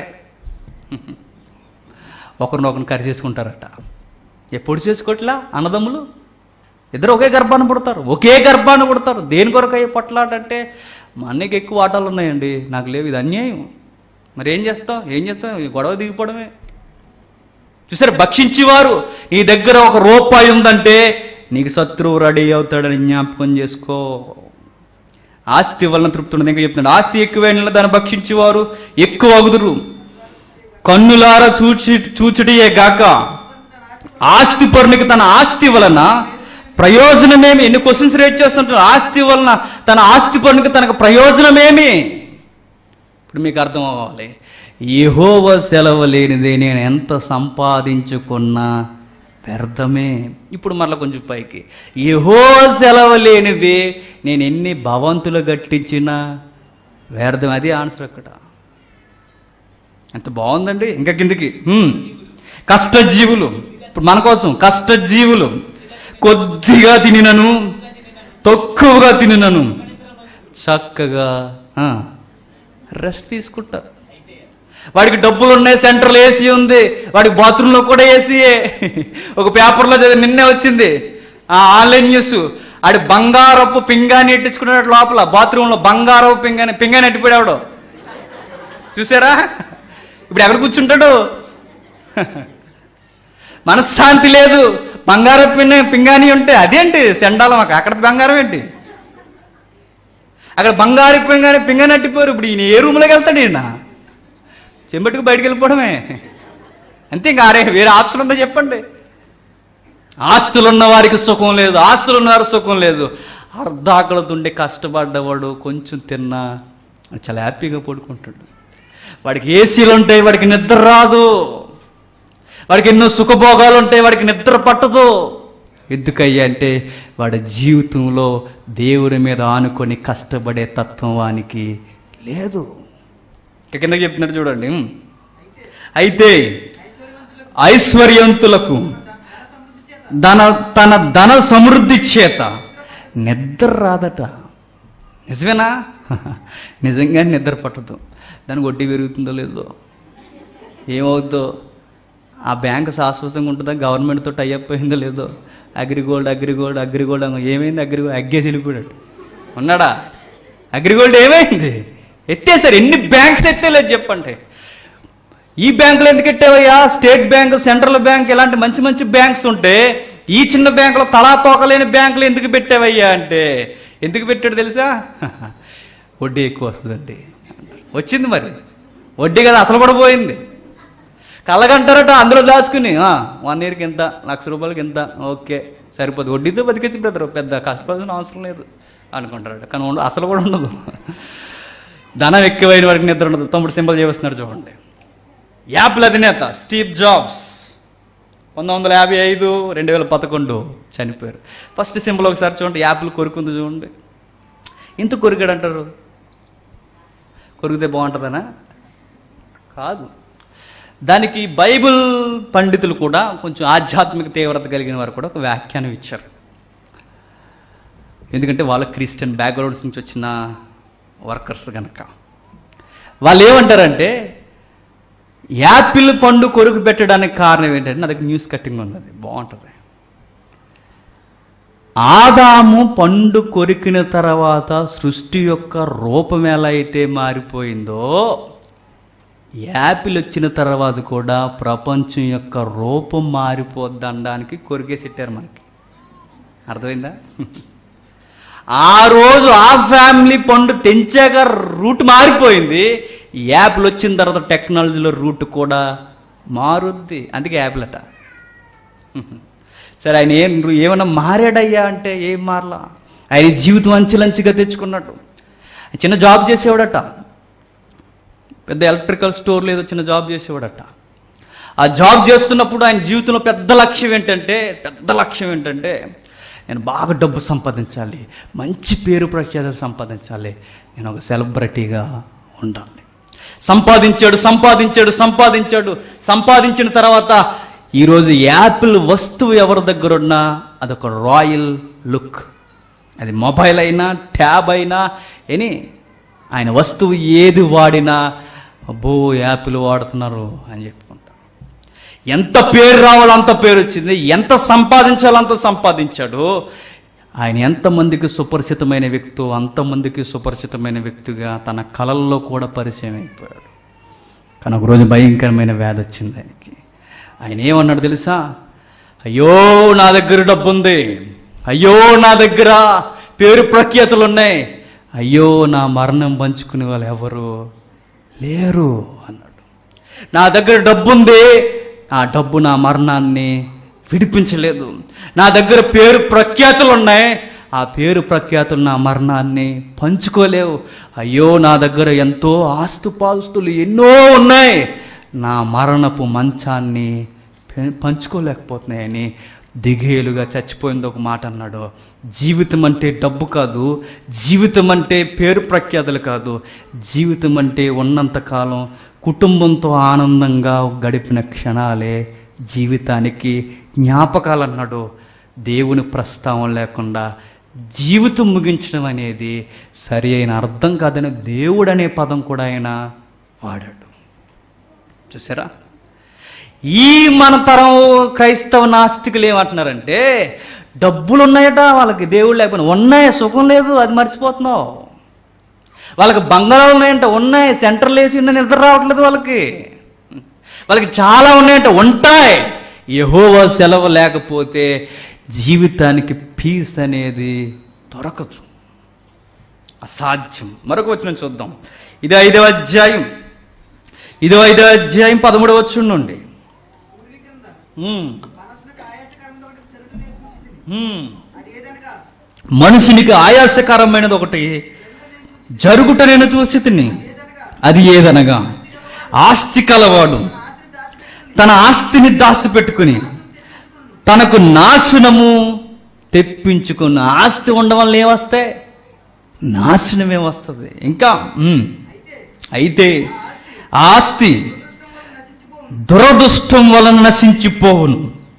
Speaker 1: ఒకరినొకరిని కరి చేసుకుంటారట ఎప్పుడు చేసుకోవట్లా అన్నదమ్ములు ఇద్దరు ఒకే గర్భాన్ని పుడతారు ఒకే గర్భాన్ని పుడతారు దేని కొరకు అయ్యే పొట్లాడంటే మా అన్నయ్యకి ఎక్కువ ఆటలు ఉన్నాయండి నాకు లేవు ఇది అన్యాయం మరి ఏం చేస్తావు ఏం చేస్తావు ఈ గొడవ దిగిపోవడమే చూసారు భక్షించేవారు నీ దగ్గర ఒక రూపాయి ఉందంటే నీకు శత్రువు రెడీ అవుతాడని జ్ఞాపకం చేసుకో ఆస్తి వలన తృప్తి ఉండదు ఇంకా చెప్తున్నాడు ఆస్తి ఎక్కువైన దాన్ని భక్షించేవారు ఎక్కువ అగుదురు కన్నులార చూచి చూచుటియే గాక ఆస్తి పరునికి తన ఆస్తి వలన ప్రయోజనమేమి ఎన్ని క్వశ్చన్స్ రేట్ చేస్తుంటారు ఆస్తి వలన తన ఆస్తి పరునికి తనకు ప్రయోజనమేమి ఇప్పుడు మీకు అర్థం అవ్వాలి యెహోవా సెలవు లేనిదే నేను ఎంత సంపాదించుకున్నా వ్యర్థమే ఇప్పుడు మరలా కొంచెం పైకి యహో సెలవు లేనిది నేను ఎన్ని భవంతులు కట్టించినా వ్యర్థం అది ఆన్సర్ అక్కడ ఎంత బాగుందండి ఇంకా కిందికి హ్మ్. కష్టజీవులు ఇప్పుడు మన కోసం కష్టజీవులు కొద్దిగా తినినను తక్కువగా తినినను చక్కగా ఆ, రెస్ట్ తీసుకుంటారు వాడికి డబ్బులు ఉన్నాయి సెంట్రల్ ఏసీ ఉంది వాడికి బాత్రూంలో కూడా ఏసీయే ఒక పేపర్లో చదివి నిన్నే వచ్చింది ఆ ఆన్లైన్ న్యూస్ ఆడి బంగారపు పింగాని ఎట్టించుకున్నాడు లోపల బాత్రూంలో బంగారపు పింగాని పింగాని ఎట్టిపోయాడు చూసారా ఇప్పుడు ఎక్కడ కూర్చుంటాడు మనశ్శాంతి లేదు బంగారం పిన్న పింగాణి ఉంటే అదేంటి సెండాలం అక్కడ అక్కడ బంగారం ఏంటి అక్కడ బంగారు పింగాని పింగాని అట్టిపోరు ఇప్పుడు ఈయన ఏ రూమ్లోకి వెళ్తాడు ఈయన చెంబట్టుకు బయటికి వెళ్ళిపోవడమే అంతే ఇంకా అరే వేరే ఆప్షన్ ఉందో చెప్పండి ఆస్తులు ఉన్న వారికి సుఖం లేదు ఆస్తులు ఉన్న వారికి సుఖం లేదు అర్ధాకలతుండే కష్టపడ్డవాడు కొంచెం తిన్నా చాలా హ్యాపీగా పడుకుంటాడు వాడికి ఏసీలు ఉంటాయి వాడికి నిద్ర రాదు వాడికి ఎన్నో సుఖభోగాలు ఉంటాయి వాడికి నిద్ర పట్టదు ఎందుకయ్యా అంటే వాడి జీవితంలో దేవుడి మీద ఆనుకొని కష్టపడే తత్వం వానికి లేదు ఇక కిందకి చెప్తున్నాడు చూడండి అయితే ఐశ్వర్యంతులకు ధన తన ధన సమృద్ధి చేత నిద్ర రాదట నిజమేనా నిజంగా నిద్ర పట్టదు దానికి వడ్డీ పెరుగుతుందో లేదో ఏమవుద్దో ఆ బ్యాంకు శాశ్వతంగా ఉంటుందా గవర్నమెంట్తో టైఅప్ అయిందో లేదో అగ్రిగోల్డ్ అగ్రిగోల్డ్ అగ్రిగోల్డ్ అని ఏమైంది అగ్రిగోల్డ్ అగ్గేసి వెళ్ళిపోయాడు ఉన్నాడా అగ్రిగోల్డ్ ఏమైంది ఎత్తేసారు ఎన్ని బ్యాంక్స్ ఎత్తేలేదు చెప్పండి ఈ బ్యాంకులు ఎందుకు ఎట్టావయ్యా స్టేట్ బ్యాంక్ సెంట్రల్ బ్యాంక్ ఇలాంటి మంచి మంచి బ్యాంక్స్ ఉంటే ఈ చిన్న బ్యాంకులో తలా తోకలేని బ్యాంకులు ఎందుకు పెట్టావయ్యా అంటే ఎందుకు పెట్టాడు తెలుసా వడ్డీ ఎక్కువ వస్తుందండి వచ్చింది మరి వడ్డీ కదా అసలు కూడా పోయింది కళ్ళగంటారట అందులో దాచుకుని వన్ ఇయర్కి ఎంత లక్ష రూపాయలకి ఎంత ఓకే సరిపోదు వడ్డీతో బతికించి బ్రదర్ పెద్ద కష్టపడాల్సిన అవసరం లేదు అనుకుంటారట కానీ ఉండ- అసలు కూడా ఉండదు ధనం ఎక్కువైన వాడికి నిద్ర ఉండదు తమ్ముడు సింబల్ చేస్తున్నాడు చూడండి యాప్ల అధినేత స్టీవ్ జాబ్స్ పంతొమ్మిది వందల యాభై ఐదు రెండు వేల పదకొండు చనిపోయారు ఫస్ట్ సింబల్ ఒకసారి చూడండి యాప్లు కొరుకుంది చూడండి ఇంత కొరికాడు అంటారు కొరికితే బాగుంటుందనా కాదు దానికి బైబిల్ పండితులు కూడా కొంచెం ఆధ్యాత్మిక తీవ్రత కలిగిన వారు కూడా ఒక వ్యాఖ్యానం ఇచ్చారు ఎందుకంటే వాళ్ళ క్రిస్టియన్ బ్యాక్గ్రౌండ్స్ నుంచి వచ్చిన వర్కర్స్ కనుక వాళ్ళు ఏమంటారంటే యాపిల్ పండు కొరుకు పెట్టడానికి కారణం ఏంటంటే నా దగ్గర న్యూస్ కట్టింగ్ ఉంది అది బాగుంటుంది ఆదాము పండు కొరికిన తర్వాత సృష్టి యొక్క రూపం ఎలా అయితే మారిపోయిందో యాపిల్ వచ్చిన తర్వాత కూడా ప్రపంచం యొక్క రూపం మారిపోద్ది అనడానికి కొరికేసి పెట్టారు మనకి అర్థమైందా ఆ రోజు ఆ ఫ్యామిలీ పండు తెంచాక రూట్ మారిపోయింది ఈ యాప్లు వచ్చిన తర్వాత టెక్నాలజీలో రూట్ కూడా మారుద్ది అందుకే యాపిల్ అట సరే ఆయన ఏం ఏమన్నా మారాడయ్యా అంటే ఏం మారలా ఆయన జీవితం అంచెలంచెగా తెచ్చుకున్నట్టు చిన్న జాబ్ చేసేవాడట పెద్ద ఎలక్ట్రికల్ స్టోర్ లేదో చిన్న జాబ్ చేసేవాడట ఆ జాబ్ చేస్తున్నప్పుడు ఆయన జీవితంలో పెద్ద లక్ష్యం ఏంటంటే పెద్ద లక్ష్యం ఏంటంటే నేను బాగా డబ్బు సంపాదించాలి మంచి పేరు ప్రఖ్యాతలు సంపాదించాలి నేను ఒక సెలబ్రిటీగా ఉండాలి సంపాదించాడు సంపాదించాడు సంపాదించాడు సంపాదించిన తర్వాత ఈరోజు యాపిల్ వస్తువు ఎవరి దగ్గర ఉన్నా అదొక రాయల్ లుక్ అది మొబైల్ అయినా ట్యాబ్ అయినా ఎనీ ఆయన వస్తువు ఏది వాడినా అబ్బో యాపిల్ వాడుతున్నారు అని చెప్పుకుంటారు ఎంత పేరు రావాలో అంత పేరు వచ్చింది ఎంత సంపాదించాలో అంత సంపాదించాడు ఆయన ఎంతమందికి సుపరిచితమైన వ్యక్తి అంతమందికి సుపరిచితమైన వ్యక్తిగా తన కళల్లో కూడా పరిచయం అయిపోయాడు కానీ ఒకరోజు భయంకరమైన వ్యాధి వచ్చింది ఆయనకి ఆయన ఏమన్నాడు తెలుసా అయ్యో నా దగ్గర డబ్బు ఉంది అయ్యో నా దగ్గర పేరు ప్రఖ్యాతులు ఉన్నాయి అయ్యో నా మరణం పంచుకునే వాళ్ళు ఎవరు లేరు అన్నాడు నా దగ్గర డబ్బు ఉంది ఆ డబ్బు నా మరణాన్ని విడిపించలేదు నా దగ్గర పేరు ప్రఖ్యాతులు ఉన్నాయి ఆ పేరు ప్రఖ్యాతులు నా మరణాన్ని పంచుకోలేవు అయ్యో నా దగ్గర ఎంతో ఆస్తుపాస్తులు ఎన్నో ఉన్నాయి నా మరణపు మంచాన్ని పె- పంచుకోలేకపోతున్నాయని దిగేలుగా చచ్చిపోయింది ఒక మాట అన్నాడు జీవితం అంటే డబ్బు కాదు జీవితం అంటే పేరు ప్రఖ్యాతులు కాదు జీవితం అంటే ఉన్నంతకాలం కుటుంబంతో ఆనందంగా గడిపిన క్షణాలే జీవితానికి జ్ఞాపకాలు అన్నాడు దేవుని ప్రస్తావన లేకుండా జీవితం ముగించడం అనేది సరి అయిన అర్థం కాదని దేవుడు అనే పదం కూడా ఆయన వాడాడు చూసారా ఈ మన తరం క్రైస్తవ నాస్తికులు ఏమంటున్నారంటే డబ్బులు ఉన్నాయట వాళ్ళకి దేవుడు లేకపోయినా ఉన్నాయి సుఖం లేదు అది మర్చిపోతున్నావు వాళ్ళకి బంగాళాలు ఉన్నాయంట ఉన్నాయి సెంటర్లు వేసి ఉన్న నిద్ర రావట్లేదు వాళ్ళకి వాళ్ళకి చాలా ఉన్నాయంట ఉంటాయి యహోవా సెలవు లేకపోతే జీవితానికి పీస్ అనేది దొరకదు అసాధ్యం మరొక వచ్చిన చూద్దాం ఇది ఐదవ అధ్యాయం ఇదో ఐదవ అధ్యాయం పదమూడవ వచ్చి నుండి
Speaker 2: ఊరి కింద
Speaker 1: ఉమ్,
Speaker 2: మనసునకు ఆయాసకరమైన ఒకటి తెలుగు నేను సూచించింది
Speaker 1: ఉమ్.
Speaker 2: అది ఏదనగా
Speaker 1: మనుషునికి ఆయాసకరమైనది ఒకటి జరుగుట నేను చూసి తిని
Speaker 2: ఏదనగా
Speaker 1: అది ఏదనగా ఆస్తి కలవాడు
Speaker 2: ఆస్తిని దాచిపెట్టుకుని
Speaker 1: తన ఆస్తిని దాచిపెట్టుకుని తనకు నాశనము తెప్పించుకున్న ఆస్తి ఉండడం వల్ల ఏమొస్తే నాశనమే వస్తుంది ఇంకా ఉమ్. అయితే ఆ ఆస్తి దురదృష్టం వలన నశించిపోవును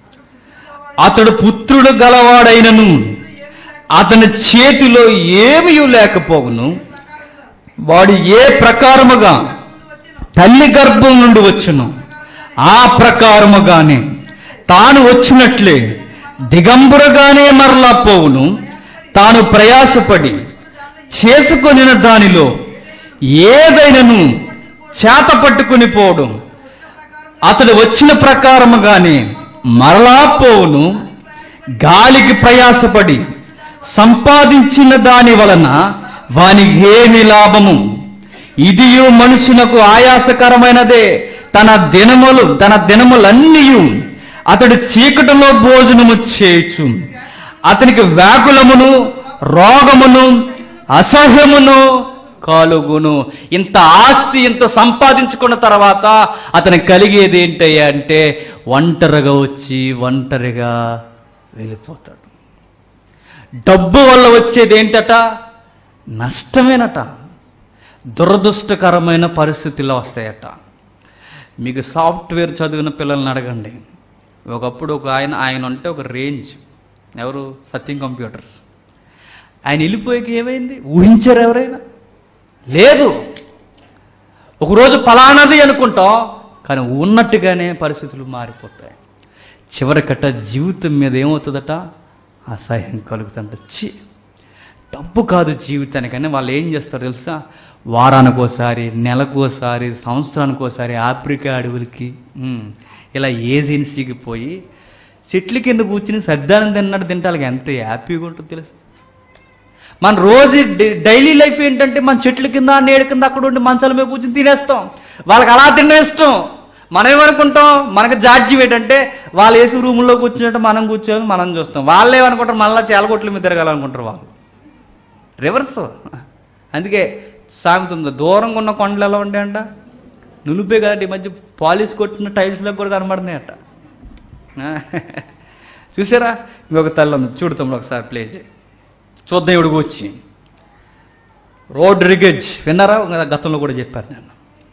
Speaker 1: అతడు పుత్రుడు గలవాడైనను అతని చేతిలో ఏమీ లేకపోవును వాడు ఏ ప్రకారముగా తల్లి గర్భం నుండి వచ్చును ఆ ప్రకారముగానే తాను వచ్చినట్లే దిగంబురగానే మరలా పోవును తాను ప్రయాసపడి చేసుకొనిన దానిలో ఏదైనను చేత పట్టుకుని పోవడం అతడు వచ్చిన ప్రకారముగానే మరలా పోవును గాలికి ప్రయాసపడి సంపాదించిన దాని వలన వానికి ఏమి లాభము ఇదియు మనుషునకు ఆయాసకరమైనదే తన దినములు తన దినములన్నీ అతడు చీకటిలో భోజనము చేయొచ్చు అతనికి వ్యాకులమును రోగమును అసహ్యమును కలుగును ఇంత ఆస్తి ఇంత సంపాదించుకున్న తర్వాత అతనికి కలిగేది ఏంటయ్యా అంటే ఒంటరిగా వచ్చి ఒంటరిగా వెళ్ళిపోతాడు డబ్బు వల్ల వచ్చేది ఏంటట నష్టమేనట దురదృష్టకరమైన పరిస్థితుల్లో వస్తాయట మీకు సాఫ్ట్వేర్ చదివిన పిల్లల్ని అడగండి ఒకప్పుడు ఒక ఆయన ఆయన ఉంటే ఒక రేంజ్ ఎవరు సత్యం కంప్యూటర్స్ ఆయన వెళ్ళిపోయాక ఏమైంది ఊహించారు ఎవరైనా లేదు ఒకరోజు ఫలానది అనుకుంటాం కానీ ఉన్నట్టుగానే పరిస్థితులు మారిపోతాయి చివరికట్ట జీవితం మీద ఏమవుతుందట అసహ్యం కలుగుతుంట చి డబ్బు కాదు జీవితానికని వాళ్ళు ఏం చేస్తారు తెలుసా వారానికి ఒకసారి నెలకు ఒకసారి సంవత్సరానికి ఒకసారి ఆఫ్రికా అడవులకి ఉమ్, ఇలా ఏజెన్సీకి పోయి చెట్ల కింద కూర్చుని సర్దానం తిన్నట్టు తింటే వాళ్ళకి ఎంత హ్యాపీగా ఉంటుంది తెలుసు మన రోజు డై- డైలీ లైఫ్ ఏంటంటే మన చెట్ల కింద నేడు కింద అక్కడ ఉండి మంచాల మీద కూర్చొని తినేస్తాం వాళ్ళకి అలా తినే ఇష్టం మనం ఏమనుకుంటాం మనకు జాడ్యం ఏంటంటే వాళ్ళు వేసి రూముల్లో కూర్చున్నట్టు మనం కూర్చొని మనం చూస్తాం వాళ్ళు ఏమనుకుంటారు మళ్ళీ చేలగొట్ల మీద తిరగాలనుకుంటారు వాళ్ళు రివర్స్ అందుకే సామెత ఉంది దూరంగా ఉన్న కొండలు ఎలా ఉంటాయంట నులిపే కదండి ఈ మధ్య పాలిష్ కొట్టిన టైల్స్లకు కూడా కనబడుతున్నాయట ఆ, చూసారా ఇంకొక తల్లి ఉంది చూడుతాం ఒకసారి ప్లే చేయి చూద్దాం ఇవిడికి వచ్చి రోడ్ రిగేజ్ విన్నారా గతంలో కూడా చెప్పాను నేను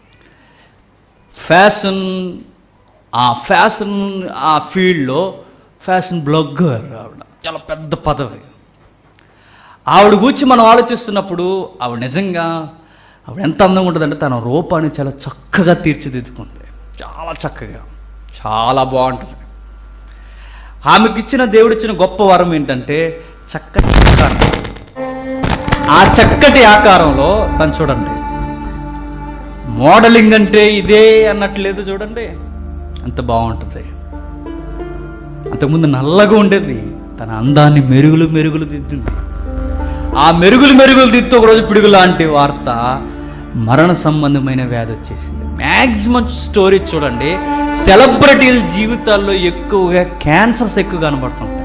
Speaker 1: ఫ్యాషన్ ఆ ఫ్యాషన్ ఆ ఫీల్డ్లో ఫ్యాషన్ బ్లాగర్ ఆవిడ చాలా పెద్ద పదవి ఆవిడ గురించి మనం ఆలోచిస్తున్నప్పుడు ఆవిడ నిజంగా ఆవిడ ఎంత అందంగా ఉంటుందంటే తన రూపాన్ని చాలా చక్కగా తీర్చిదిద్దుకుంది చాలా చక్కగా చాలా బాగుంటుంది ఆమెకి ఇచ్చిన దేవుడు ఇచ్చిన గొప్ప వరం ఏంటంటే చక్కటి ఆకారం ఆ చక్కటి ఆకారంలో తను చూడండి మోడలింగ్ అంటే ఇదే అన్నట్లేదు చూడండి అంత బాగుంటుంది అంతకుముందు నల్లగా ఉండేది తన అందాన్ని మెరుగులు మెరుగులు దిద్దింది ఆ మెరుగులు మెరుగులు దిద్దు ఒకరోజు పిడుగు లాంటి వార్త మరణ సంబంధమైన వ్యాధి వచ్చేసింది మ్యాక్సిమం స్టోరీ చూడండి సెలబ్రిటీల జీవితాల్లో ఎక్కువగా క్యాన్సర్స్ ఎక్కువ కనబడుతుంటాయి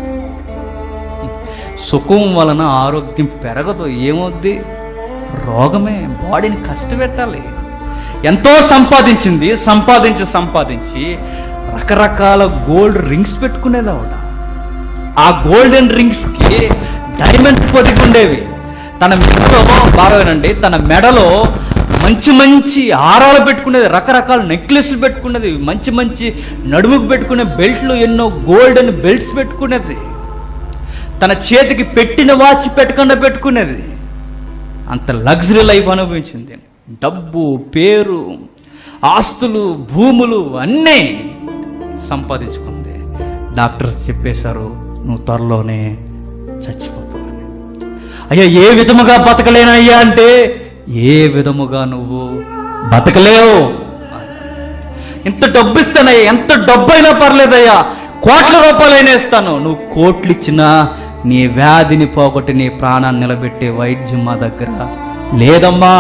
Speaker 1: సుఖం వలన ఆరోగ్యం పెరగదు ఏమవుద్ది రోగమే బాడీని కష్టపెట్టాలి ఎంతో సంపాదించింది సంపాదించి సంపాదించి రకరకాల గోల్డ్ రింగ్స్ పెట్టుకునేది ఆవిడ ఆ గోల్డెన్ రింగ్స్కి డైమండ్స్ పొదిగి ఉండేవి తన మెడలో బాగానండి తన మెడలో మంచి మంచి హారాలు పెట్టుకునేది రకరకాల నెక్లెస్లు పెట్టుకునేది మంచి మంచి నడుముకు పెట్టుకునే బెల్ట్లు ఎన్నో గోల్డెన్ బెల్ట్స్ పెట్టుకునేది తన చేతికి పెట్టిన వాచ్ పెట్టకుండా పెట్టుకునేది అంత లగ్జరీ లైఫ్ అనుభవించింది డబ్బు పేరు ఆస్తులు భూములు అన్నీ సంపాదించుకుంది డాక్టర్స్ చెప్పేశారు నువ్వు త్వరలోనే చచ్చిపోతావని అయ్యా ఏ విధముగా బతకలేనయ్యా అంటే ఏ విధముగా నువ్వు బతకలేవు ఇంత డబ్బు ఇస్తానయ్యా ఎంత డబ్బు అయినా పర్లేదయ్యా కోట్ల రూపాయలైనా ఇస్తాను నువ్వు కోట్లు ఇచ్చినా నీ వ్యాధిని పోగొట్టి నీ ప్రాణాన్ని నిలబెట్టే వైద్యం మా దగ్గర లేదమ్మా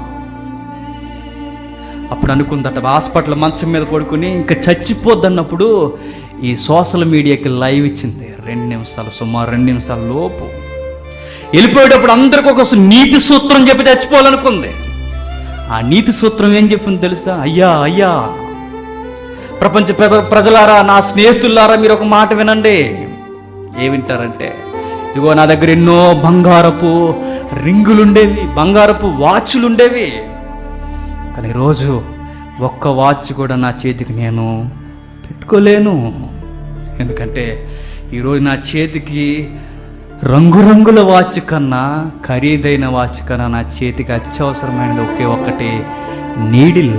Speaker 1: అప్పుడు అనుకుందట హాస్పిటల్ మంచం మీద పడుకుని ఇంకా చచ్చిపోద్దన్నప్పుడు ఈ సోషల్ మీడియాకి లైవ్ ఇచ్చింది రెండు నిమిషాలు సుమారు రెండు నిమిషాల లోపు వెళ్ళిపోయేటప్పుడు అందరికి ఒక నీతి సూత్రం చెప్పి చచ్చిపోవాలనుకుంది ఆ నీతి సూత్రం ఏం చెప్పింది తెలుసా అయ్యా అయ్యా ప్రపంచ ప్రజ ప్రజలారా నా స్నేహితులారా మీరు ఒక మాట వినండి ఏ వింటారంటే ఇదిగో నా దగ్గర ఎన్నో బంగారపు రింగులుండేవి బంగారపు వాచ్లుండేవి కానీ ఈరోజు ఒక్క వాచ్ కూడా నా చేతికి నేను పెట్టుకోలేను ఎందుకంటే ఈరోజు నా చేతికి రంగురంగుల వాచ్ కన్నా ఖరీదైన వాచ్ కన్నా నా చేతికి అత్యవసరమైనది ఒకే ఒక్కటి నీడిల్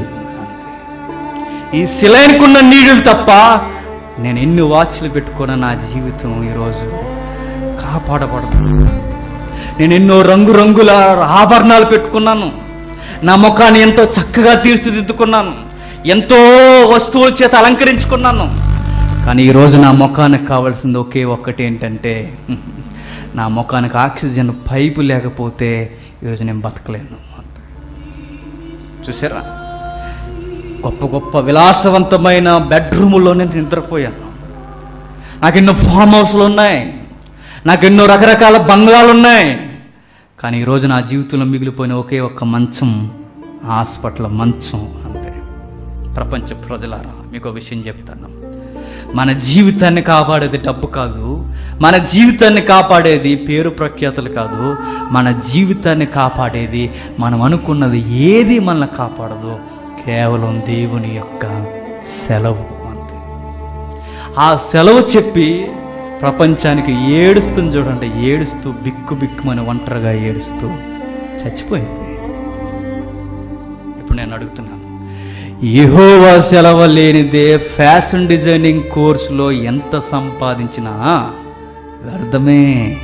Speaker 1: ఈ శిలైనకున్న నీడిల్ తప్ప నేను ఎన్ని వాచ్లు పెట్టుకున్న నా జీవితం ఈరోజు కాపాడబడుతుంది నేను ఎన్నో రంగురంగుల ఆభరణాలు పెట్టుకున్నాను నా ముఖాన్ని ఎంతో చక్కగా తీర్చిదిద్దుకున్నాను ఎంతో వస్తువుల చేత అలంకరించుకున్నాను కానీ ఈరోజు నా ముఖానికి కావాల్సింది ఒకే ఒక్కటి ఏంటంటే నా ముఖానికి ఆక్సిజన్ పైపు లేకపోతే ఈరోజు నేను బతకలేను చూసారా గొప్ప గొప్ప విలాసవంతమైన బెడ్రూముల్లో నేను నిద్రపోయాను నాకు ఎన్నో ఫామ్ హౌస్లు ఉన్నాయి నాకు ఎన్నో రకరకాల బంగ్లాలు ఉన్నాయి కానీ ఈరోజు నా జీవితంలో మిగిలిపోయిన ఒకే ఒక్క మంచం హాస్పిటల్ మంచం అంతే ప్రపంచ ప్రజలారా మీకు ఒక విషయం చెప్తాను మన జీవితాన్ని కాపాడేది డబ్బు కాదు మన జీవితాన్ని కాపాడేది పేరు ప్రఖ్యాతులు కాదు మన జీవితాన్ని కాపాడేది మనం అనుకున్నది ఏది మనల్ని కాపాడదు కేవలం దేవుని యొక్క సెలవు అంతే ఆ సెలవు చెప్పి ప్రపంచానికి ఏడుస్తుంది చూడండి ఏడుస్తూ బిక్కు బిక్కుమని ఒంటరిగా ఏడుస్తూ చచ్చిపోయింది ఇప్పుడు నేను అడుగుతున్నాను యెహోవా సెలవు లేనిదే ఫ్యాషన్ డిజైనింగ్ కోర్సులో ఎంత సంపాదించినా వ్యర్థమే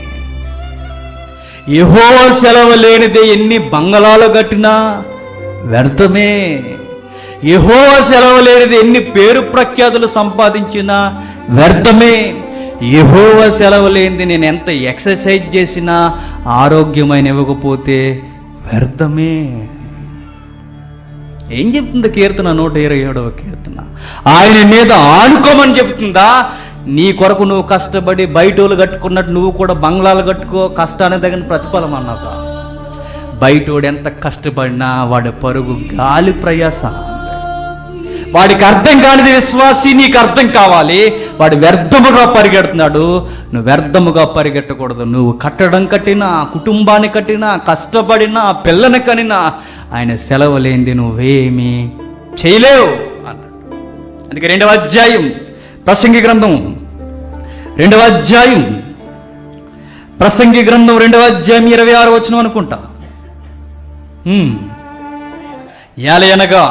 Speaker 1: యెహోవా సెలవు లేనిదే ఎన్ని బంగళాలు కట్టినా వ్యర్థమే యెహోవా సెలవు లేనిది ఎన్ని పేరు ప్రఖ్యాతులు సంపాదించినా వ్యర్థమే యెహోవా సెలవు లేనిది నేను ఎంత ఎక్సర్సైజ్ చేసినా ఆరోగ్యమైన ఇవ్వకపోతే వ్యర్థమే ఏం చెప్తుంది కీర్తన నూట ఇరవై ఏడవ కీర్తన ఆయన మీద ఆనుకోమని చెప్తుందా నీ కొరకు నువ్వు కష్టపడి బయటోళ్ళు కట్టుకున్నట్టు నువ్వు కూడా బంగ్లాలు కట్టుకో కష్టానికి తగిన ప్రతిఫలం అన్నదా బయటోడు ఎంత కష్టపడినా వాడి పరుగు గాలి ప్రయాస వాడికి అర్థం కానిది విశ్వాసి నీకు అర్థం కావాలి వాడు వ్యర్థముగా పరిగెడుతున్నాడు నువ్వు వ్యర్థముగా పరిగెట్టకూడదు నువ్వు కట్టడం కట్టినా కుటుంబాన్ని కట్టినా కష్టపడినా పిల్లని కనినా ఆయన సెలవు లేనిది నువ్వేమీ చేయలేవు అన్నాడు అందుకే రెండవ అధ్యాయం ప్రసంగి గ్రంథం రెండవ అధ్యాయం ప్రసంగి గ్రంథం రెండవ అధ్యాయం ఇరవై ఆరు వచ్చిన అనుకుంటా హ్మ్. ఏలయనగా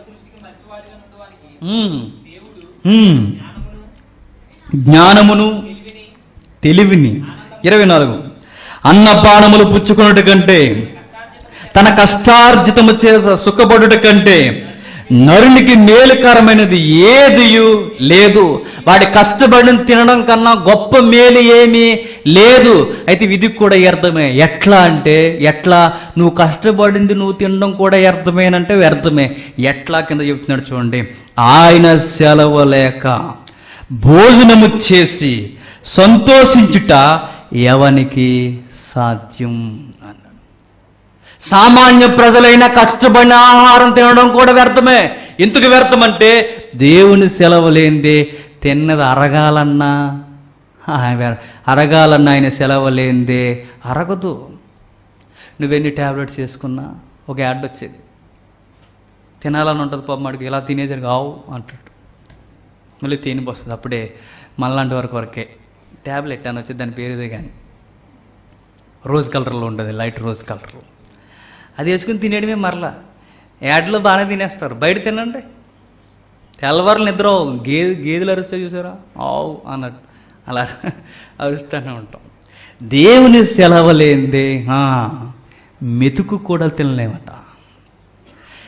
Speaker 1: హ్మ్. హ్మ్. జ్ఞానమును తెలివిని ఇరవై నాలుగు అన్నపానములు పుచ్చుకున్నట్టు కంటే తన కష్టార్జితము చేత సుఖపడుట కంటే నరునికి మేలుకరమైనది ఏదియు లేదు వాడి కష్టపడిన తినడం కన్నా గొప్ప మేలు ఏమీ లేదు అయితే ఇది కూడా వ్యర్థమే ఎట్లా అంటే ఎట్లా నువ్వు కష్టపడింది నువ్వు తినడం కూడా వ్యర్థమేనంటే వ్యర్థమే ఎట్లా కింద చెప్తున్నాడు చూడండి ఆయన సెలవు లేక భోజనము చేసి సంతోషించుట ఎవనికి సాధ్యం అన్నాడు సామాన్య ప్రజలైన కష్టపడిన ఆహారం తినడం కూడా వ్యర్థమే ఎందుకు వ్యర్థం అంటే దేవుని సెలవు లేనిదే తిన్నది అరగాలన్నా ఆ, వ్య- అరగాలన్నా ఆయన సెలవు లేనిదే అరగదు నువ్వెన్ని ట్యాబ్లెట్స్ వేసుకున్నా ఒక యాడ్ వచ్చేది తినాలని ఉంటుంది పాపం వాడికి ఇలా తినేసరికి ఆవు అంటాడు మళ్ళీ తేని వస్తుంది అప్పుడే మళ్ళాంటి వరకు వరకే ట్యాబ్లెట్ అని వచ్చేది దాని పేరుదే కానీ రోజ్ కలర్లో ఉంటుంది లైట్ రోజ్ కలర్లో అది వేసుకుని తినేయడమే మరలా యాడ్లో బాగానే తినేస్తారు బయట తినండి తెల్లవారులు నిద్ర అవ్వదు. గేదె గేదెలు అరుస్తే చూసారా ఆవు అన్నట్టు అలా అరుస్తూనే ఉంటాం దేవుని సెలవు లేనిదే ఆ, మెతుకు కూడా తినలేమట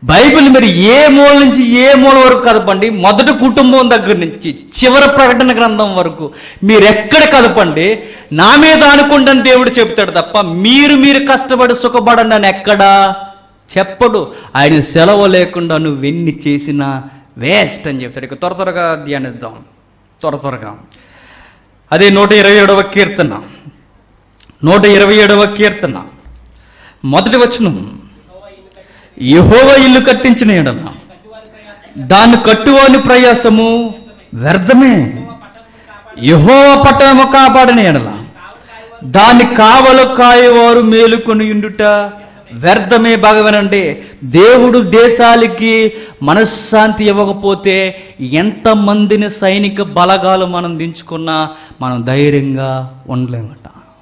Speaker 1: బైబిల్ మీరు ఏ మూల నుంచి ఏ మూల వరకు కదపండి మొదటి కుటుంబం దగ్గర నుంచి చివరి ప్రకటన గ్రంథం వరకు మీరు ఎక్కడ కదపండి నా మీద అనుకుంటాను దేవుడు చెప్తాడు తప్ప మీరు మీరు కష్టపడి సుఖపడండి అని ఎక్కడా చెప్పడు ఆయన సెలవు లేకుండా నువ్వు ఎన్ని చేసినా వేస్ట్ అని చెప్తాడు ఇక త్వర త్వరగా ధ్యానిద్దాం త్వర త్వరగా అదే నూట ఇరవై ఏడవ కీర్తన నూట ఇరవై ఏడవ కీర్తన మొదటి వచనం యహోవ ఇల్లు కట్టించిన ఎడల దాన్ని కట్టువాని ప్రయాసము వ్యర్థమే యహోవ పట్టణము కాపాడిన ఎడల దాన్ని కావలు కాయవారు మేలుకొని ఉండుట వ్యర్థమే భగవనండి దేవుడు దేశాలకి మనశ్శాంతి ఇవ్వకపోతే ఎంతమందిని సైనిక బలగాలు మనం దించుకున్నా మనం ధైర్యంగా ఉండలేమట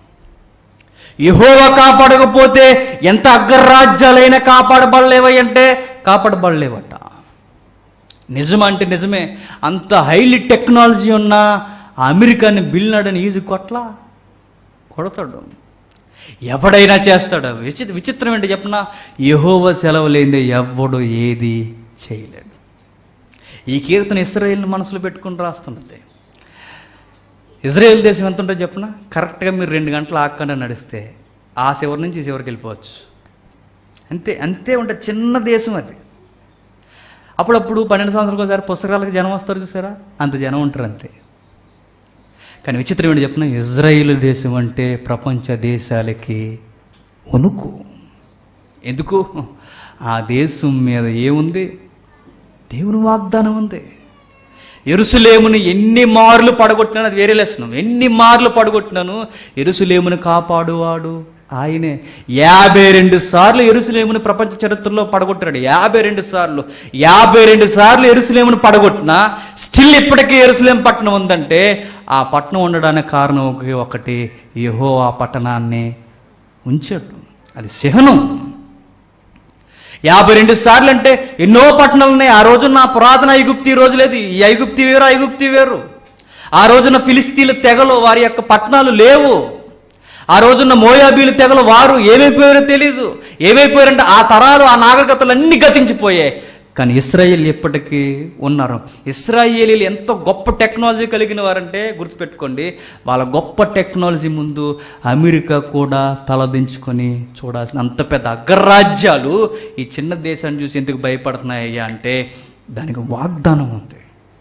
Speaker 1: యహోవ కాపాడకపోతే ఎంత అగ్రరాజ్యాలైనా కాపాడబడలేవంటే కాపాడబడలేవట నిజం అంటే నిజమే అంత హైలీ టెక్నాలజీ ఉన్న ఆ అమెరికాని బిల్నాడని ఈజీ కొట్లా కొడతాడు ఎవడైనా చేస్తాడు విచిత్ర విచిత్రం ఏంటి చెప్పనా యహోవ సెలవు లేనిదే ఎవ్వడు ఏది చేయలేడు ఈ కీర్తన ఇస్రాయేల్ మనసులో పెట్టుకుని రాస్తున్నది ఇజ్రాయెల్ దేశం ఎంత ఉంటుందో చెప్పనా కరెక్ట్గా మీరు రెండు గంటలు ఆకుండా నడిస్తే ఆ చివరి నుంచి ఈ చివరికి వెళ్ళిపోవచ్చు అంతే అంతే ఉంటుంది చిన్న దేశం అది అప్పుడప్పుడు పన్నెండు సంవత్సరాలకు ఒకసారి పుస్తకాలకు జనం వస్తారు చూసారా అంత జనం ఉంటారు అంతే కానీ విచిత్రం ఏంటి చెప్పిన ఇజ్రాయిల్ దేశం అంటే ప్రపంచ దేశాలకి వణుకు ఎందుకు ఆ దేశం మీద ఏముంది దేవుని వాగ్దానం ఉంది ఎరుసలేముని ఎన్ని మార్లు పడగొట్టినాను అది వేరే లక్షణం ఎన్ని మార్లు పడగొట్టినాను ఎరుసలేముని కాపాడువాడు ఆయనే యాభై రెండు సార్లు ఎరుసలేముని ప్రపంచ చరిత్రలో పడగొట్టాడు యాభై రెండు సార్లు యాభై రెండు సార్లు ఎరుసలేముని పడగొట్టినా స్టిల్ ఇప్పటికీ ఎరుసలేం పట్టణం ఉందంటే ఆ పట్టణం ఉండడానికి కారణం ఒకే ఒకటి యహో ఆ పట్టణాన్ని ఉంచాడు అది సహనం యాభై రెండు సార్లు అంటే ఎన్నో పట్టణాలు ఉన్నాయి ఆ రోజున నా పురాతన ఐగుప్తి ఈ రోజు లేదు ఈ ఐగుప్తి వేరు ఐగుప్తి వేరు ఆ రోజున ఫిలిస్తీన్ల తెగలు వారి యొక్క పట్టణాలు లేవు ఆ రోజున మోయాబీలు తెగలు వారు ఏమైపోయారో తెలియదు ఏమైపోయారంటే ఆ తరాలు ఆ నాగరికతలు అన్ని గతించిపోయాయి కానీ ఇస్రాయేల్ ఎప్పటికీ ఉన్నారు ఇస్రాయేలీలు ఎంతో గొప్ప టెక్నాలజీ కలిగిన వారంటే గుర్తుపెట్టుకోండి వాళ్ళ గొప్ప టెక్నాలజీ ముందు అమెరికా కూడా తలదించుకొని చూడాల్సిన అంత పెద్ద అగ్రరాజ్యాలు ఈ చిన్న దేశాన్ని చూసి ఎందుకు భయపడుతున్నాయ్యా అంటే దానికి వాగ్దానం ఉంది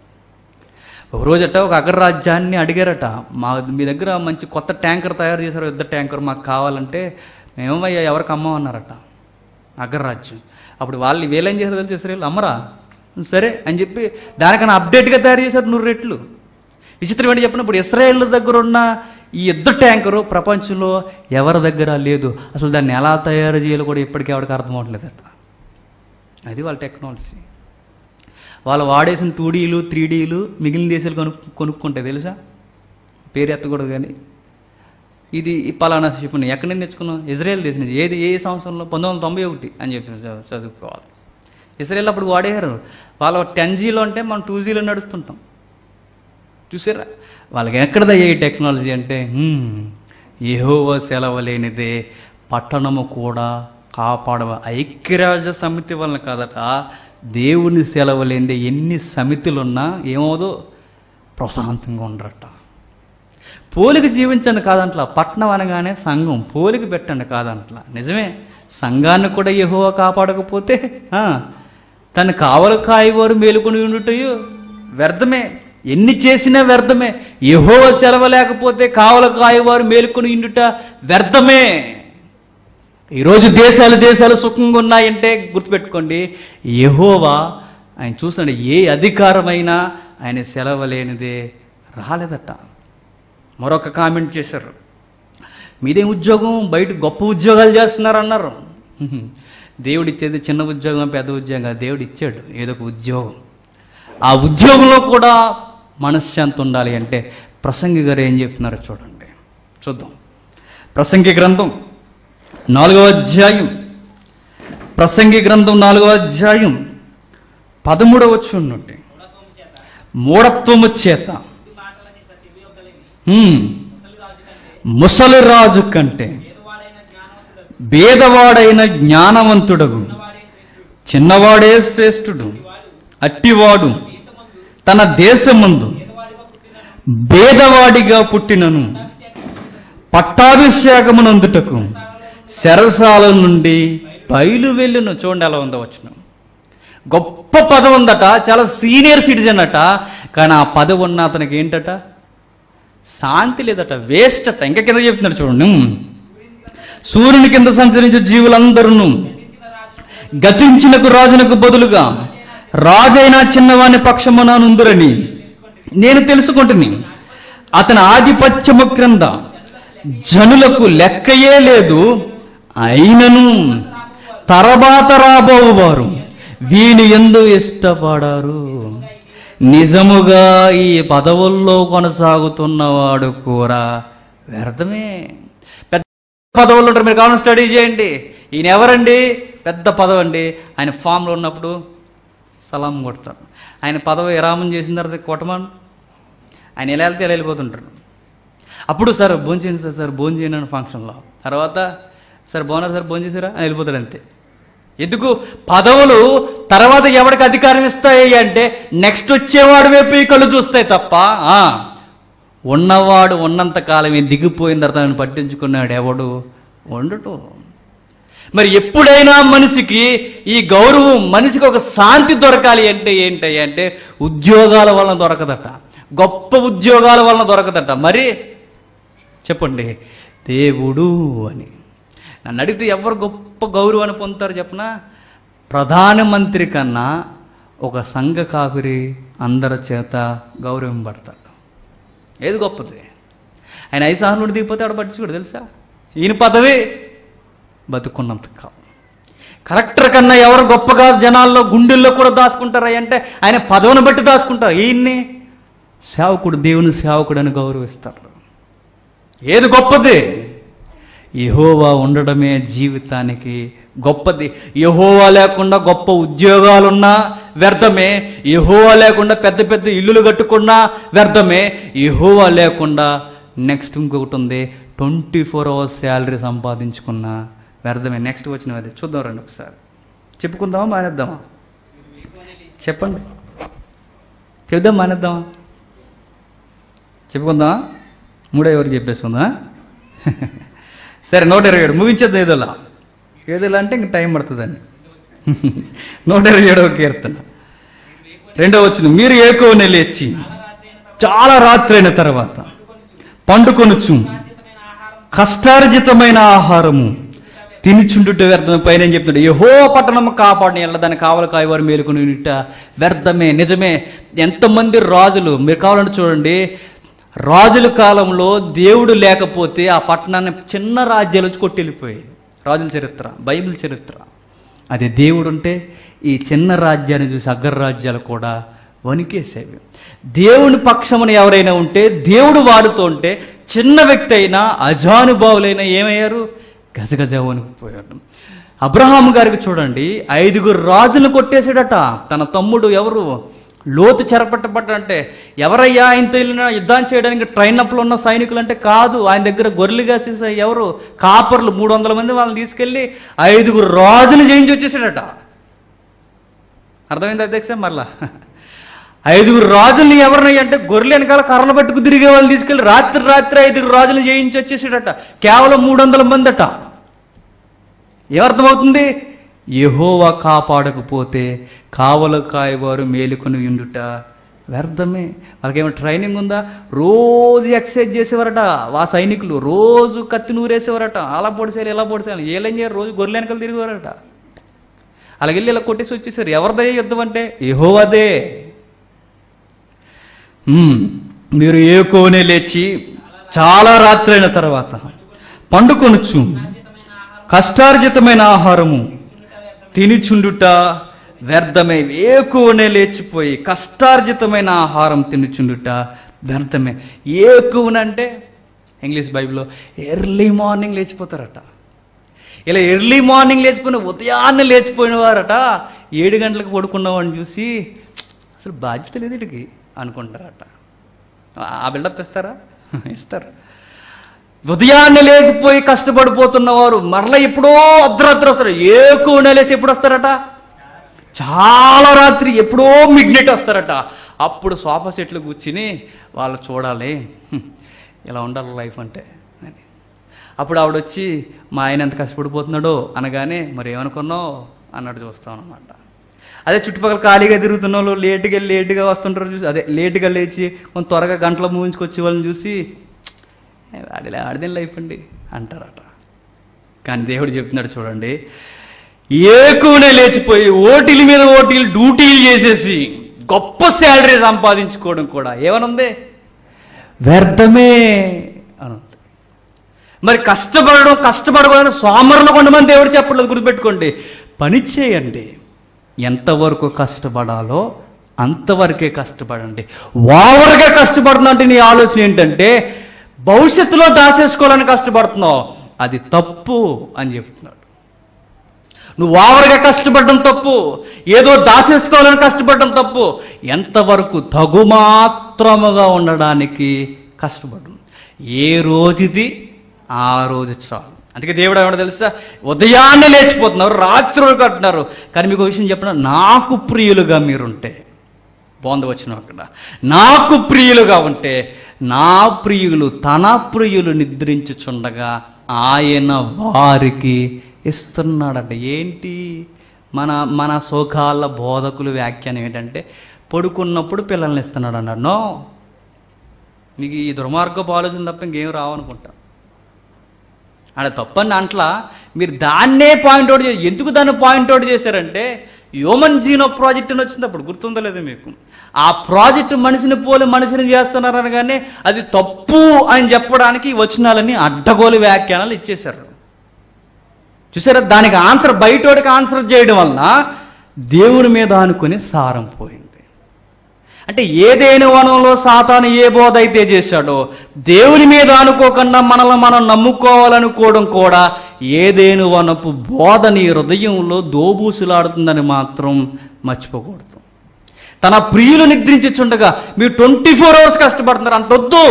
Speaker 1: ఒక రోజట ఒక అగ్రరాజ్యాన్ని అడిగారట మా మీ దగ్గర మంచి కొత్త ట్యాంకర్ తయారు చేశారు యుద్ధ ట్యాంకర్ మాకు కావాలంటే మేమయ్యా ఎవరికి అమ్మమన్నారట అగ్రరాజ్యం అప్పుడు వాళ్ళు వీళ్ళేం చేశారు తెలిసి ఇస్రాయేల్ అమ్మరా సరే అని చెప్పి దానికన్నా అప్డేట్గా తయారు చేశారు నూరు రెట్లు విచిత్రం ఏంటి చెప్పినప్పుడు ఇస్రాయేల్ దగ్గర ఉన్న ఈ యుద్ధ ట్యాంకరు ప్రపంచంలో ఎవరి దగ్గర లేదు అసలు దాన్ని ఎలా తయారు చేయాలో కూడా ఇప్పటికీ ఎవరికి అర్థం అవ్వట్లేదట అది వాళ్ళ టెక్నాలజీ వాళ్ళు వాడేసిన టూ డీలు త్రీ డీలు మిగిలిన దేశాలు కొను కొనుక్కుంటాయి తెలుసా పేరు ఎత్తకూడదు కానీ ఇది ఈ పలానా షిప్ని ఎక్కడి నుంచి తెచ్చుకున్నాం ఇజ్రాయెల్ దేశం నుంచి ఏది ఏ సంవత్సరంలో పంతొమ్మిది వందల తొంభై ఒకటి అని చెప్పి చ- చదువుకోవాలి ఇజ్రాయెల్ అప్పుడు వాడేవారు వాళ్ళ టెన్ జీలో అంటే మనం టూ జీలో నడుస్తుంటాం చూసారా వాళ్ళకి ఎక్కడదయ్యా ఈ టెక్నాలజీ అంటే ఏహోవ సెలవు లేనిదే పట్టణము కూడా కాపాడవ ఐక్యరాజ్య సమితి వలన కాదట దేవుని సెలవు లేనిదే ఎన్ని సమితులు ఉన్నా ఏమవుదో ప్రశాంతంగా ఉండరట పోలిక జీవించండి కాదంట్లా పట్నం అనగానే సంఘం పోలిక పెట్టండి కాదంట్లా నిజమే సంఘాన్ని కూడా యెహోవా కాపాడకపోతే ఆ, తను కావలు కాయవారు మేలుకొని ఉండుటయు వ్యర్థమే ఎన్ని చేసినా వ్యర్థమే యెహోవా సెలవు లేకపోతే కావలు కాయవారు మేలుకొని ఉండుట వ్యర్థమే ఈరోజు దేశాలు దేశాలు సుఖంగా ఉన్నాయంటే గుర్తుపెట్టుకోండి యెహోవా ఆయన చూసండి ఏ అధికారమైనా ఆయన సెలవు లేనిదే రాలేదట మరొక కామెంట్ చేశారు మీదేం ఉద్యోగం బయట గొప్ప ఉద్యోగాలు చేస్తున్నారు అన్నారు హ్మ్. దేవుడు ఇచ్చేది చిన్న ఉద్యోగం పెద్ద ఉద్యోగం కాదు. దేవుడు ఇచ్చాడు ఏదో ఒక ఉద్యోగం ఆ ఉద్యోగంలో కూడా మనశ్శాంతి ఉండాలి అంటే ప్రసంగి గారు ఏం చెప్తున్నారో చూడండి చూద్దాం ప్రసంగి గ్రంథం నాలుగవ అధ్యాయం ప్రసంగి గ్రంథం నాలుగవ అధ్యాయం పదమూడవ నుండి మూఢత్వము చేత హ్మ్. ముసలి రాజు కంటే భేదవాడైన జ్ఞానవంతుడగు చిన్నవాడే శ్రేష్ఠుడు అట్టివాడు తన దేశమందు భేదవాడిగా పుట్టినను పట్టాభిషేకమునందుటకు శరసాల నుండి బయలు వెళ్ళును చూడండి ఎలా ఉందో వచ్చిన గొప్ప పదవి ఉందట చాలా సీనియర్ సిటిజన్ అట కానీ ఆ పదవి ఉన్న అతనికి ఏంటట శాంతి లేదట వేస్ట్ అట ఇంకా కింద చెప్తున్నాడు చూడండి సూర్యుని కింద సంచరించే జీవులందరూ గతించినకు రాజునకు బదులుగా రాజైన చిన్నవాని పక్షమున నుందురని నేను తెలుసుకుంటుని అతని ఆధిపత్యము క్రింద జనులకు లెక్కయే లేదు అయినను తరబాత రాబోవారు వీని ఎందు ఇష్టపడారు నిజముగా ఈ పదవుల్లో కొనసాగుతున్నవాడు కూడా వ్యర్థమే పెద్ద పదవులు ఉంటారు మీరు కావాలని స్టడీ చేయండి ఈయన ఎవరండి పెద్ద పదవి అండి ఆయన ఫామ్లో ఉన్నప్పుడు సలాం కొడతారు ఆయన పదవి విరామం చేసిన తర్వాత కొట్టమని ఆయన ఎలా వెళ్తే ఎలా వెళ్ళిపోతుంటారు అప్పుడు సార్ భోజనం చేయండి సార్ సార్ భోజనం చేయండి అని ఫంక్షన్లో తర్వాత సార్ బాగున్నారు సార్ భోజనం చేశారా అని వెళ్ళిపోతాడు అంతే ఎందుకు పదవులు తర్వాత ఎవరికి అధికారం ఇస్తాయి అంటే నెక్స్ట్ వచ్చేవాడు వైపు ఈ కళ్ళు చూస్తాయి తప్ప ఆ, ఉన్నవాడు ఉన్నంత కాలమే దిగిపోయిన తర్వాత ఆయన పట్టించుకున్నాడు ఎవడు ఉండటం మరి ఎప్పుడైనా మనిషికి ఈ గౌరవం మనిషికి ఒక శాంతి దొరకాలి అంటే ఏంటి అంటే ఉద్యోగాల వలన దొరకదట గొప్ప ఉద్యోగాల వలన దొరకదట మరి చెప్పండి దేవుడు అని నన్ను అడిగితే ఎవరు గొప్ప గౌరవాన్ని పొందుతారు చెప్పనా ప్రధానమంత్రి కన్నా ఒక సంఘ కాపురి అందరి చేత గౌరవింపడతాడు ఏది గొప్పది ఆయన ఐదు సార్లు దిగిపోతే ఆడ పట్టించుకోడు తెలుసా ఈయన పదవి బతుకున్నంత కాలం కలెక్టర్ కన్నా ఎవరు గొప్పగా జనాల్లో గుండెల్లో కూడా దాచుకుంటారా అంటే ఆయన పదవిని బట్టి దాచుకుంటారు ఈయన్ని సేవకుడు దేవుని సేవకుడు అని గౌరవిస్తారు ఏది గొప్పది యహోవా ఉండడమే జీవితానికి గొప్పది యహోవా లేకుండా గొప్ప ఉద్యోగాలున్నా వ్యర్థమే యహోవా లేకుండా పెద్ద పెద్ద ఇల్లులు కట్టుకున్నా వ్యర్థమే యహోవా లేకుండా నెక్స్ట్ ఇంకొకటి ఉంది ట్వంటీ ఫోర్ అవర్స్ శాలరీ సంపాదించుకున్న వ్యర్థమే నెక్స్ట్ వచ్చినవి అది చూద్దాం రండి ఒకసారి చెప్పుకుందామా మానేద్దామా చెప్పండి చెప్దాం మానేద్దామా చెప్పుకుందామా మూడో ఎవరు చెప్పేసుకుందా సరే నూట ఇరవై ఏడు ముగించేద్దాం ఏదోలా ఏదోలా అంటే ఇంక టైం పడుతుందని నూట ఇరవై ఏడవ కీర్తన రెండో వచ్చిన మీరు ఏకోనే లేచి చాలా రాత్రి అయిన తర్వాత పండుకొనుచు కష్టార్జితమైన ఆహారము తినిచుండుట వ్యర్థమే పైన ఏం చెప్తున్నాడు యహో పట్టణము కాపాడిన ఎల్ల దాన్ని కావలి కాయవారు మేలుకొని నిట్ట వ్యర్థమే నిజమే ఎంతమంది రాజులు మీరు కావాలంటే చూడండి రాజుల కాలంలో దేవుడు లేకపోతే ఆ పట్టణాన్ని చిన్న రాజ్యాలు వచ్చి కొట్టెళ్ళిపోయాయి రాజుల చరిత్ర బైబిల్ చరిత్ర అదే దేవుడు ఉంటే ఈ చిన్న రాజ్యాన్ని చూసి అగ్ర రాజ్యాలు కూడా వణికేసేవి దేవుని పక్షమున ఎవరైనా ఉంటే దేవుడు వాడుతూ ఉంటే చిన్న వ్యక్తి అయినా అజానుభావులైనా ఏమయ్యారు గజగజ వణికిపోయారు అబ్రహాం గారికి చూడండి ఐదుగురు రాజులు కొట్టేశాడట తన తమ్ముడు ఎవరు లోతు చెరపట్టబడ్డంటే ఎవరయ్యా ఆయనతో వెళ్ళిన యుద్ధం చేయడానికి ట్రైన్ అప్లో ఉన్న సైనికులు అంటే కాదు ఆయన దగ్గర గొర్రెలు కాసేసే ఎవరు కాపర్లు మూడు వందల మంది వాళ్ళని తీసుకెళ్ళి ఐదుగురు రాజులు జయించి వచ్చేసాడట అర్థమైంది అధ్యక్ష మరలా ఐదుగురు రాజుల్ని ఎవరినై అంటే గొర్రెలు వెనకాల కర్రలు పట్టుకు తిరిగే వాళ్ళు తీసుకెళ్ళి రాత్రి రాత్రి ఐదుగురు రాజులు జయించి వచ్చేసాడట కేవలం మూడు వందల మంది అట ఏమర్థమవుతుంది యెహోవా కాపాడకపోతే కావలు కాయవారు మేలుకొని ఉండుట వ్యర్థమే వాళ్ళకేమైనా ట్రైనింగ్ ఉందా రోజు ఎక్సర్సైజ్ చేసేవారట ఆ సైనికులు రోజు కత్తి నూరేసేవారట అలా పొడిసేయాలి ఇలా పొడిసేయాలి ఏం చేయరు రోజు గొర్రెలు వెనకాల తిరిగేవారట అలాగెళ్ళి ఇలా కొట్టేసి వచ్చేసారు ఎవరిదయ్యే యుద్ధం అంటే యెహోవాదే మ్మ్. మీరు ఏ కోనే లేచి చాలా రాత్రైన తర్వాత పండుకొనుచు కష్టార్జితమైన ఆహారము తినిచుండుట వ్యర్థమే ఏకువనే లేచిపోయి కష్టార్జితమైన ఆహారం తినుచుండుట వ్యర్థమే ఏకువనంటే ఇంగ్లీష్ బైబిల్లో ఎర్లీ మార్నింగ్ లేచిపోతారట ఇలా ఎర్లీ మార్నింగ్ లేచిపోయిన ఉదయాన్నే లేచిపోయిన వారట ఏడు గంటలకు పడుకున్నవాడిని చూసి అసలు బాధ్యత లేదు వీడికి అనుకుంటారట ఆ బిల్డప్ ఇస్తారా ఇస్తారు ఉదయాన్నే లేచిపోయి కష్టపడిపోతున్నవారు మరలా ఎప్పుడో అర్ధరాత్రి వస్తారు ఏ కూనే లేచి ఎప్పుడు వస్తారట చాలా రాత్రి ఎప్పుడో మిడ్ నైట్ వస్తారట అప్పుడు సోఫా సెట్లు కూర్చుని వాళ్ళు చూడాలి హ్మ్, ఇలా ఉండాలి లైఫ్ అంటే అని అప్పుడు ఆవిడ వచ్చి మా ఆయన ఎంత కష్టపడిపోతున్నాడో అనగానే మరి ఏమనుకున్నావు అన్నట్టు చూస్తాం అనమాట అదే చుట్టుపక్కల ఖాళీగా తిరుగుతున్న వాళ్ళు లేటుగా వెళ్ళి లేటుగా వస్తుంటారు చూసి అదే లేటుగా లేచి కొంత త్వరగా గంటల మూవించుకొచ్చి వాళ్ళని చూసి ఆడిలే ఆడిదేం లైఫ్ అండి అంటారట కానీ దేవుడు చెప్తున్నాడు చూడండి ఏకునే లేచిపోయి ఓటీల మీద ఓటీలు డ్యూటీలు చేసేసి గొప్ప శాలరీ సంపాదించుకోవడం కూడా ఏమనుంది వ్యర్థమే అని ఉంది. మరి కష్టపడడం కష్టపడకూడదు సోమరులు కొంతమంది దేవుడు చెప్పలేదు గుర్తుపెట్టుకోండి పని చేయండి ఎంతవరకు కష్టపడాలో అంతవరకే కష్టపడండి ఓవర్గా కష్టపడుతున్నా అంటే నీ ఆలోచన ఏంటంటే భవిష్యత్తులో దాచేసుకోవాలని కష్టపడుతున్నావు అది తప్పు అని చెప్తున్నాడు నువ్వు ఓవర్గా కష్టపడడం తప్పు ఏదో దాచేసుకోవాలని కష్టపడడం తప్పు ఎంతవరకు తగుమాత్రముగా ఉండడానికి కష్టపడడం ఏ రోజుది ఆ రోజు చాలు అందుకే దేవుడు ఏమన్నా తెలుసా ఉదయాన్నే లేచిపోతున్నారు రాత్రి వరకు అంటున్నారు కానీ మీకు ఒక విషయం చెప్పిన నాకు ప్రియులుగా మీరుంటే బాగుంది వచ్చిన అక్కడ నాకు ప్రియులుగా ఉంటే నా ప్రియులు తన ప్రియులు నిద్రించుచుండగా ఆయన వారికి ఇస్తున్నాడట ఏంటి మన మన సోకాల బోధకులు వ్యాఖ్యానం ఏంటంటే పడుకున్నప్పుడు పిల్లల్ని ఇస్తున్నాడు అన్నారు నో మీకు ఈ దుర్మార్గపు ఆలోచన తప్ప ఇంకేం రావనుకుంటా ఆడ తప్పని అంట్లా మీరు దాన్నే పాయింట్ అవుట్ చేసి ఎందుకు దాన్ని పాయింట్ అవుట్ చేశారంటే హ్యూమన్ జీనో ప్రాజెక్ట్ అని వచ్చింది అప్పుడు గుర్తుందో లేదు మీకు ఆ ప్రాజెక్ట్ మనిషిని పోలి మనిషిని చేస్తున్నారు అనగానే అది తప్పు అని చెప్పడానికి ఈ వచనాలని అడ్డగోలు వ్యాఖ్యానాలు ఇచ్చేశారు చూసారా దానికి ఆన్సర్ బయటోడికి ఆన్సర్ చేయడం వలన దేవుని మీద అనుకుని సారం పోయింది అంటే ఏదేని వనంలో సాతాను ఏ బోధ అయితే చేశాడో దేవుని మీద అనుకోకుండా మనల్ని మనం నమ్ముకోవాలనుకోవడం కూడా ఏదేను వనపు బోధ నీ హృదయంలో దోబూసులాడుతుందని మాత్రం మర్చిపోకూడదు తన ప్రియులు నిద్రించుచుండగా మీరు ట్వంటీ ఫోర్ అవర్స్ కష్టపడుతున్నారు అంతొద్దు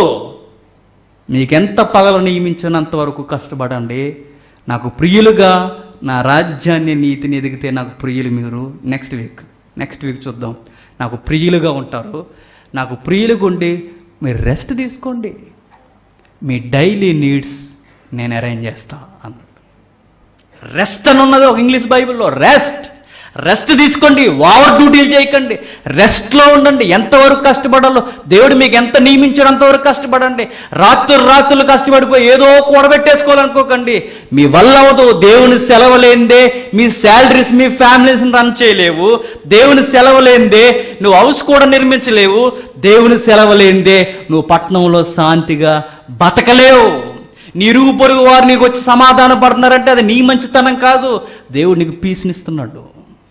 Speaker 1: మీకెంత పగలు నియమించినంత వరకు కష్టపడండి నాకు ప్రియులుగా నా రాజ్యాన్ని నీతిని ఎదిగితే నాకు ప్రియులు మీరు నెక్స్ట్ వీక్ నెక్స్ట్ వీక్ చూద్దాం నాకు ప్రియులుగా ఉంటారు నాకు ప్రియులుగా ఉండి మీరు రెస్ట్ తీసుకోండి మీ డైలీ నీడ్స్ నేను అరేంజ్ చేస్తా అన్నాడు రెస్ట్ అని ఉన్నది ఒక ఇంగ్లీష్ బైబిల్లో రెస్ట్ రెస్ట్ తీసుకోండి ఓవర్ డ్యూటీలు చేయకండి రెస్ట్లో ఉండండి ఎంతవరకు కష్టపడాలో దేవుడు మీకు ఎంత నియమించాడు అంతవరకు కష్టపడండి రాత్రులు రాత్రులు కష్టపడిపోయి ఏదో కూడబెట్టేసుకోవాలనుకోకండి మీ వల్ల అవదు దేవుని సెలవు లేనిదే మీ శాలరీస్ మీ ఫ్యామిలీస్ రన్ చేయలేవు దేవుని సెలవు లేనిదే నువ్వు హౌస్ కూడా నిర్మించలేవు దేవుని సెలవు లేనిదే నువ్వు పట్టణంలో శాంతిగా బతకలేవు నీ ఇరుగు పొరుగు వారు నీకు వచ్చి సమాధాన పడుతున్నారంటే అది నీ మంచితనం కాదు దేవుడు నీకు పీస్నిస్తున్నాడు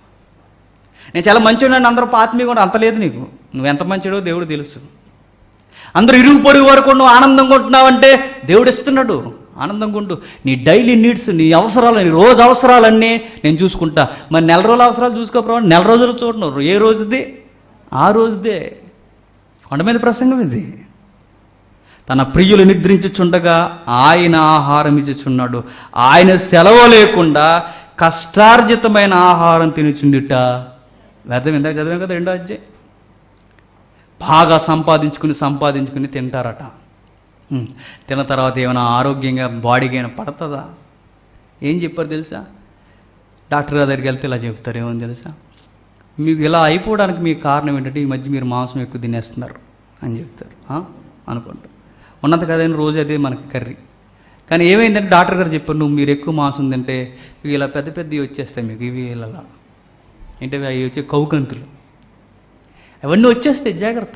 Speaker 1: నేను చాలా మంచివాడిని అందరూ పాత్మీ కూడా అంత లేదు నీకు నువ్వు ఎంత మంచిడో దేవుడు తెలుసు అందరూ ఇరుగు పొరుగు వరకు నువ్వు ఆనందంగా ఉంటున్నావంటే దేవుడు ఇస్తున్నాడు ఆనందంగా ఉండు నీ డైలీ నీడ్స్ నీ అవసరాలు నీ రోజు అవసరాలన్నీ నేను చూసుకుంటా మరి నెల రోజుల అవసరాలు చూసుకోకపోవా నెల రోజులు చూడను ఏ రోజుది ఆ రోజుదే కొండ మీద ప్రసంగం ఇది తన ప్రియులు నిద్రించుచుండగా ఆయన ఆహారం ఇచ్చుచున్నాడు ఆయన సెలవు లేకుండా కష్టార్జితమైన ఆహారం తినుచుండిట వ్యర్థం ఇందాక చదివాం కదా రెండో అధ్యాయం బాగా సంపాదించుకుని సంపాదించుకుని తింటారట ఉమ్, తిన్న తర్వాత ఏమైనా ఆరోగ్యంగా బాడీకి ఏమైనా పడుతుందా ఏం చెప్పారు తెలుసా డాక్టర్ గారి దగ్గరికి వెళ్తే ఇలా చెప్తారు ఏమని తెలుసా మీకు ఇలా అయిపోవడానికి మీ కారణం ఏంటంటే ఈ మధ్య మీరు మాంసం ఎక్కువ తినేస్తున్నారు అని చెప్తారు ఆ? అనుకుంటా ఉన్నంత కదైనా రోజు అదే మనకి కర్రీ కానీ ఏమైందంటే డాక్టర్ గారు చెప్పారు నువ్వు మీరు ఎక్కువ మాంసం తింటే ఇవి ఇలా పెద్ద పెద్దవి వచ్చేస్తాయి మీకు ఇవి ఇలా ఏంటవి అవి వచ్చే కౌకంతులు అవన్నీ వచ్చేస్తాయి జాగ్రత్త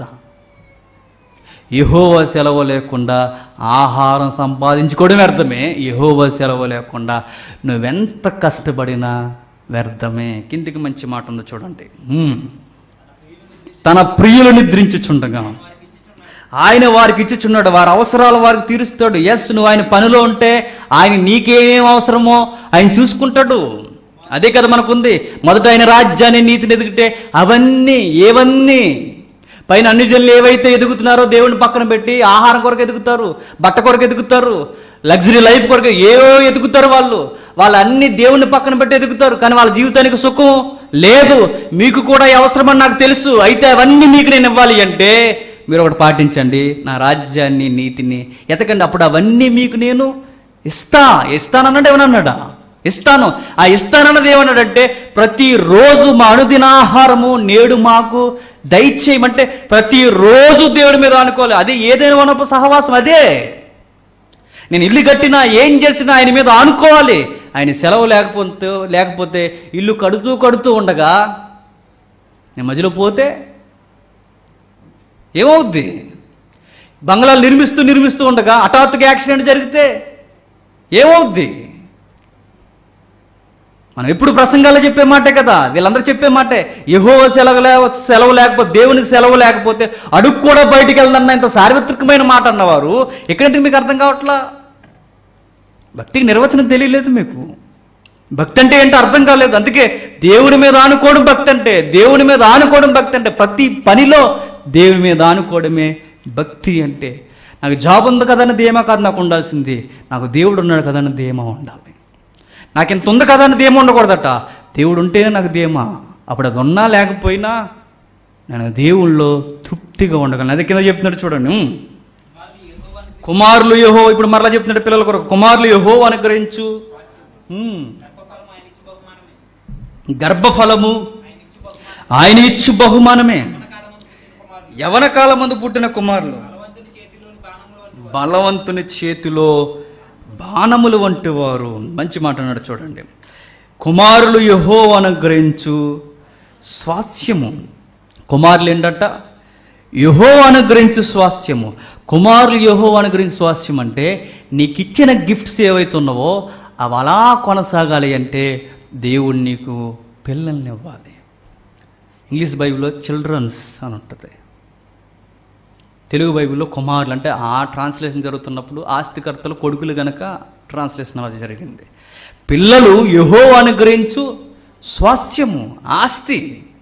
Speaker 1: యహోవ సెలవు లేకుండా ఆహారం సంపాదించుకోవడం వ్యర్థమే యహోవ సెలవు లేకుండా నువ్వెంత కష్టపడినా వ్యర్థమే కిందికి మంచి మాట ఉందో చూడండి హ్మ్. తన ప్రియులు నిద్రించుచుండగా ఆయన వారికి ఇచ్చుచున్నాడు వారి అవసరాలు వారికి తీరుస్తాడు ఎస్ నువ్వు ఆయన పనిలో ఉంటే ఆయన నీకేమేం అవసరమో ఆయన చూసుకుంటాడు అదే కదా మనకుంది మొదట ఆయన రాజ్యాన్ని నీతిని ఎదిగితే అవన్నీ ఏవన్నీ పైన అన్ని జనులు ఏవైతే ఎదుగుతున్నారో దేవుని పక్కన పెట్టి ఆహారం కొరకు ఎదుగుతారు బట్ట కొరకు ఎదుగుతారు లగ్జరీ లైఫ్ కొరకు ఏవో ఎదుగుతారు వాళ్ళు వాళ్ళు అన్ని దేవుని పక్కన పెట్టి ఎదుగుతారు కానీ వాళ్ళ జీవితానికి సుఖం లేదు మీకు కూడా ఈ అవసరమని నాకు తెలుసు అయితే అవన్నీ మీకు నేను ఇవ్వాలి అంటే మీరు ఒకటి పాటించండి నా రాజ్యాన్ని నీతిని ఎతకండి అప్పుడు అవన్నీ మీకు నేను ఇస్తా ఇస్తానన్నాడు ఏమన్నాడా ఇస్తాను ఆ ఇస్తానన్నది ఏమన్నాడంటే ప్రతిరోజు మా అనుదినాహారము నేడు మాకు దయచేయమంటే ప్రతిరోజు దేవుడి మీద అనుకోవాలి అది ఏదైనా వనపు సహవాసం అదే నేను ఇల్లు కట్టినా ఏం చేసినా ఆయన మీద ఆనుకోవాలి ఆయన సెలవు లేకపోతే లేకపోతే ఇల్లు కడుతూ కడుతూ ఉండగా నేను మధ్యలో పోతే ఏమవుద్ది బంగ్లాలు నిర్మిస్తూ నిర్మిస్తూ ఉండగా హఠాత్తుగా యాక్సిడెంట్ జరిగితే ఏమవుద్ది మనం ఎప్పుడు ప్రసంగాల్లో చెప్పే మాటే కదా వీళ్ళందరూ చెప్పే మాటే యహో సెలవు లే సెలవు లేకపోతే దేవునికి సెలవు లేకపోతే అడుగు కూడా బయటికి వెళ్దన్న ఇంత సార్వత్రికమైన మాట అన్నవారు ఎక్కడెందుకు మీకు అర్థం కావట్లా భక్తికి నిర్వచనం తెలియలేదు మీకు భక్తి అంటే ఏంటో అర్థం కాలేదు అందుకే దేవుని మీద ఆనుకోవడం భక్తి అంటే దేవుని మీద ఆనుకోవడం భక్తి అంటే ప్రతి పనిలో దేవుని మీద ఆనుకోవడమే భక్తి అంటే నాకు జాబ్ ఉంది కదన్న ధీమా కాదు నాకు ఉండాల్సింది నాకు దేవుడు ఉన్నాడు కదన్న ధీమా ఉండాలి నాకు ఇంత ఉంది కదా అని ధీమా ఉండకూడదట దేవుడు ఉంటేనే నాకు ధీమా అప్పుడు అది ఉన్నా లేకపోయినా నేను దేవుళ్ళో తృప్తిగా ఉండగలను అదే కింద చెప్తున్నాడు చూడండి ఉమ్. కుమారులు యహో ఇప్పుడు మరలా చెప్తున్నాడు పిల్లల కొరకు కుమారులు యహో అనుగ్రహించు ఉమ్. గర్భఫలము ఆయన ఇచ్చు బహుమానమే యవన కాలం ముందు పుట్టిన కుమారులు బలవంతుని చేతిలో బాణములు వంటి వారు మంచి మాట అన్నాడు చూడండి కుమారులు యహో అనుగ్రహించు స్వాస్యము కుమారులు ఏంటట యహో అనుగ్రహించు స్వాస్యము కుమారులు యహో అనుగ్రహించు స్వాస్యం అంటే నీకు ఇచ్చిన గిఫ్ట్స్ ఏవైతే ఉన్నావో అవి అలా కొనసాగాలి అంటే దేవుడు నీకు పిల్లల్ని ఇవ్వాలి ఇంగ్లీష్ బైబిల్లో చిల్డ్రన్స్ అని ఉంటుంది తెలుగు బైబిల్లో కుమారులు అంటే ఆ ట్రాన్స్లేషన్ జరుగుతున్నప్పుడు ఆస్తికర్తలు కొడుకులు గనక ట్రాన్స్లేషన్ అలా జరిగింది పిల్లలు యహో అనుగ్రహించు స్వాస్థ్యము ఆస్తి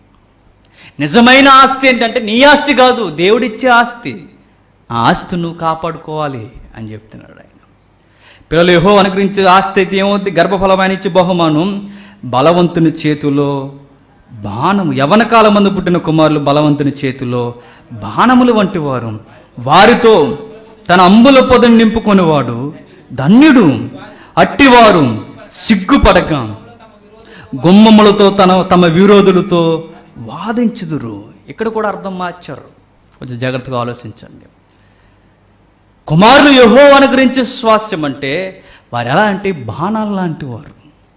Speaker 1: నిజమైన ఆస్తి ఏంటంటే నీ ఆస్తి కాదు దేవుడిచ్చే ఆస్తి ఆ ఆస్తి నువ్వు కాపాడుకోవాలి అని చెప్తున్నాడు ఆయన పిల్లలు యహో అనుగ్రహించే ఆస్తి అయితే ఏమవుద్ది గర్భఫలమైన ఇచ్చే బహుమానం బలవంతుని చేతిలో బాణము యవన కాలమందు పుట్టిన కుమారులు బలవంతుని చేతిలో బాణములు వంటి వారు వారితో తన అంబుల పొదను నింపుకొనివాడు ధన్యుడు అట్టివారు సిగ్గుపడక గుమ్మములతో తన తమ విరోధులతో వాదించుదురు ఇక్కడ కూడా అర్థం మార్చారు కొంచెం జాగ్రత్తగా ఆలోచించండి కుమారులు యహో అనుగ్రహించే స్వాస్థ్యం అంటే వారు ఎలా అంటే బాణాలు లాంటి వారు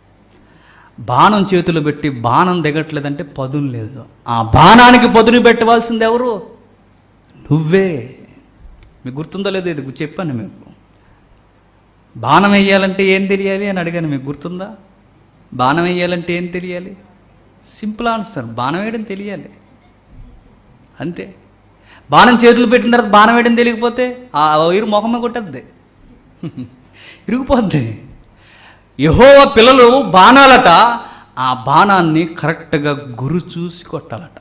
Speaker 1: బాణం చేతులు పెట్టి బాణం దిగట్లేదంటే పదును లేదు ఆ బాణానికి పదును పెట్టవలసింది ఎవరు నువ్వే మీకు గుర్తుందో లేదో ఇది చెప్పాను మీకు బాణం వేయాలంటే ఏం తెలియాలి అని అడిగాను మీకు గుర్తుందా బాణం వేయాలంటే ఏం తెలియాలి సింపుల్ ఆన్సర్ బాణం వేయడం తెలియాలి అంతే బాణం చేతులు పెట్టిన తర్వాత బాణం వేయడం తెలియకపోతే ఆ వైరు మొహమ్మ కొట్టద్ది ఇరిగిపోద్ది యహోవ పిల్లలు బాణాలట ఆ బాణాన్ని కరెక్ట్గా గురు చూసి కొట్టాలట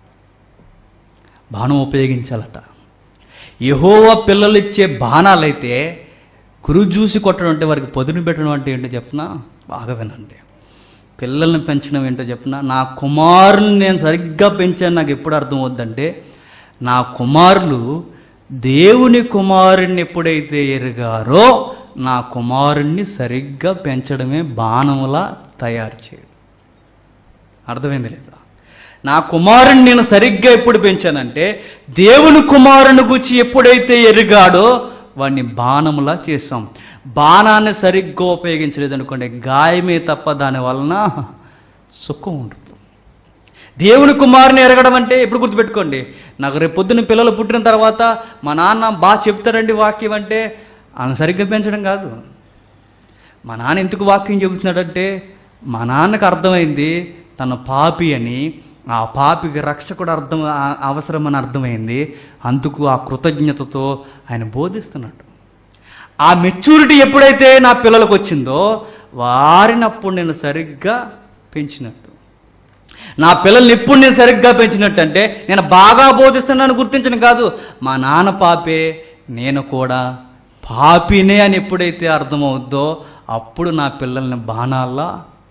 Speaker 1: బాణం ఉపయోగించాలట యహోవ పిల్లలు ఇచ్చే బాణాలైతే గురు చూసి కొట్టడం అంటే వారికి పొదును పెట్టడం అంటే ఏంటో చెప్పనా బాగా వినండి పిల్లల్ని పెంచడం ఏంటో చెప్పనా నా కుమారుని నేను సరిగ్గా పెంచాను నాకు ఎప్పుడు అర్థం అవుద్దంటే నా కుమారులు దేవుని కుమారుణ్ణి ఎప్పుడైతే ఎరిగారో నా కుమారుణ్ణి సరిగ్గా పెంచడమే బాణములా తయారు చేయడం అర్థమైంది లేదా నా కుమారుణ్ణి నేను సరిగ్గా ఎప్పుడు పెంచానంటే దేవుని కుమారుని గురించి ఎప్పుడైతే ఎరిగాడో వాడిని బాణములా చేసాం బాణాన్ని సరిగ్గా ఉపయోగించలేదు అనుకోండి గాయమే తప్ప దాని వలన సుఖం ఉండదు దేవుని కుమారుని ఎరగడం అంటే ఎప్పుడు గుర్తుపెట్టుకోండి నాకు రేపు పొద్దున్న పిల్లలు పుట్టిన తర్వాత మా నాన్న బాగా చెప్తాడండి వాక్యం అంటే ఆయన సరిగ్గా పెంచడం కాదు మా నాన్న ఎందుకు వాక్యం చెబుతున్నాడంటే మా నాన్నకు అర్థమైంది తన పాపి అని ఆ పాపికి రక్షకుడు అర్థం ఆ- అవసరమని అర్థమైంది అందుకు ఆ కృతజ్ఞతతో ఆయన బోధిస్తున్నాడు ఆ మెచ్యూరిటీ ఎప్పుడైతే నా పిల్లలకు వచ్చిందో వారిని అప్పుడు నేను సరిగ్గా పెంచినట్టు నా పిల్లల్ని ఎప్పుడు నేను సరిగ్గా పెంచినట్టు అంటే నేను బాగా బోధిస్తున్నాను గుర్తించను కాదు మా నాన్న పాపే నేను కూడా పాపినే అని ఎప్పుడైతే అర్థమవుద్దో అప్పుడు నా పిల్లల్ని బాణాల్లా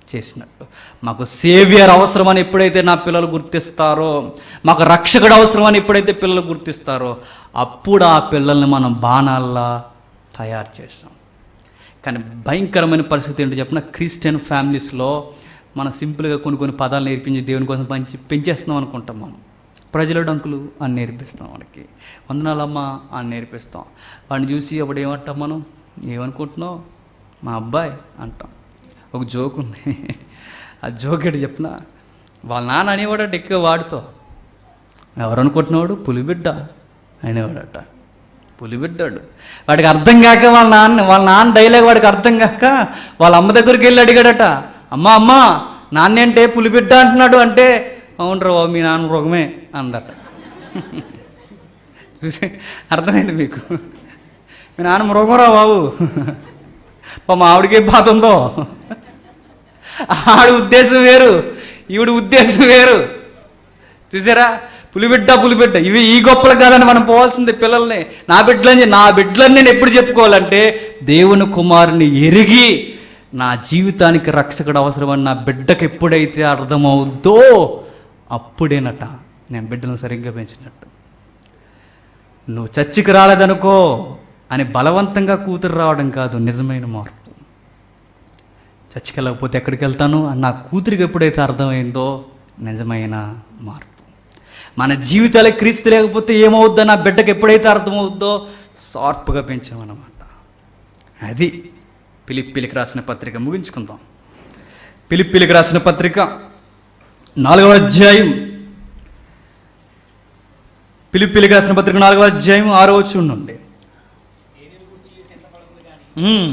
Speaker 1: చేసినట్టు మాకు సేవియర్ అవసరమని ఎప్పుడైతే నా పిల్లలు గుర్తిస్తారో మాకు రక్షకుడు అవసరమని ఎప్పుడైతే పిల్లలు గుర్తిస్తారో అప్పుడు ఆ పిల్లల్ని మనం బాణాల్లా తయారు చేస్తాం కానీ భయంకరమైన పరిస్థితి ఏంటో చెప్పిన క్రిస్టియన్ ఫ్యామిలీస్లో మనం సింపుల్గా కొన్ని కొన్ని పదాలు నేర్పించి దేవుని కోసం పంచి పెంచేస్తున్నాం అనుకుంటాం మనం ప్రజల డంకులు అని నేర్పిస్తాం వాడికి వందనాలమ్మ అని నేర్పిస్తాం వాడిని చూసి అప్పుడు ఏమంటాం మనం ఏమనుకుంటున్నావు మా అబ్బాయి అంటాం ఒక జోక్ ఉంది ఆ జోక్ ఏంటి చెప్పిన వాళ్ళ నాన్న అనేవాడట ఎక్కువ వాడుతో ఎవరు అనుకుంటున్నాడు పులిబిడ్డ అనేవాడట పులిబిడ్డాడు వాడికి అర్థం కాక వాళ్ళ నాన్న వాళ్ళ నాన్న డైలాగ్ వాడికి అర్థం కాక వాళ్ళ అమ్మ దగ్గరికి వెళ్ళి అడిగాడట అమ్మ అమ్మ నాన్న అంటే పులిబిడ్డ అంటున్నాడు అంటే అవునరా బాబు మీ నాన్న మృగమే అందట చూసి అర్థమైంది మీకు మీ నాన్న మృగంరా బాబు మా ఆవిడకి ఏం బాధ ఉందో ఆడి ఉద్దేశం వేరు ఈవిడ ఉద్దేశం వేరు చూసారా పులిబిడ్డ పులిబిడ్డ ఇవి ఈ గొప్పలు కాదని మనం పోవాల్సింది పిల్లల్ని నా బిడ్డలని నా బిడ్డలని నేను ఎప్పుడు చెప్పుకోవాలంటే దేవుని కుమారుని ఎరిగి నా జీవితానికి రక్షకుడు అవసరమని నా బిడ్డకి ఎప్పుడైతే అర్థమవుద్దో అప్పుడేనట నేను బిడ్డను సరిగ్గా పెంచినట్టు నువ్వు చర్చికి రాలేదనుకో అని బలవంతంగా కూతురు రావడం కాదు నిజమైన మార్పు చర్చికి వెళ్ళకపోతే ఎక్కడికి వెళ్తాను అని నా కూతురికి ఎప్పుడైతే అర్థమైందో నిజమైన మార్పు మన జీవితాలే క్రీస్తు లేకపోతే ఏమవుద్దో నా బిడ్డకి ఎప్పుడైతే అర్థమవుద్దో షార్ప్గా పెంచామన్నమాట అది పిలిప్పిలికి రాసిన పత్రిక ముగించుకుందాం పిలిప్పిలికి రాసిన పత్రిక నాలుగవ అధ్యాయం పిలిప్పిలికి రాసిన పత్రిక నాలుగవ అధ్యాయం ఆరో వచ్చి ఉండండి మ్మ్.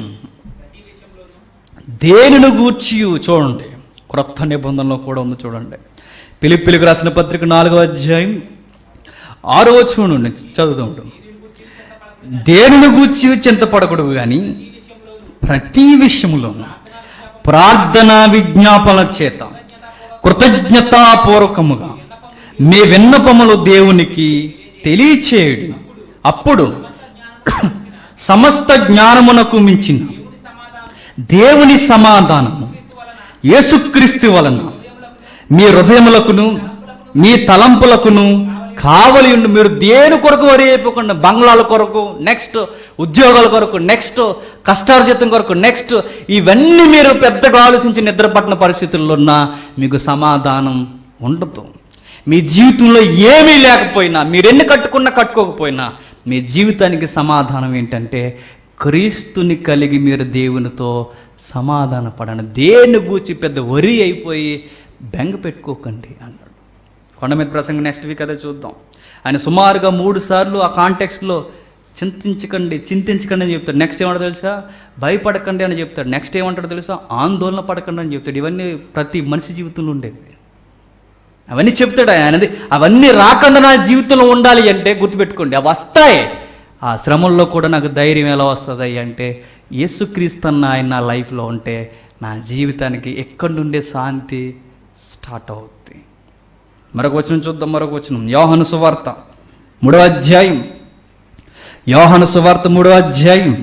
Speaker 1: దేనిని గూర్చి చూడండి క్రొత్త నిబంధనలో కూడా ఉంది చూడండి పిలిపిలికి రాసిన పత్రిక నాలుగవ అధ్యాయం ఆరో చూడండి చదువుతూ దేనిని గూర్చి చింతపడకూడదు కానీ ప్రతి విషయంలోనూ ప్రార్థన విజ్ఞాపన చేత కృతజ్ఞతాపూర్వకముగా మీ విన్నపములు దేవునికి తెలియచేయడు అప్పుడు సమస్త జ్ఞానమునకు మించిన దేవుని సమాధానము యేసుక్రీస్తు వలన మీ హృదయములకును మీ తలంపులకును కావలి ఉండి మీరు దేని కొరకు వరి అయిపోకుండా బంగ్లాల కొరకు నెక్స్ట్ ఉద్యోగాల కొరకు నెక్స్ట్ కష్టార్జితం కొరకు నెక్స్ట్ ఇవన్నీ మీరు పెద్దగా ఆలోచించి నిద్రపట్టిన పరిస్థితుల్లో ఉన్నా మీకు సమాధానం ఉండదు మీ జీవితంలో ఏమీ లేకపోయినా మీరెన్ని కట్టుకున్నా కట్టుకోకపోయినా మీ జీవితానికి సమాధానం ఏంటంటే క్రీస్తుని కలిగి మీరు దేవునితో సమాధాన పడండి దేన్ని గూర్చి పెద్ద వరి అయిపోయి బెంగ పెట్టుకోకండి అన్నాడు కొండ మీద ప్రసంగం నెక్స్ట్ వీక్ అదే చూద్దాం ఆయన సుమారుగా మూడు సార్లు ఆ కాంటెక్స్ట్లో చింతించకండి చింతించకండి అని చెప్తాడు నెక్స్ట్ ఏమంటాడు తెలుసా భయపడకండి అని చెప్తాడు నెక్స్ట్ ఏమంటాడు తెలుసా ఆందోళన పడకండి అని చెప్తాడు ఇవన్నీ ప్రతి మనిషి జీవితంలో ఉండేవి అవన్నీ చెప్తాడు ఆయనది అవన్నీ రాకుండా నా జీవితంలో ఉండాలి అంటే గుర్తుపెట్టుకోండి అవి వస్తాయి ఆ శ్రమల్లో కూడా నాకు ధైర్యం ఎలా వస్తుంది అంటే యేసుక్రీస్తన్న ఆయన నా లైఫ్లో ఉంటే నా జీవితానికి ఎక్కడి నుండే శాంతి స్టార్ట్ అవుద్ది మరొక వచనం చూద్దాం మరొక వచనం యోహను సువార్త మూడవ అధ్యాయం యోహను సువార్త మూడవ అధ్యాయం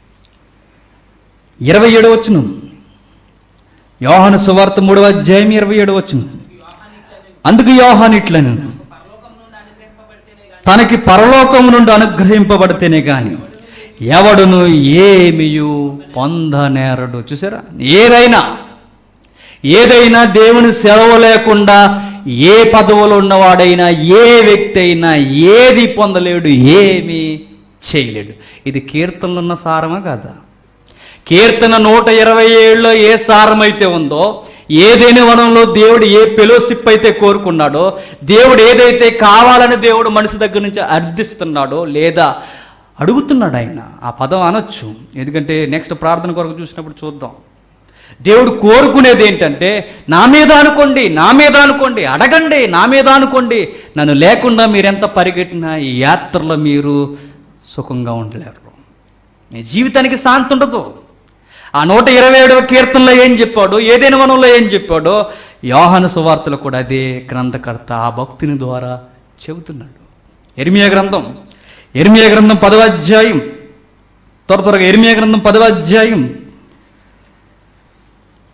Speaker 1: ఇరవై ఏడవ వచనం యోహాను సువార్త మూడవ అధ్యాయం ఇరవై ఏడవ వచనం అందుకు యోహాన్ ఇట్లను తనకి పరలోకం నుండి అనుగ్రహింపబడితేనే గాని ఎవడును ఏమియు పొందనేరడు చూసారా ఏదైనా ఏదైనా దేవుని సెలవు లేకుండా ఏ పదవులో ఉన్నవాడైనా ఏ వ్యక్తి అయినా ఏది పొందలేడు ఏమీ చేయలేడు ఇది కీర్తనలో ఉన్న సారమా కాదా కీర్తన నూట ఇరవై ఏడులో ఏ సారం అయితే ఉందో ఏదైనా వనంలో దేవుడు ఏ ఫెలోషిప్ అయితే కోరుకున్నాడో దేవుడు ఏదైతే కావాలని దేవుడు మనిషి దగ్గర నుంచి అర్థిస్తున్నాడో లేదా అడుగుతున్నాడు ఆయన ఆ పదం అనొచ్చు ఎందుకంటే నెక్స్ట్ ప్రార్థన కొరకు చూసినప్పుడు చూద్దాం దేవుడు కోరుకునేది ఏంటంటే నా మీద అనుకోండి నా మీద అనుకోండి అడగండి నా మీద అనుకోండి నన్ను లేకుండా మీరెంత పరిగెట్టినా ఈ యాత్రలో మీరు సుఖంగా ఉండలేరు మీ జీవితానికి శాంతి ఉండదు ఆ నూట ఇరవై ఏడవ కీర్తనలో ఏం చెప్పాడు ఏదైనా వనంలో ఏం చెప్పాడో యోహాను సువార్తలో కూడా అదే గ్రంథకర్త ఆ భక్తుని ద్వారా చెబుతున్నాడు ఎర్మియా గ్రంథం ఎర్మియా గ్రంథం పదవ అధ్యాయం త్వర త్వరగా ఎర్మియా గ్రంథం పదవ అధ్యాయం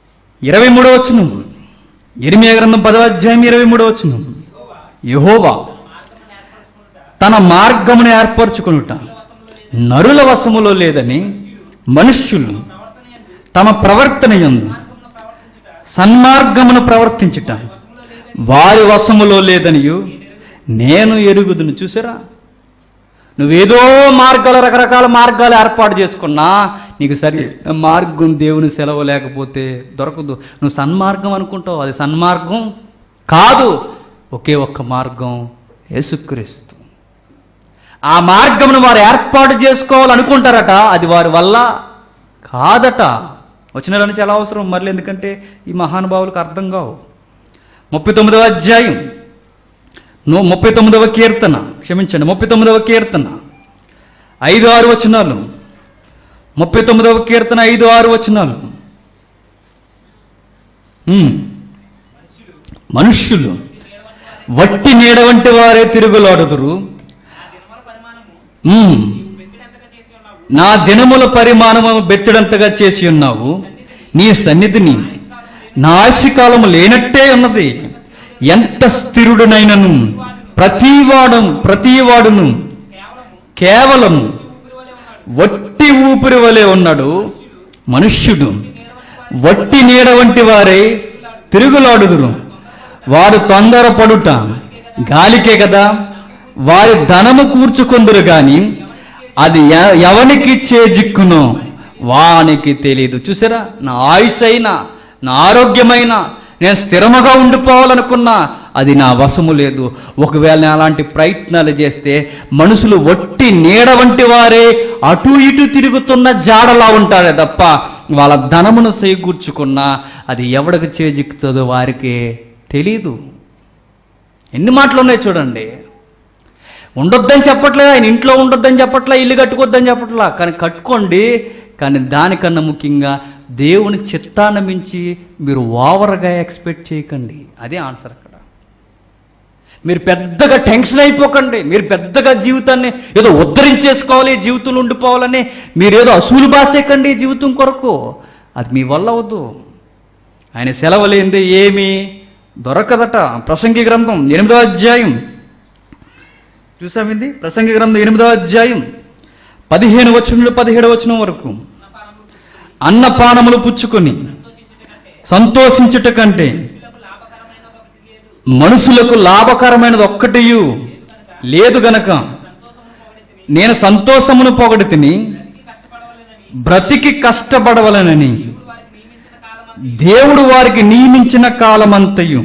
Speaker 1: ఇరవై మూడో వచ్చును ఇరిమియా గ్రంథం పదవ అధ్యాయం ఇరవై మూడో వచ్చును యహోవా తన మార్గమును ఏర్పరచుకొనుట నరుల వశములో లేదని మనుష్యులు తమ ప్రవర్తన యందు సన్మార్గమును ప్రవర్తించుట వారి వశములో లేదనియు నేను ఎరుగుదును చూసారా నువ్వేదో మార్గాలు రకరకాల మార్గాలు ఏర్పాటు చేసుకున్నా నీకు సరి మార్గం దేవుని సెలవు లేకపోతే దొరకదు నువ్వు సన్మార్గం అనుకుంటావు అది సన్మార్గం కాదు ఒకే ఒక్క మార్గం యేసుక్రీస్తు ఆ మార్గమును వారు ఏర్పాటు చేసుకోవాలనుకుంటారట అది వారి వల్ల కాదట వచ్చిన నుంచి ఎలా అవసరం మరలి ఎందుకంటే ఈ మహానుభావులకు అర్థం కావు ముప్పై తొమ్మిదవ అధ్యాయం నూ ముప్పై తొమ్మిదవ కీర్తన క్షమించండి ముప్పై తొమ్మిదవ కీర్తన ఐదు ఆరు వచనాలు ముప్పై తొమ్మిదవ కీర్తన ఐదు ఆరు వచనాలు ఉమ్. మనుష్యులు వట్టి నీడ వంటి వారే తిరుగులాడుదురు ఉమ్. నా దినముల పరిమాణము బెత్తడంతగా చేసి ఉన్నావు నీ సన్నిధిని నా ఆశకాలము లేనట్టే ఉన్నది ఎంత స్థిరుడునైనను ప్రతివాడు ప్రతివాడును కేవలం వట్టి ఊపిరి వలె ఉన్నాడు మనుష్యుడు వట్టి నీడ వంటి వారే తిరుగులాడుదురు వారు తొందరపడుట గాలికే కదా వారి ధనము కూర్చుకొందురు గాని అది ఎ- ఎవనికి చేజిక్కునో వానికి తెలియదు చూసారా నా ఆయుష్ అయినా నా ఆరోగ్యమైన నేను స్థిరముగా ఉండిపోవాలనుకున్నా అది నా వశము లేదు ఒకవేళ నేను అలాంటి ప్రయత్నాలు చేస్తే మనుషులు ఒట్టి నీడ వంటి వారే అటు ఇటు తిరుగుతున్న జాడలా ఉంటారే తప్ప వాళ్ళ ధనమును చేకూర్చుకున్నా అది ఎవడికి చేజిక్కుతుందో వారికి తెలీదు ఎన్ని మాటలు ఉన్నాయి చూడండి ఉండొద్దని చెప్పట్లేదు ఆయన ఇంట్లో ఉండొద్దని చెప్పట్లా ఇల్లు కట్టుకోవద్దని చెప్పట్లా కానీ కట్టుకోండి కానీ దానికన్నా ముఖ్యంగా దేవుని చిత్తాన్ని మించి మీరు ఓవర్గా ఎక్స్పెక్ట్ చేయకండి అదే ఆన్సర్ అక్కడ మీరు పెద్దగా టెన్షన్ అయిపోకండి మీరు పెద్దగా జీవితాన్ని ఏదో ఉద్ధరించేసుకోవాలి జీవితంలో ఉండిపోవాలని మీరు ఏదో అసూలు బాసేకండి జీవితం కొరకు అది మీ వల్ల అవద్దు ఆయన సెలవు లేనిదే ఏమీ దొరకదట ప్రసంగి గ్రంథం ఎనిమిదో అధ్యాయం చూసామింది ప్రసంగి గ్రంథం ఎనిమిదో అధ్యాయం పదిహేను వచనంలో పదిహేడు వచనం వరకు అన్నపానములు పుచ్చుకొని సంతోషించుట కంటే మనుషులకు లాభకరమైనది ఒక్కటియు లేదు గనక నేను సంతోషమును పొగడి తిని బ్రతికి కష్టపడవలనని దేవుడు వారికి నియమించిన కాలమంతయు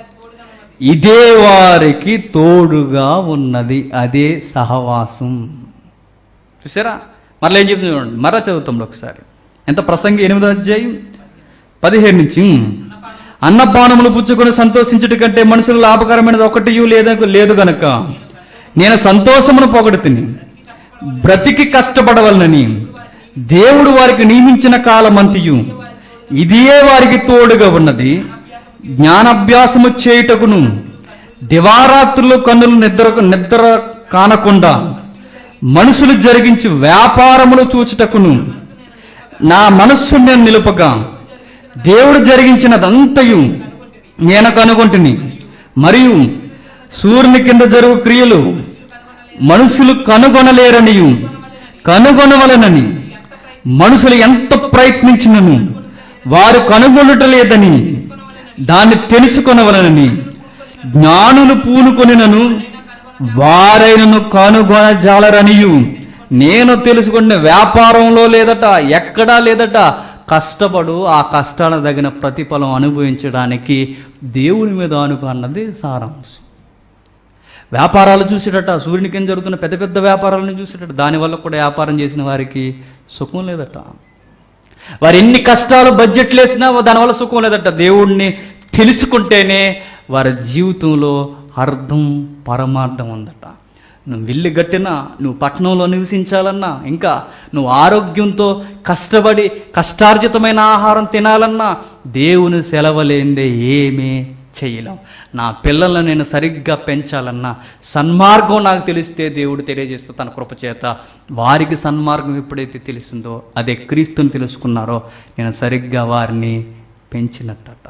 Speaker 1: ఇదే వారికి తోడుగా ఉన్నది అదే సహవాసం చూసారా మరలా ఏం చెప్తుంది చూడండి మరలా చదువుతాం ఒకసారి ఎంత ప్రసంగి ఎనిమిదో అధ్యాయం పదిహేడు నుంచి అన్నపానములు పుచ్చుకొని సంతోషించుట కంటే మనుషులు లాభకరమైనది ఒకటి లేదా లేదు గనక నేను సంతోషమును పొగడు తిని బ్రతికి కష్టపడవలనని దేవుడు వారికి నియమించిన కాలమంతియు ఇదే వారికి తోడుగా ఉన్నది జ్ఞానాభ్యాసము చేయుటకును దివారాత్రులు కన్నులు నిద్ర నిద్ర కానకుండా మనుషులు జరిగించి వ్యాపారములు చూచుటకును నా మనస్సు నేను నిలుపగా దేవుడు జరిగించినదంతయు నేను కనుగొంటిని మరియు సూర్యుని కింద జరుగు క్రియలు మనుషులు కనుగొనలేరనియు కనుగొనవలనని మనుషులు ఎంత ప్రయత్నించినను వారు కనుగొనుట లేదని దాన్ని తెలుసుకొనవలనని జ్ఞానులు పూనుకొనినను వారైనను కనుగొనజాలరనియు నేను తెలుసుకున్న వ్యాపారంలో లేదట ఎక్కడా లేదట కష్టపడు ఆ కష్టాలకు తగిన ప్రతిఫలం అనుభవించడానికి దేవుని మీద ఆనుకు అన్నది సారాంశం వ్యాపారాలు చూసేటట సూర్యుని కింద జరుగుతున్న పెద్ద పెద్ద వ్యాపారాలను చూసేటట దానివల్ల కూడా వ్యాపారం చేసిన వారికి సుఖం లేదట వారు ఎన్ని కష్టాలు బడ్జెట్లు వేసినా దానివల్ల సుఖం లేదట దేవుణ్ణి తెలుసుకుంటేనే వారి జీవితంలో అర్థం పరమార్థం ఉందట నువ్వు ఇల్లు కట్టినా నువ్వు పట్టణంలో నివసించాలన్నా ఇంకా నువ్వు ఆరోగ్యంతో కష్టపడి కష్టార్జితమైన ఆహారం తినాలన్నా దేవుని సెలవలేందే ఏమీ చేయలేం నా పిల్లలను నేను సరిగ్గా పెంచాలన్నా సన్మార్గం నాకు తెలిస్తే దేవుడు తెలియజేస్తే తన కృపచేత వారికి సన్మార్గం ఎప్పుడైతే తెలిసిందో అదే క్రీస్తుని తెలుసుకున్నారో నేను సరిగ్గా వారిని పెంచినట్టట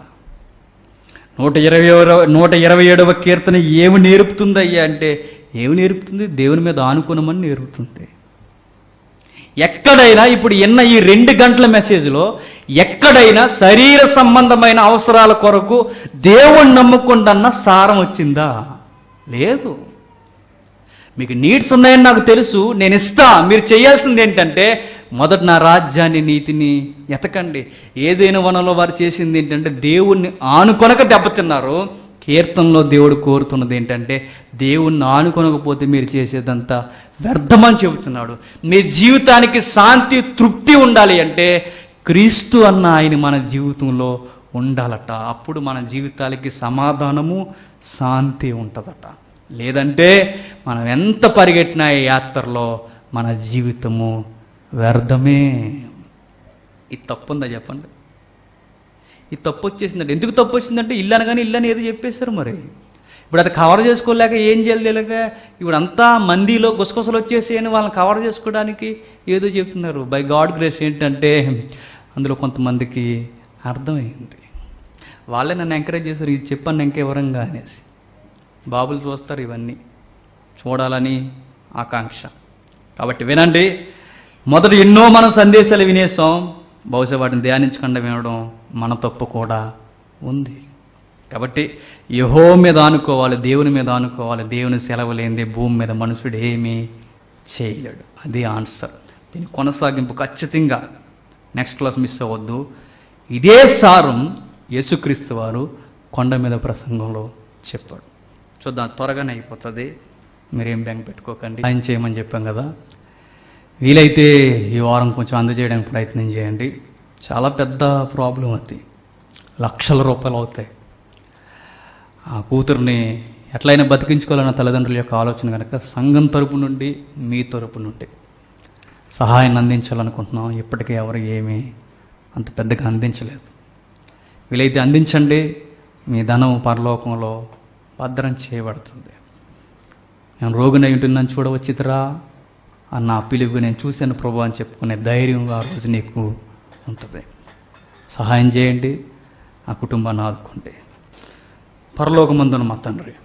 Speaker 1: నూట ఇరవై నూట ఇరవై ఏడవ కీర్తన ఏమి నేర్పుతుంది అయ్యా అంటే ఏమి నేర్పుతుంది దేవుని మీద ఆనుకునమని నేర్పుతుంది ఎక్కడైనా ఇప్పుడు ఎన్న ఈ రెండు గంటల మెసేజ్లో ఎక్కడైనా శరీర సంబంధమైన అవసరాల కొరకు దేవుణ్ణి నమ్ముకుంటన్న సారం వచ్చిందా లేదు మీకు నీడ్స్ ఉన్నాయని నాకు తెలుసు నేను ఇస్తా మీరు చేయాల్సింది ఏంటంటే మొదట నా రాజ్యాన్ని నీతిని ఎతకండి ఏదైనా వనంలో వారు చేసింది ఏంటంటే దేవుణ్ణి ఆనుకొనక దెబ్బతిన్నారు కీర్తనలో దేవుడు కోరుతున్నది ఏంటంటే దేవుణ్ణి ఆనుకొనకపోతే మీరు చేసేదంతా వ్యర్థమని చెబుతున్నాడు మీ జీవితానికి శాంతి తృప్తి ఉండాలి అంటే క్రీస్తు అన్న ఆయన మన జీవితంలో ఉండాలట అప్పుడు మన జీవితాలకి సమాధానము శాంతి ఉంటుందట లేదంటే మనం ఎంత పరిగెట్టినా ఈ యాత్రలో మన జీవితము వ్యర్థమే ఇది తప్పుందా చెప్పండి ఈ తప్పు వచ్చేసిందంటే ఎందుకు తప్పు వచ్చిందంటే ఇల్లు అనగానే ఇల్లు అని ఏదో చెప్పేశారు మరి ఇప్పుడు అది కవర్ చేసుకోలేక ఏం చేయలేక ఇప్పుడు అంతా మందిలో గుసగుసలు వచ్చేసి అని వాళ్ళని కవర్ చేసుకోవడానికి ఏదో చెప్తున్నారు బై గాడ్ గ్రేస్ ఏంటంటే అందులో కొంతమందికి అర్థమైంది వాళ్ళే నన్ను ఎంకరేజ్ చేశారు ఇది చెప్పాను ఇంకెవరంగా అనేసి బాబులు చూస్తారు ఇవన్నీ చూడాలని ఆకాంక్ష కాబట్టి వినండి మొదట ఎన్నో మనం సందేశాలు వినేసాం బహుశా వాటిని ధ్యానించకుండా వినడం మన తప్పు కూడా ఉంది కాబట్టి యహో మీద ఆనుకోవాలి దేవుని మీద ఆనుకోవాలి దేవుని సెలవు లేనిదే భూమి మీద మనుషుడు ఏమీ చేయలేడు అది ఆన్సర్ దీని కొనసాగింపు ఖచ్చితంగా నెక్స్ట్ క్లాస్ మిస్ అవ్వద్దు ఇదే సారం యేసుక్రీస్తు వారు కొండ మీద ప్రసంగంలో చెప్పాడు చూద్దాం త్వరగానే అయిపోతుంది మీరేం బ్యాంక్ పెట్టుకోకండి ఆయన చేయమని చెప్పాం కదా వీలైతే ఈ వారం కొంచెం అందజేయడానికి ప్రయత్నం చేయండి చాలా పెద్ద ప్రాబ్లం అది లక్షల రూపాయలు అవుతాయి ఆ కూతుర్ని ఎట్లయినా బతికించుకోవాలన్న తల్లిదండ్రుల యొక్క ఆలోచన కనుక సంఘం తరపు నుండి మీ తరపు నుండి సహాయాన్ని అందించాలనుకుంటున్నాం ఇప్పటికీ ఎవరు ఏమీ అంత పెద్దగా అందించలేదు వీలైతే అందించండి మీ ధనం పరలోకంలో భద్రం చేయబడుతుంది నేను రోగిని ఉంటున్నాను చూడవచ్చిదిరా అన్న ఆ పిలుపు నేను చూశాను ప్రభు అని చెప్పుకునే ధైర్యం ఆ రోజు నీకు ఉంటుంది సహాయం చేయండి ఆ కుటుంబాన్ని ఆదుకోండి పరలోకమందున మా తండ్రి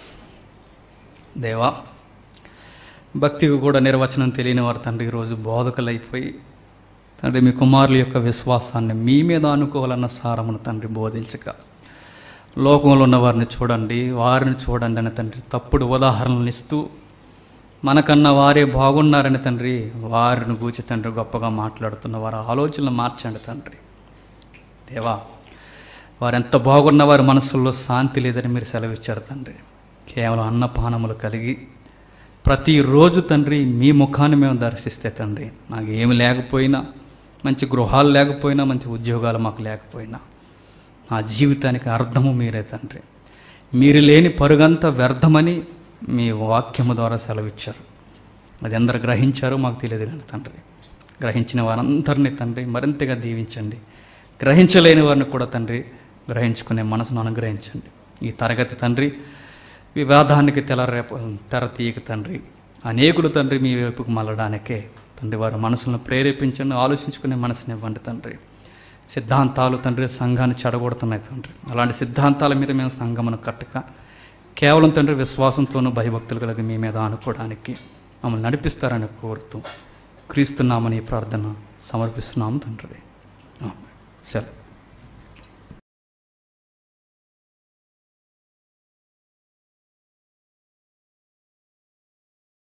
Speaker 1: దేవా భక్తికి కూడా నిర్వచనం తెలియని వారు తండ్రి ఈరోజు బోధకులైపోయి తండ్రి మీ కుమారుల యొక్క విశ్వాసాన్ని మీ మీద అనుకోవాలన్న సారమును తండ్రి బోధించక లోకంలో ఉన్న వారిని చూడండి వారిని చూడండి అని తండ్రి తప్పుడు ఉదాహరణలు ఇస్తూ మనకన్నా వారే బాగున్నారని తండ్రి వారిని గూచి తండ్రి గొప్పగా మాట్లాడుతున్న వారి ఆలోచనలు మార్చండి తండ్రి దేవా వారు ఎంత బాగున్న వారి మనసుల్లో శాంతి లేదని మీరు సెలవిచ్చారు తండ్రి కేవలం అన్నపానములు కలిగి ప్రతిరోజు తండ్రి మీ ముఖాన్ని మేము దర్శిస్తే తండ్రి నాకు ఏమి లేకపోయినా మంచి గృహాలు లేకపోయినా మంచి ఉద్యోగాలు మాకు లేకపోయినా నా జీవితానికి అర్థము మీరే తండ్రి మీరు లేని పరుగంతా వ్యర్థమని మీ వాక్యము ద్వారా సెలవిచ్చారు అది అందరు గ్రహించారో మాకు తెలియదు కానీ తండ్రి గ్రహించిన వారందరినీ తండ్రి మరింతగా దీవించండి గ్రహించలేని వారిని కూడా తండ్రి గ్రహించుకునే మనసును అనుగ్రహించండి ఈ తరగతి తండ్రి వివాదానికి తెల రేప తెర తీయక తండ్రి అనేకులు తండ్రి మీ వైపుకు మళ్ళడానికే తండ్రి వారి మనసులను ప్రేరేపించండి ఆలోచించుకునే మనసుని ఇవ్వండి తండ్రి సిద్ధాంతాలు తండ్రి సంఘాన్ని చెడగొడుతున్నాయి తండ్రి అలాంటి సిద్ధాంతాల మీద మేము సంఘమును కట్టక కేవలం తండ్రి విశ్వాసంతోనూ భయభక్తులు కలిగి మీ మీద అనుకోవడానికి మమ్మల్ని నడిపిస్తారని కోరుతూ క్రీస్తున్నామని ఈ ప్రార్థన సమర్పిస్తున్నాము తండ్రి ఆమేన్. సెలవు